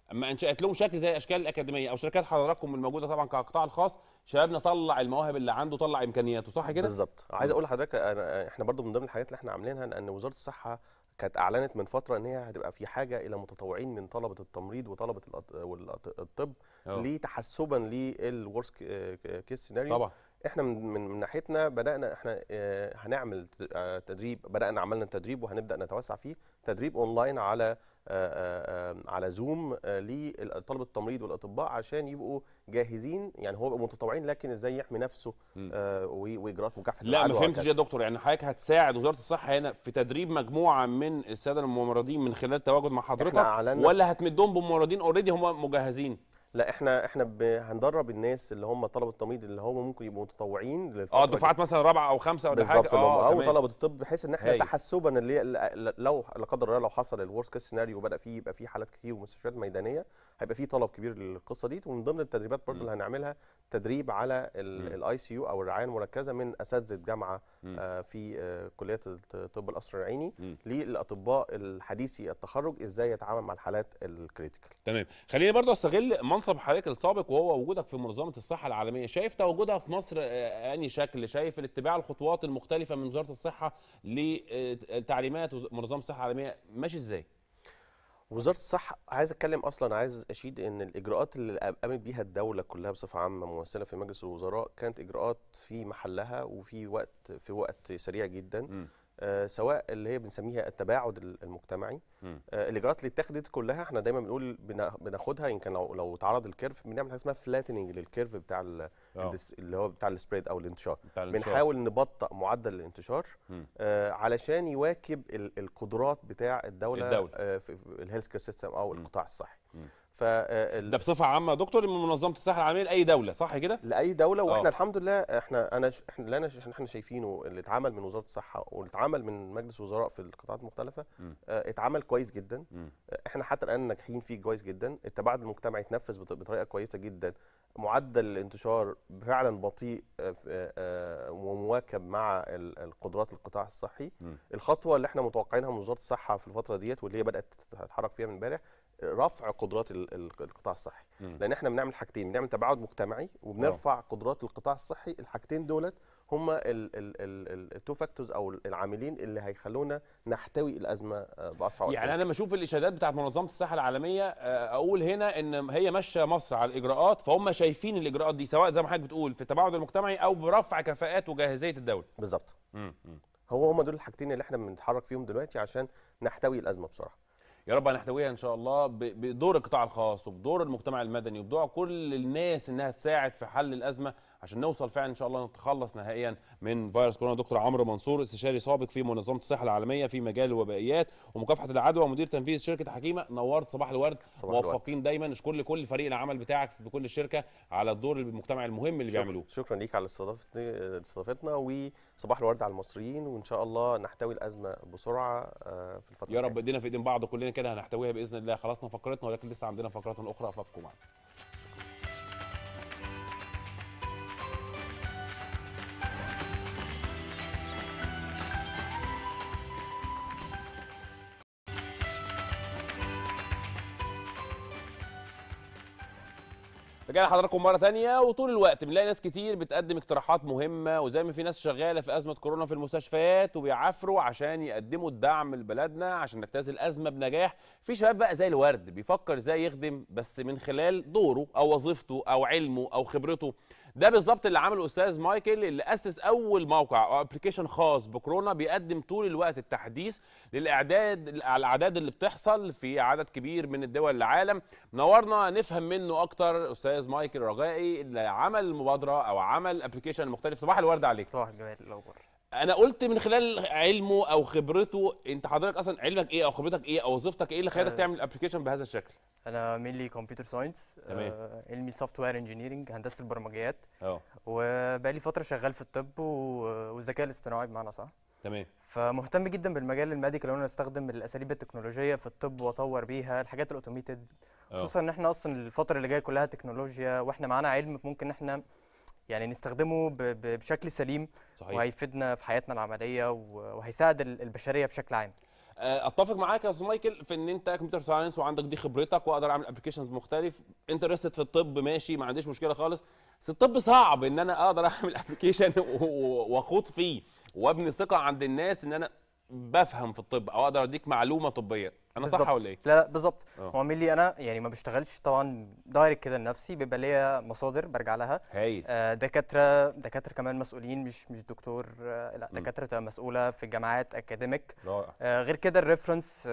اما انشات لهم شكل زي اشكال الاكاديميه او شركات حضراتكم الموجوده طبعا كقطاع الخاص شبابنا طلع المواهب اللي عنده طلع امكانياته صح كده بالظبط عايز اقول لحضرتك أنا احنا برضو من ضمن الحاجات اللي احنا عاملينها ان وزاره الصحه كانت اعلنت من فتره ان هي هتبقى في حاجه الى متطوعين من طلبه التمريض وطلبه الأط- والأط- الطب أه. لتحسبا للورست كيس سيناريو طبعا. احنا من, من, من ناحيتنا بدانا احنا آه، هنعمل ت- آه، تدريب بدانا عملنا تدريب وهنبدا نتوسع فيه تدريب اونلاين على آه، آه، آه، على زوم آه، لطلبه التمريض والاطباء عشان يبقوا جاهزين يعني هو يبقى متطوعين لكن ازاي يحمي نفسه آه، و- واجراءات مكافحه لا ما العدوى فهمتش وهكذا. يا دكتور يعني حضرتك هتساعد وزاره الصحه هنا في تدريب مجموعه من الساده الممرضين من خلال التواجد مع حضرتك أعلنا- ولا هتمدهم بممرضين اوريدي هم مجهزين لا احنا احنا ب- هندرب الناس اللي هم طلبه التمريض اللي هم ممكن يبقوا متطوعين للفترة اه دي. دفعات مثلا رابعه او خمسه ولا حاجه بالظبط اه او تمام. طلبه الطب بحيث ان احنا هايل. تحسبا اللي ل- لو لا قدر الله لو حصل الورست كيس سيناريو وبدا فيه يبقى فيه حالات كتير ومستشفيات ميدانيه هيبقى فيه طلب كبير للقصه دي ومن ضمن التدريبات برضو اللي هنعملها تدريب على الاي سي يو او الرعايه المركزه من اساتذه جامعه آه في آه كليه الطب القصر العيني للاطباء الحديثي التخرج ازاي يتعامل مع الحالات الكريتيكال تمام خليني برضو استغل منصب حضرتك السابق وهو وجودك في منظمه الصحه العالميه شايف تواجدها في مصر آه، انهي شكل شايف الاتباع الخطوات المختلفه من وزاره الصحه لتعليمات وز- منظمه الصحه العالميه ماشي ازاي وزاره الصحه عايز اتكلم اصلا عايز اشيد ان الاجراءات اللي قامت بيها الدوله كلها بصفه عامه ممثله في مجلس الوزراء كانت اجراءات في محلها وفي وقت في وقت سريع جدا آه سواء اللي هي بنسميها التباعد ال- المجتمعي مم. آه الاجراءات اللي اتخذت كلها احنا دايما بنقول بنا- بناخدها يمكن لو لو اتعرض الكيرف بنعمل حاجه اسمها فلاتننج للكيرف بتاع ال- آه. الس- اللي هو بتاع السبريد او الانتشار الانتشار. بنحاول نبطئ معدل الانتشار مم. آه علشان يواكب ال- القدرات بتاع الدوله, الدولة. آه في في الهيلث كير سيستم او القطاع الصحي مم. ف ده بصفه عامه يا دكتور من منظمه الصحه العالميه لاي دوله صح كده لاي دوله واحنا آه. الحمد لله احنا انا ش- احنا اللي انا ش- احنا شايفينه اللي اتعمل من وزاره الصحه واللي اتعمل من مجلس وزراء في القطاعات المختلفه مم. آه اتعمل كويس جدا مم. آه، احنا حتى الان ناجحين فيه كويس جدا التباعد المجتمعي اتنفذ بط- بطريقه كويسه جدا معدل الانتشار فعلا بطيء آه، ف- آه، آه، ومواكب مع ال- القدرات القطاع الصحي مم. الخطوه اللي احنا متوقعينها من وزاره الصحه في الفتره ديت واللي هي بدات تتحرك فيها من امبارح رفع قدرات ال- ال- القطاع الصحي مم. لان احنا بنعمل حاجتين بنعمل تباعد مجتمعي وبنرفع قدرات القطاع الصحي الحاجتين دولت هما التو فاكتورز او العاملين اللي هيخلونا نحتوي الازمه آه، باسرع وقت يعني ممكن. انا لما اشوف الاشادات بتاعت منظمه الصحه العالميه آه، اقول هنا ان هي ماشيه مصر على الاجراءات فهم شايفين الاجراءات دي سواء زي ما حضرتك بتقول في التباعد المجتمعي او برفع كفاءات وجاهزيه الدوله بالظبط مم. مم. هو هما دول الحاجتين اللي احنا بنتحرك فيهم دلوقتي عشان نحتوي الازمه بسرعه يا رب هنحتويها ان شاء الله ب- بدور القطاع الخاص وبدور المجتمع المدني وبدور كل الناس انها تساعد في حل الازمه عشان نوصل فعلا ان شاء الله نتخلص نهائيا من فيروس كورونا دكتور عمرو منصور استشاري سابق في منظمه الصحه العالميه في مجال الوبائيات ومكافحه العدوى ومدير تنفيذي شركه حكيمه نورت صباح الورد صباح الورد. موفقين دايما نشكر لكل فريق العمل بتاعك في كل الشركه على الدور المجتمعي المهم اللي شكراً- بيعملوه شكرا ليك على استضافتني استضافتنا وصباح الورد على المصريين وان شاء الله نحتوي الازمه بسرعه آه، في الفتره يا رب الجاية. ايدينا في ايدين بعض كلنا كده هنحتويها باذن الله خلصنا فقرتنا ولكن لسه عندنا فقرات اخرى فابقوا معنا رجعنا لحضراتكم مره تانية وطول الوقت بنلاقي ناس كتير بتقدم اقتراحات مهمه وزي ما في ناس شغاله في ازمه كورونا في المستشفيات وبيعافروا عشان يقدموا الدعم لبلدنا عشان نجتاز الازمه بنجاح في شباب بقى زي الورد بيفكر ازاي يخدم بس من خلال دوره او وظيفته او علمه او خبرته ده بالظبط اللي عمله الاستاذ مايكل اللي اسس اول موقع او ابلكيشن خاص بكورونا بيقدم طول الوقت التحديث للاعداد على الاعداد اللي بتحصل في عدد كبير من الدول العالم منورنا نفهم منه اكتر استاذ مايكل رجائي اللي عمل مبادره او عمل ابلكيشن مختلف صباح الورد عليك صباح الجمال الاخبار انا قلت من خلال علمه او خبرته انت حضرتك اصلا علمك ايه او خبرتك ايه او وظيفتك ايه اللي خلتك آه. تعمل ابلكيشن بهذا الشكل انا مينلي كمبيوتر ساينس تمام. علمي سوفت وير انجينيرنج هندسه البرمجيات اه وبقالي فتره شغال في الطب و- والذكاء الاصطناعي بمعنى صح تمام فمهتم جدا بالمجال الميديكال وانا استخدم الاساليب التكنولوجيه في الطب واطور بيها الحاجات الاوتوميتد آه. خصوصا ان احنا اصلا الفتره اللي جايه كلها تكنولوجيا واحنا معانا علم ممكن احنا يعني نستخدمه ب- ب- بشكل سليم صحيح. وهيفيدنا في حياتنا العمليه و- وهيساعد ال- البشريه بشكل عام آه، اتفق معاك يا استاذ مايكل في ان انت كمبيوتر ساينس وعندك دي خبرتك واقدر اعمل ابلكيشنز مختلف انترستد في الطب ماشي ما عنديش مشكله خالص بس الطب صعب ان انا اقدر اعمل ابلكيشن واخوض فيه وابني ثقه عند الناس ان انا بفهم في الطب او اقدر اديك معلومه طبيه انا صح بالظبط. ولا ايه؟ لا لا بالظبط آه. هو عامل لي انا يعني ما بشتغلش طبعا دايركت كده لنفسي بيبقى ليا مصادر برجع لها هايل آه، دكاتره دكاتره كمان مسؤولين مش مش دكتور آه، لا مم. دكاتره بتبقى مسؤوله في الجامعات اكاديميك رائع آه، غير كده الريفرنس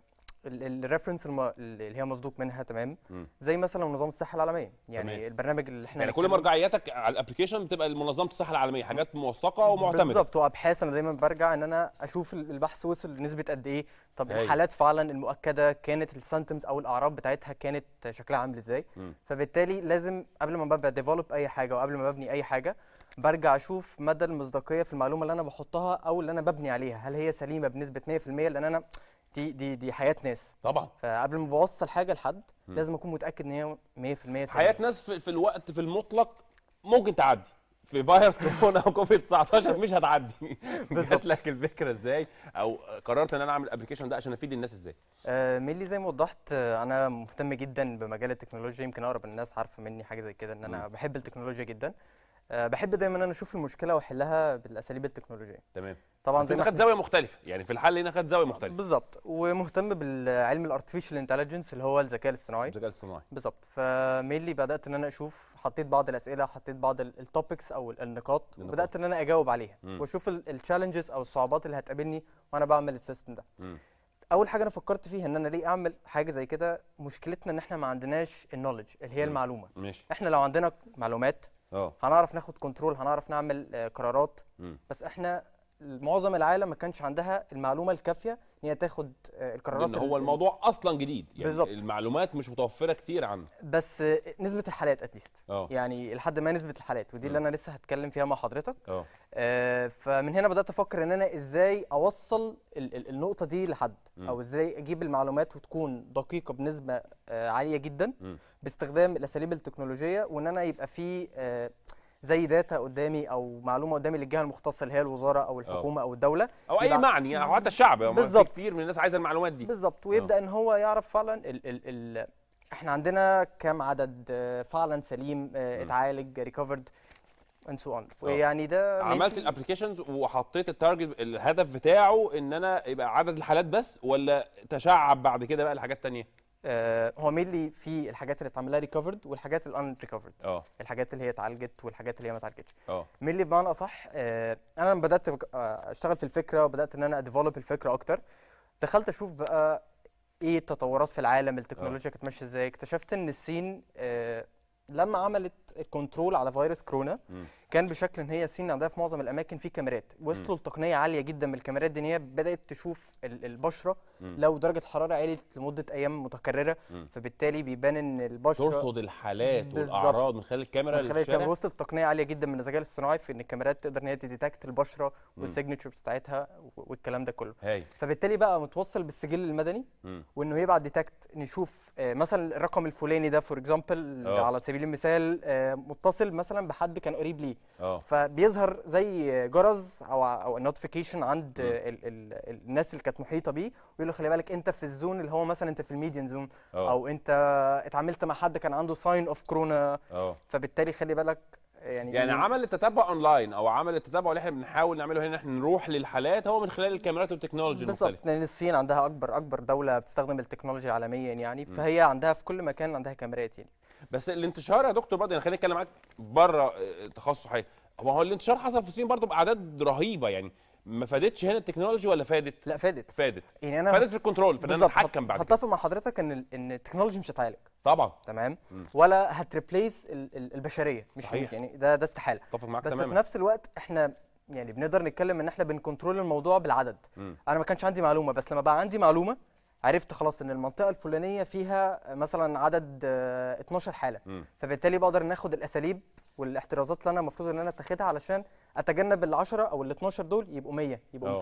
الريفرنس اللي هي مصدوق منها تمام مم. زي مثلا منظمه الصحه العالميه يعني تمام. البرنامج اللي احنا يعني كل هنتكلم- مرجعياتك على الابلكيشن بتبقى منظمه الصحه العالميه حاجات موثقه ومعتمده بالظبط وابحاث انا دايما برجع ان انا اشوف ال- البحث وصل لنسبه قد ايه طب هايل. الحالات فعلا المؤكده كانت السيمتومز او الاعراض بتاعتها كانت شكلها عامل ازاي مم. فبالتالي لازم قبل ما ببدا ديفلوب اي حاجه وقبل ما ببني اي حاجه برجع اشوف مدى المصداقيه في المعلومه اللي انا بحطها او اللي انا ببني عليها هل هي سليمه بنسبه 100% لان انا دي دي دي حياه ناس طبعا فقبل ما بوصل حاجه لحد مم. لازم اكون متاكد ان هي 100% سليمه حياه ناس في, في الوقت في المطلق ممكن تعدي في فيروس كورونا او كوفيد 19 مش هتعدي جات لك الفكره ازاي او قررت ان انا اعمل الابلكيشن ده عشان افيد الناس ازاي آه، ميلي زي ما وضحت آه، انا مهتم جدا بمجال التكنولوجيا يمكن اقرب الناس عارفه مني حاجه زي كده ان انا بحب التكنولوجيا جدا آه، بحب دايما ان انا اشوف المشكله واحلها بالاساليب التكنولوجيه تمام طبعا بس زي انت ما خدت احنا- زاويه مختلفه يعني في الحل هنا خدت زاويه مختلفه بالظبط ومهتم بالعلم الارتفيشال انتليجنس اللي هو الذكاء الاصطناعي الذكاء الاصطناعي بالظبط فمينلي بدات ان انا اشوف حطيت بعض الاسئله حطيت بعض التوبكس او ال- النقاط النقاط. وبدات ان انا اجاوب عليها مم. واشوف التشالنجز او الصعوبات اللي هتقابلني وانا بعمل السيستم ده مم. اول حاجه انا فكرت فيها ان انا ليه اعمل حاجه زي كده مشكلتنا ان احنا ما عندناش النولج اللي هي مم. المعلومه ماشي احنا لو عندنا معلومات اه هنعرف ناخد كنترول هنعرف نعمل آه، قرارات مم. بس احنا معظم العالم ما كانش عندها المعلومه الكافيه ان هي تاخد آه، القرارات لان هو ال- الموضوع اصلا جديد يعني بالظبط. المعلومات مش متوفره كتير عنه بس آه، نسبه الحالات اتليست اه يعني لحد ما نسبه الحالات ودي اللي مم. انا لسه هتكلم فيها مع حضرتك اه آه، فمن هنا بدات افكر ان انا ازاي اوصل ال- ال- النقطه دي لحد مم. او ازاي اجيب المعلومات وتكون دقيقه بنسبه آه، عاليه جدا مم. باستخدام الاساليب التكنولوجيه وان انا يبقى في آه، زي داتا قدامي او معلومه قدامي للجهه المختصه اللي هي الوزاره او الحكومه او الدوله او اي يبقى- معني او حتى الشعب يعني في بالظبط. كتير من الناس عايزه المعلومات دي بالظبط ويبدا ان هو يعرف فعلا ال ال ال احنا عندنا كام عدد آه، فعلا سليم آه، اتعالج ريكفرد اند سو اون ويعني ده عملت mainly- الابلكيشنز وحطيت التارجت الهدف بتاعه ان انا يبقى عدد الحالات بس ولا تشعب بعد كده بقى لحاجات تانية آه، هو مينلي في الحاجات اللي اتعمل لها ريكفرد والحاجات الان ريكفرد اه الحاجات اللي هي اتعالجت والحاجات اللي هي ما اتعالجتش اه مينلي بمعنى اصح آه، انا لما بدات بك- آه، اشتغل في الفكره وبدات ان انا اديفلوب الفكره اكتر دخلت اشوف بقى ايه التطورات في العالم التكنولوجيا كانت ماشيه ازاي اكتشفت ان الصين آه، لما عملت الكنترول على فيروس كورونا مم. كان بشكل ان هي الصين عندها في معظم الاماكن في كاميرات وصلوا لتقنيه عاليه جدا من الكاميرات دي ان هي بدات تشوف ال- البشره مم. لو درجه الحراره علت لمده ايام متكرره مم. فبالتالي بيبان ان البشره ترصد الحالات بالظبط. والاعراض من خلال الكاميرا من اللي خلال في الكاميرا الشارع وصلت تقنيه عاليه جدا من الذكاء الاصطناعي في ان الكاميرات تقدر ان هي تديتكت البشره مم. والسيجنتشرز بتاعتها و- والكلام ده كله هاي فبالتالي بقى متوصل بالسجل المدني مم. وانه يبعت ديتكت نشوف آه، مثلا الرقم الفلاني ده فور اكزامبل آه. على سبيل المثال آه، متصل مثلا بحد كان قريب ليه اه فبيظهر زي جرس او او نوتيفيكيشن عند مم. ال ال الناس اللي كانت محيطه بيه ويقول له خلي بالك انت في الزون اللي هو مثلا انت في الميديان زون آه. او انت اتعاملت مع حد كان عنده ساين اوف كورونا اه فبالتالي خلي بالك يعني يعني عمل التتبع اونلاين او عمل التتبع اللي احنا بنحاول نعمله هنا احنا نروح للحالات هو من خلال الكاميرات والتكنولوجي المختلفه بالظبط لان الصين عندها اكبر اكبر دوله بتستخدم التكنولوجيا عالميا يعني مم. فهي عندها في كل مكان عندها كاميرات يعني بس الانتشار يا دكتور برضه يعني خليني اتكلم معاك بره تخصص حاجه هو هو الانتشار حصل في الصين برضه باعداد رهيبه يعني ما فادتش هنا التكنولوجي ولا فادت؟ لا فادت فادت يعني انا فادت في الكنترول في ان انا بالظبط، اتحكم بعد كده هتفق مع حضرتك ان ال- ان التكنولوجي مش هتعالج طبعا تمام مم. ولا هتريبليس ال- ال- البشريه مش صحيح. يعني ده ده استحاله اتفق معاك بس تماما في نفس الوقت احنا يعني بنقدر نتكلم ان احنا بنكنترول الموضوع بالعدد مم. انا ما كانش عندي معلومه بس لما بقى عندي معلومه عرفت خلاص ان المنطقه الفلانيه فيها مثلا عدد آه، 12 حاله مم. فبالتالي بقدر ناخد الاساليب والاحترازات اللي انا المفروض ان انا اتخذها علشان اتجنب ال 10 او ال 12 دول يبقوا 100 يبقوا آه. 200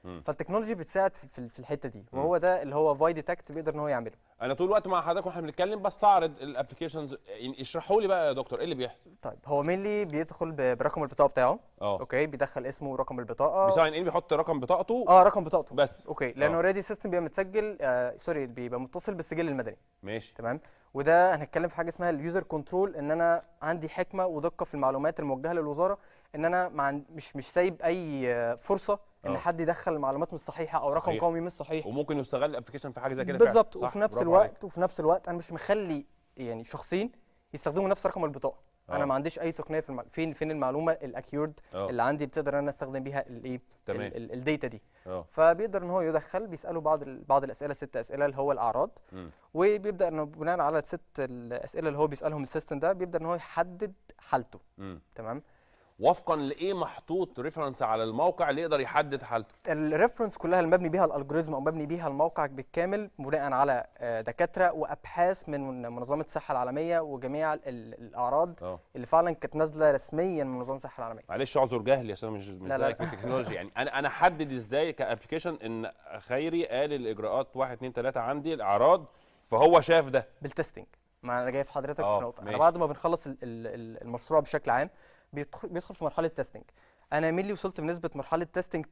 مم. فالتكنولوجي بتساعد في- في في الحته دي مم. وهو ده اللي هو فاي ديتكت بيقدر ان هو يعمله انا طول الوقت مع حضرتك واحنا بنتكلم بستعرض الابلكيشنز اشرحوا لي بقى يا دكتور ايه اللي بيحصل طيب هو مينلي بيدخل ب- برقم البطاقه بتاعه اه اوكي بيدخل اسمه ورقم البطاقه بيساين ان بيحط رقم بطاقته اه رقم بطاقته بس اوكي لانه آه. اوريدي السيستم بيبقى متسجل آه سوري بيبقى متصل بالسجل المدني ماشي تمام وده هنتكلم في حاجه اسمها اليوزر كنترول ان انا عندي حكمه ودقه في المعلومات الموجهه للوزاره ان انا مع مش مش سايب اي آه، فرصه ان آه. حد يدخل معلومات مش صحيحه او رقم صحيح. قومي مش صحيح وممكن يستغل الابلكيشن في حاجه زي كده فعلا. بالظبط صح، وفي نفس برافو الوقت عليك. وفي نفس الوقت انا مش مخلي يعني شخصين يستخدموا نفس رقم البطاقه آه. انا ما عنديش اي تقنيه في المع... فين فين المعلومه الاكيورد آه. اللي عندي اللي تقدر ان انا استخدم بيها الايه تمام. الداتا دي اه فبيقدر ان هو يدخل بيساله بعض ال... بعض الاسئله ست اسئله اللي هو الاعراض مم. وبيبدا انه بناء على الست الاسئله اللي هو بيسالهم السيستم ده بيبدا ان هو يحدد حالته مم. تمام وفقا لايه محطوط ريفرنس على الموقع اللي يقدر يحدد حالته الريفرنس كلها اللي مبني بيها الالجوريزم او مبني بيها الموقع بالكامل بناء على آه، دكاتره وابحاث من منظمه الصحه العالميه وجميع ال- ال- الاعراض اه اللي فعلا كانت نازله رسميا من منظمه الصحه العالميه معلش اعذر جهلي عشان أنا مش مش لا، لا، زيك في لا. التكنولوجيا يعني انا انا احدد ازاي كابلكيشن ان خيري قال الاجراءات 1 2 3 عندي الاعراض فهو شاف ده بالتستنج ما انا جاي في حضرتك آه، في نقطه انا ماشي. بعد ما بنخلص ال- ال- ال- المشروع بشكل عام بيدخل, بيدخل في مرحله تيستنج انا ملي وصلت بنسبه مرحله تيستنج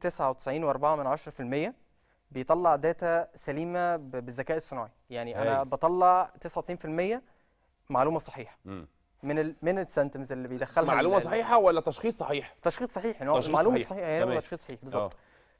99.4% بيطلع داتا سليمه ب- بالذكاء الصناعي يعني انا هايل. بطلع 99% معلومه صحيحه مم. من ال من السنتمز اللي بيدخلها معلومه ال- ال- صحيحه ولا تشخيص صحيح تشخيص صحيح يعني هو تشخيص المعلومه صحيح. صحيحه يعني هو تمام. تشخيص صحيح بالظبط آه.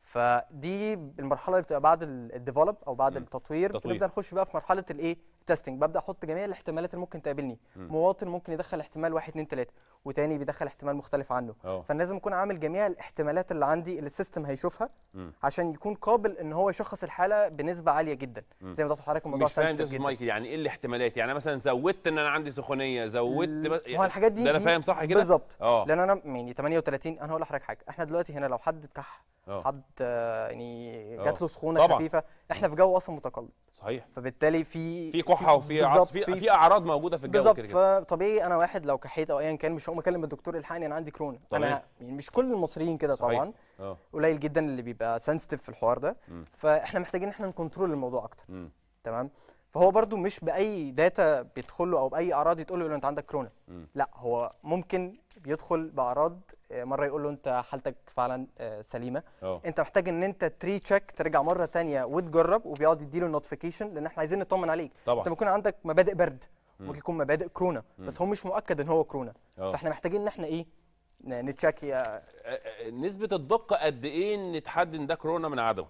فدي المرحله اللي بتبقى بعد الديفلوب او بعد مم. التطوير تطوير. بنبدا نخش بقى في مرحله الايه تيستنج ببدا احط جميع الاحتمالات اللي ممكن تقابلني مم. مواطن ممكن يدخل احتمال واحد اتنين تلاته وتاني بيدخل احتمال مختلف عنه اه فانا لازم اكون عامل جميع الاحتمالات اللي عندي اللي السيستم هيشوفها مم. عشان يكون قابل ان هو يشخص الحاله بنسبه عاليه جدا مم. زي ما ضغط حضرتك الموضوع مش فاهم sensitive ده يا أستاذ جداً. مايكل يعني ايه الاحتمالات يعني أنا مثلا زودت ان انا عندي سخونيه زودت بس هو الحاجات دي ده انا دي فاهم صح كده بالظبط اه لان انا يعني 38 انا هقول لحضرتك حاجه احنا دلوقتي هنا لو حد كح اه حد آه، يعني آه. جات له سخونه طبعاً. خفيفه احنا في جو اصلا متقلب صحيح فبالتالي في في كحه وفي عطس بالظبط، في في اعراض موجوده في الجو بالظبط كده كده فطبيعي انا واحد لو كحيت او ايا كان مش هقوم اكلم الدكتور الحقني انا عندي كورونا تمام. انا يعني مش كل المصريين كده صحيح. طبعا اه قليل جدا اللي بيبقى سنسيتيف في الحوار ده مم. فاحنا محتاجين ان احنا نكنترول الموضوع اكتر مم. تمام فهو برضو مش باي داتا بيدخل له او باي اعراض يتقول له انت عندك كورونا مم. لا هو ممكن بيدخل باعراض آه، مره يقول له انت حالتك فعلا آه، سليمه اه انت محتاج ان انت تري تشيك ترجع مره تانية وتجرب وبيقعد يديله نوتيفيكيشن لان احنا عايزين نطمن عليك طبعا انت ممكن عندك مبادئ برد مم. ممكن يكون مبادئ كورونا مم. بس هو مش مؤكد ان هو كورونا اه فاحنا محتاجين ان احنا ايه ن- نتشيك يا آه، آه، نسبه الدقه قد ايه ان تحدد ان ده كورونا من عدمه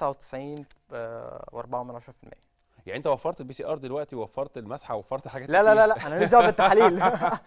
99 و4 من 10% يعني انت وفرت البي سي ار دلوقتي وفرت المسحه وفرت حاجات لا لا كتير. لا لا انا ماليش دعوه بالتحاليل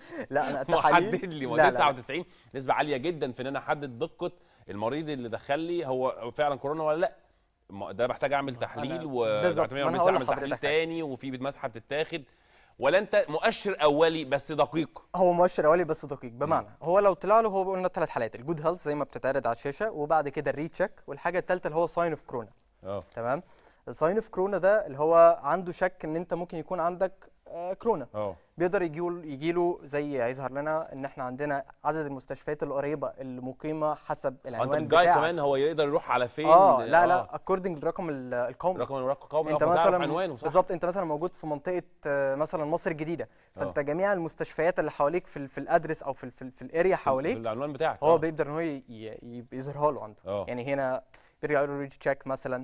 لا انا التحاليل محدد لي لا، لا، لا. 99 نسبه عاليه جدا في ان انا احدد دقه المريض اللي دخل لي هو فعلا كورونا ولا لا ما- ده محتاج اعمل تحليل بالظبط، ما أنا ولسه هقول اعمل تحليل لحضرتك تاني وفي مسحه بتتاخد ولا انت مؤشر اولي بس دقيق هو مؤشر اولي بس دقيق بمعنى هو لو طلع له هو قلنا ثلاث حالات الجود هيلث زي ما بتتعرض على الشاشه وبعد كده الريتشيك والحاجه الثالثه اللي هو ساين اوف كورونا اه تمام الساين اوف كورونا ده اللي هو عنده شك ان انت ممكن يكون عندك آه، كورونا اه بيقدر يجيله يجيله زي هيظهر لنا ان احنا عندنا عدد المستشفيات القريبه اللي مقيمه حسب انت العنوان الجاي بتاعك كمان هو يقدر يروح على فين اه لا لا اكوردنج للرقم ال- القومي رقم الرقم القومي انت انت مثلا مثلا عنوانه صح بالظبط انت مثلا موجود في منطقه آه، مثلا مصر الجديده فانت اه. جميع المستشفيات اللي حواليك في ال- في الادرس او في ال- في, ال- في الاريا في حواليك العنوان بتاعك هو اه. بيقدر ان هو ي- ي- يظهرها له عنده اه. يعني هنا بيرجع يقول له ريتش تشيك مثلا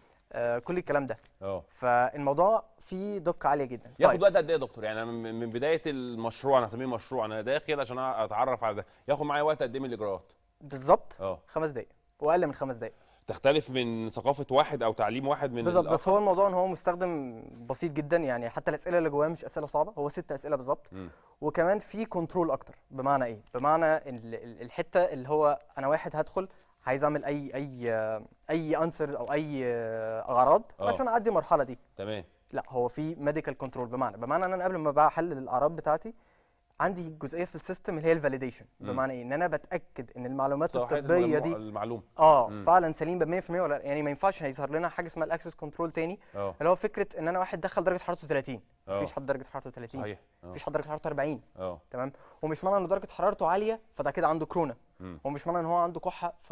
آه كل الكلام ده اه فالموضوع فيه دقه عاليه جدا ياخد وقت قد ايه يا دكتور يعني أنا من من بدايه المشروع انا هسميه مشروع انا داخل عشان اتعرف على ده ياخد معايا وقت قد ايه من الاجراءات بالظبط اه خمس دقائق واقل من خمس دقائق تختلف من ثقافه واحد او تعليم واحد من بالظبط بس الآخر؟ هو الموضوع ان هو مستخدم بسيط جدا يعني حتى الاسئله اللي جواه مش اسئله صعبه هو ست اسئله بالظبط مم. وكمان في كنترول اكتر بمعنى ايه بمعنى ال- ال- الحته اللي هو انا واحد هدخل عايز اعمل اي اي اي انسرز او اي اعراض اه. عشان اعدي المرحله دي تمام لا هو في ميديكال كنترول بمعنى بمعنى ان انا قبل ما بحلل الاعراض بتاعتي عندي جزئيه في السيستم اللي هي الفاليديشن مم. بمعنى ايه ان انا بتاكد ان المعلومات صلاحية الطبيه المعلومة- دي المعلومه اه مم. فعلا سليم ب 100% ولا لأ. يعني ما ينفعش هيظهر لنا حاجه اسمها الاكسس كنترول تاني اه اللي هو فكره ان انا واحد دخل درجه حرارته 30 اه. مفيش حد درجه حرارته 30 صحيح اه. مفيش حد درجه حرارته 40 اه تمام ومش معنى ان درجه حرارته عاليه فده كده عنده كورونا مم. ومش معنى ان هو عنده كحه فهو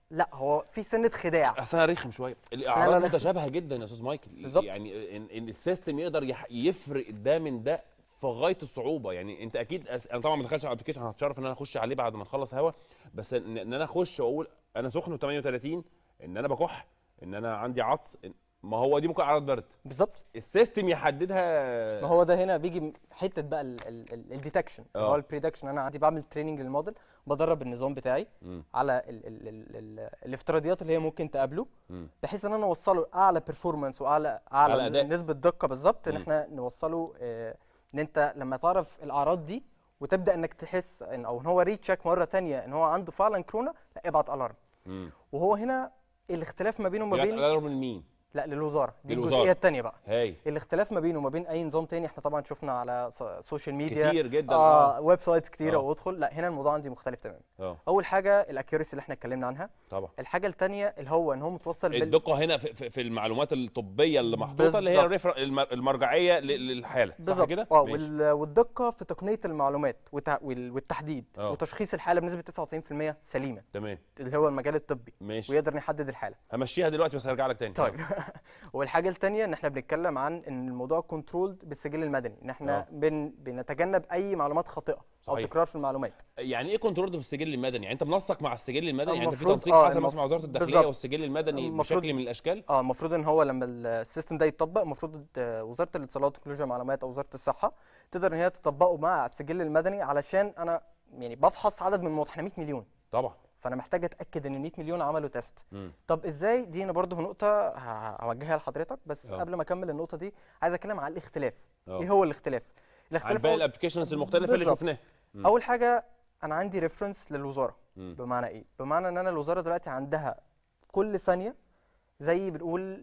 لا هو في سنه خداع اصل انا رخم شويه لا، الاعراض لا. متشابهه جدا يا استاذ مايكل بالظبط. يعني ان, إن السيستم يقدر يح- يفرق ده من ده في غايه الصعوبه يعني انت اكيد أس... انا طبعا ما دخلتش على الابلكيشن هتشرف ان انا اخش عليه بعد ما نخلص هوا بس ان, إن انا اخش واقول انا سخن و38 ان انا بكح ان انا عندي عطس إن- ما هو دي ممكن اعراض برد بالظبط السيستم يحددها ما هو ده هنا بيجي حته بقى الديتكشن آه. هو البريدكشن انا عندي بعمل تريننج للموديل بدرب النظام بتاعي مم. على ال ال ال ال الافتراضيات اللي هي ممكن تقابله مم. بحيث ان انا اوصله اعلى بيرفورمانس واعلى اعلى, أعلى أداء. نسبه دقه بالظبط ان مم. احنا نوصله آه، ان انت لما تعرف الاعراض دي وتبدا انك تحس ان او ان هو ريتشك مره تانية ان هو عنده فعلا كورونا لا ابعت الارم مم. وهو هنا الاختلاف ما بينه وما بيبعت بين الارم لمين لا للوزاره دي للوزارة. الجزئيه الثانيه بقى هاي الاختلاف ما بينه وما بين اي نظام تاني احنا طبعا شفنا على س- سوشيال ميديا كتير جداً، اه آه. ويب سايتس كتيره آه. وادخل لا هنا الموضوع عندي مختلف تماما اه اول حاجه الاكيورسي اللي احنا اتكلمنا عنها طبعا الحاجه الثانيه اللي هو ان هو متوصل بال- الدقه هنا في, في, في المعلومات الطبيه اللي محطوطه اللي هي بالظبط. الريفر الم- المرجعيه ل- للحاله صح بالظبط كده اه ماشي. وال- والدقه في تقنيه المعلومات وتع- وال- والتحديد آه. وتشخيص الحاله بنسبه 99% سليمه تمام اللي هو المجال الطبي ماشي ويقدر يحدد الحاله همشيها دلوقتي بس هرجع لك تاني طيب والحاجه الثانيه ان احنا بنتكلم عن ان الموضوع كنترولد بالسجل المدني ان احنا آه. بن بنتجنب اي معلومات خاطئه او صحيح. تكرار في المعلومات يعني ايه كنترول بالسجل المدني يعني انت منسق مع السجل المدني يعني انت في المفروض- تنسيق آه، حصل المف- مثلا مع وزاره الداخليه بالظبط. والسجل المدني المفروض- بشكل من الاشكال اه المفروض ان هو لما ال- السيستم ده يتطبق المفروض آه، وزاره الاتصالات وتكنولوجيا المعلومات او وزاره الصحه تقدر ان هي تطبقه مع السجل المدني علشان انا يعني بفحص عدد من المواطنين احنا 100 مليون طبعا فانا محتاج اتاكد ان 100 مليون عملوا تيست مم. طب ازاي دي انا برضو نقطه ه- هوجهها لحضرتك بس آه. قبل ما اكمل النقطه دي عايز اتكلم عن الاختلاف آه. ايه هو الاختلاف عن باقي أول- الابلكيشنز المختلفه اللي بالظبط. شفناها مم. اول حاجه انا عندي ريفرنس للوزاره مم. بمعنى ايه بمعنى ان انا الوزاره دلوقتي عندها كل ثانيه زي بنقول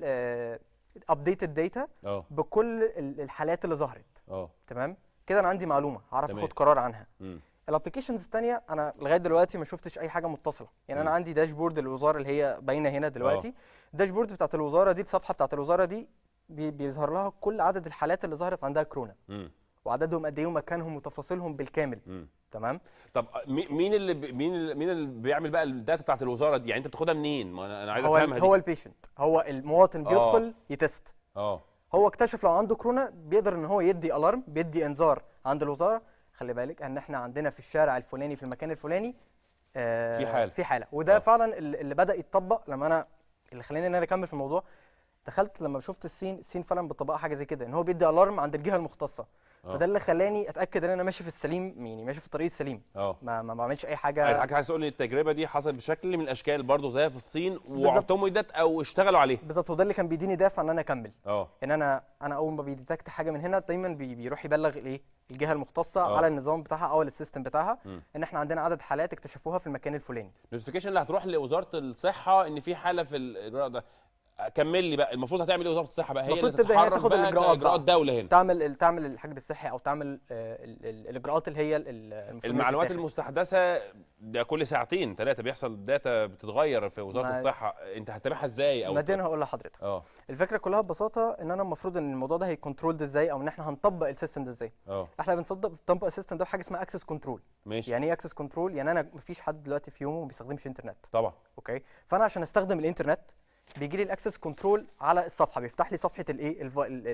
ابديتد داتا اه بكل ال- الحالات اللي ظهرت اه تمام كده انا عندي معلومه هعرف تمام. اخد قرار عنها مم. الابلكيشنز الثانيه انا لغايه دلوقتي ما شفتش اي حاجه متصله يعني انا مم. عندي داشبورد الوزاره اللي هي باينه هنا دلوقتي الداشبورد بتاعت الوزاره دي الصفحه بتاعت الوزاره دي بي- بيظهر لها كل عدد الحالات اللي ظهرت عندها كورونا مم. وعددهم قد ايه ومكانهم وتفاصيلهم بالكامل مم. تمام طب مي- مين اللي ب- مين اللي مين اللي بيعمل بقى الداتا بتاعت الوزاره دي يعني انت بتاخدها منين ما انا انا عايز هو افهمها ال- هو دي البيشنت هو المواطن آه. بيدخل يتست اه هو اكتشف لو عنده كورونا بيقدر ان هو يدي الارم بيدي انذار عند الوزاره خلي بالك ان احنا عندنا في الشارع الفلاني في المكان الفلاني آه في حالة. في حاله وده آه. فعلا اللي اللي بدا يتطبق لما انا اللي خلاني ان انا اكمل في الموضوع دخلت لما شفت الصين الصين فعلا بتطبق حاجه زي كده ان هو بيدي الارم عند الجهه المختصه آه. فده اللي خلاني اتاكد ان انا ماشي في السليم يعني ماشي في الطريق السليم اه ما ما بعملش اي يعني حاجه حضرتك عايز تقول لي التجربه دي حصلت بشكل من الاشكال برضه زي في الصين واعتمدت او اشتغلوا عليها بالظبط وده اللي كان بيديني دافع ان انا اكمل اه ان انا انا اول ما بيديتكت حاجه من هنا دايما بي بيروح يبلغ الايه الجهه المختصه آه. على النظام بتاعها او السيستم بتاعها مم. ان احنا عندنا عدد حالات اكتشفوها في المكان الفلاني النوتيفيكيشن اللي هتروح لوزاره الصحه ان في حاله في الاجراء ده كمل لي بقى المفروض هتعمل ايه وزاره الصحه بقى هي المفروض اللي تبدا هي تتحرك تاخد بقى الاجراءات كاجراءات بقى. دوله هنا تعمل ال- تعمل الحجر الصحي او تعمل آه، ال- ال- الاجراءات اللي هي ال- ال- المفروض المعلومات تتاخد. المستحدثه ده كل ساعتين ثلاثه بيحصل داتا بتتغير في وزاره ما- الصحه انت هتتابعها ازاي او ما دي انا هقول لحضرتك اه الفكره كلها ببساطه ان انا المفروض ان الموضوع ده هيكونترولد ازاي او ان احنا هنطبق السيستم ده ازاي اه احنا بنصدق بنطبق السيستم ده بحاجه اسمها اكسس كنترول ماشي يعني ايه اكسس كنترول يعني انا مفيش حد دلوقتي في يومه ما بيستخدمش انترنت طبعا اوكي فانا عشان استخدم الانترنت بيجي لي الاكسس كنترول على الصفحه بيفتح لي صفحه الايه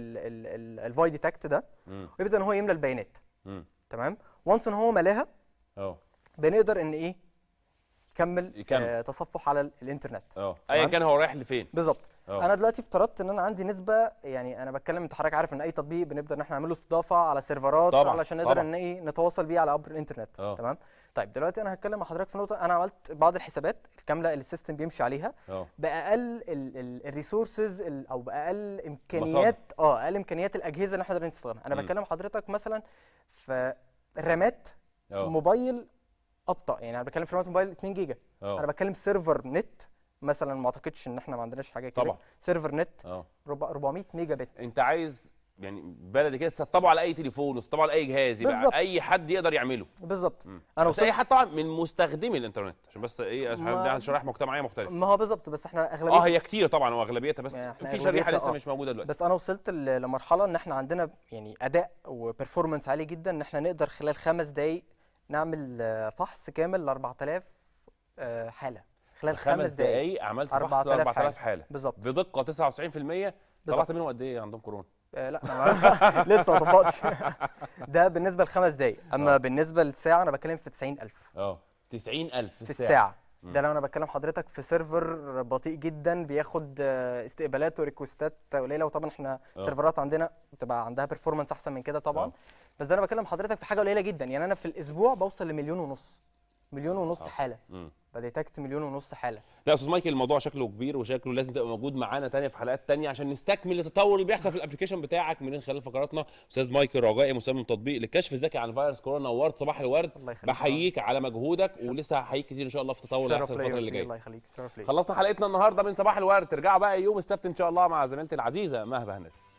الفاي ديتكت ده مم. ويبدا ان هو يملى البيانات مم. تمام وانس ان هو ملاها اه بنقدر ان ايه يكمل, يكمل. آه تصفح على ال- الانترنت اه ايا تمام؟ كان هو رايح لفين بالظبط آه. انا دلوقتي افترضت ان انا عندي نسبه يعني انا بتكلم انت حضرتك عارف ان اي تطبيق بنبدا ان احنا نعمل له استضافه على سيرفرات طبعاً، علشان نقدر طبعاً. ان ايه نتواصل بيه على عبر الانترنت آه. تمام طيب دلوقتي انا هتكلم مع حضرتك في نقطه انا عملت بعض الحسابات الكامله اللي السيستم بيمشي عليها اه باقل الريسورسز او باقل امكانيات اه اقل امكانيات الاجهزه اللي احنا نقدر نستخدمها انا مم. بتكلم حضرتك مثلا في الرامات اه موبايل ابطا يعني انا بتكلم في رامات موبايل 2 جيجا اه انا بتكلم سيرفر نت مثلا ما اعتقدش ان احنا ما عندناش حاجه كده طبعاً. سيرفر نت اه ربع- 400 ميجا بت انت عايز يعني بلدي كده تسطبه على اي تليفون وتسطبه على اي جهاز يبقى بالظبط. اي حد يقدر يعمله بالظبط مم. انا بس اي وصلت حد طبعا من مستخدمي الانترنت عشان بس ايه عشان ما- ده شرائح مجتمعيه مختلفه ما هو بالظبط بس احنا اغلبيه اه هي كتير طبعا واغلبيتها بس يعني إحنا في شريحه أغلبيتها لسه آه. مش موجوده دلوقتي بس انا وصلت ل- لمرحله ان احنا عندنا يعني اداء وبرفورمانس عالي جدا ان احنا نقدر خلال خمس دقائق نعمل آه، فحص كامل ل 4000 آه، حاله خلال في خمس خمس دقايق دقائق عملت فحص 4000 ل 4000 حاله بالظبط بدقه 99% طلعت منهم قد ايه عندهم كورونا؟ آه، لا أنا ما- لسه ما طبقتش ده بالنسبه لخمس دقايق اما بالنسبه للساعه انا بتكلم في 90000 اه 90000 في في الساعه الساعه مم. ده لو انا بتكلم حضرتك في سيرفر بطيء جدا بياخد آه، استقبالات وريكوستات قليله وطبعا احنا آه. السيرفرات عندنا بتبقى عندها بيرفورمانس احسن من كده طبعا آه. بس ده انا بكلم حضرتك في حاجه قليله جدا يعني انا في الاسبوع بوصل لمليون ونص مليون ونص آه. حاله مم. بديتكت مليون ونص حاله لا يا استاذ مايكل الموضوع شكله كبير وشكله لازم تبقى موجود معانا تاني في حلقات تانية عشان نستكمل التطور اللي بيحصل في الابلكيشن بتاعك من خلال فقراتنا استاذ مايكل رجائي مصمم تطبيق للكشف الذكي عن فيروس كورونا نورت صباح الورد الله يخليك. بحييك على مجهودك ولسه هحييك كتير ان شاء الله في التطور اللي شرف هيحصل ليا الفتره اللي وكتير، جايه الله يخليك شرف ليا خلصنا حلقتنا النهارده من صباح الورد ترجعوا بقى يوم السبت ان شاء الله مع زميلتي العزيزه مهبه هنسي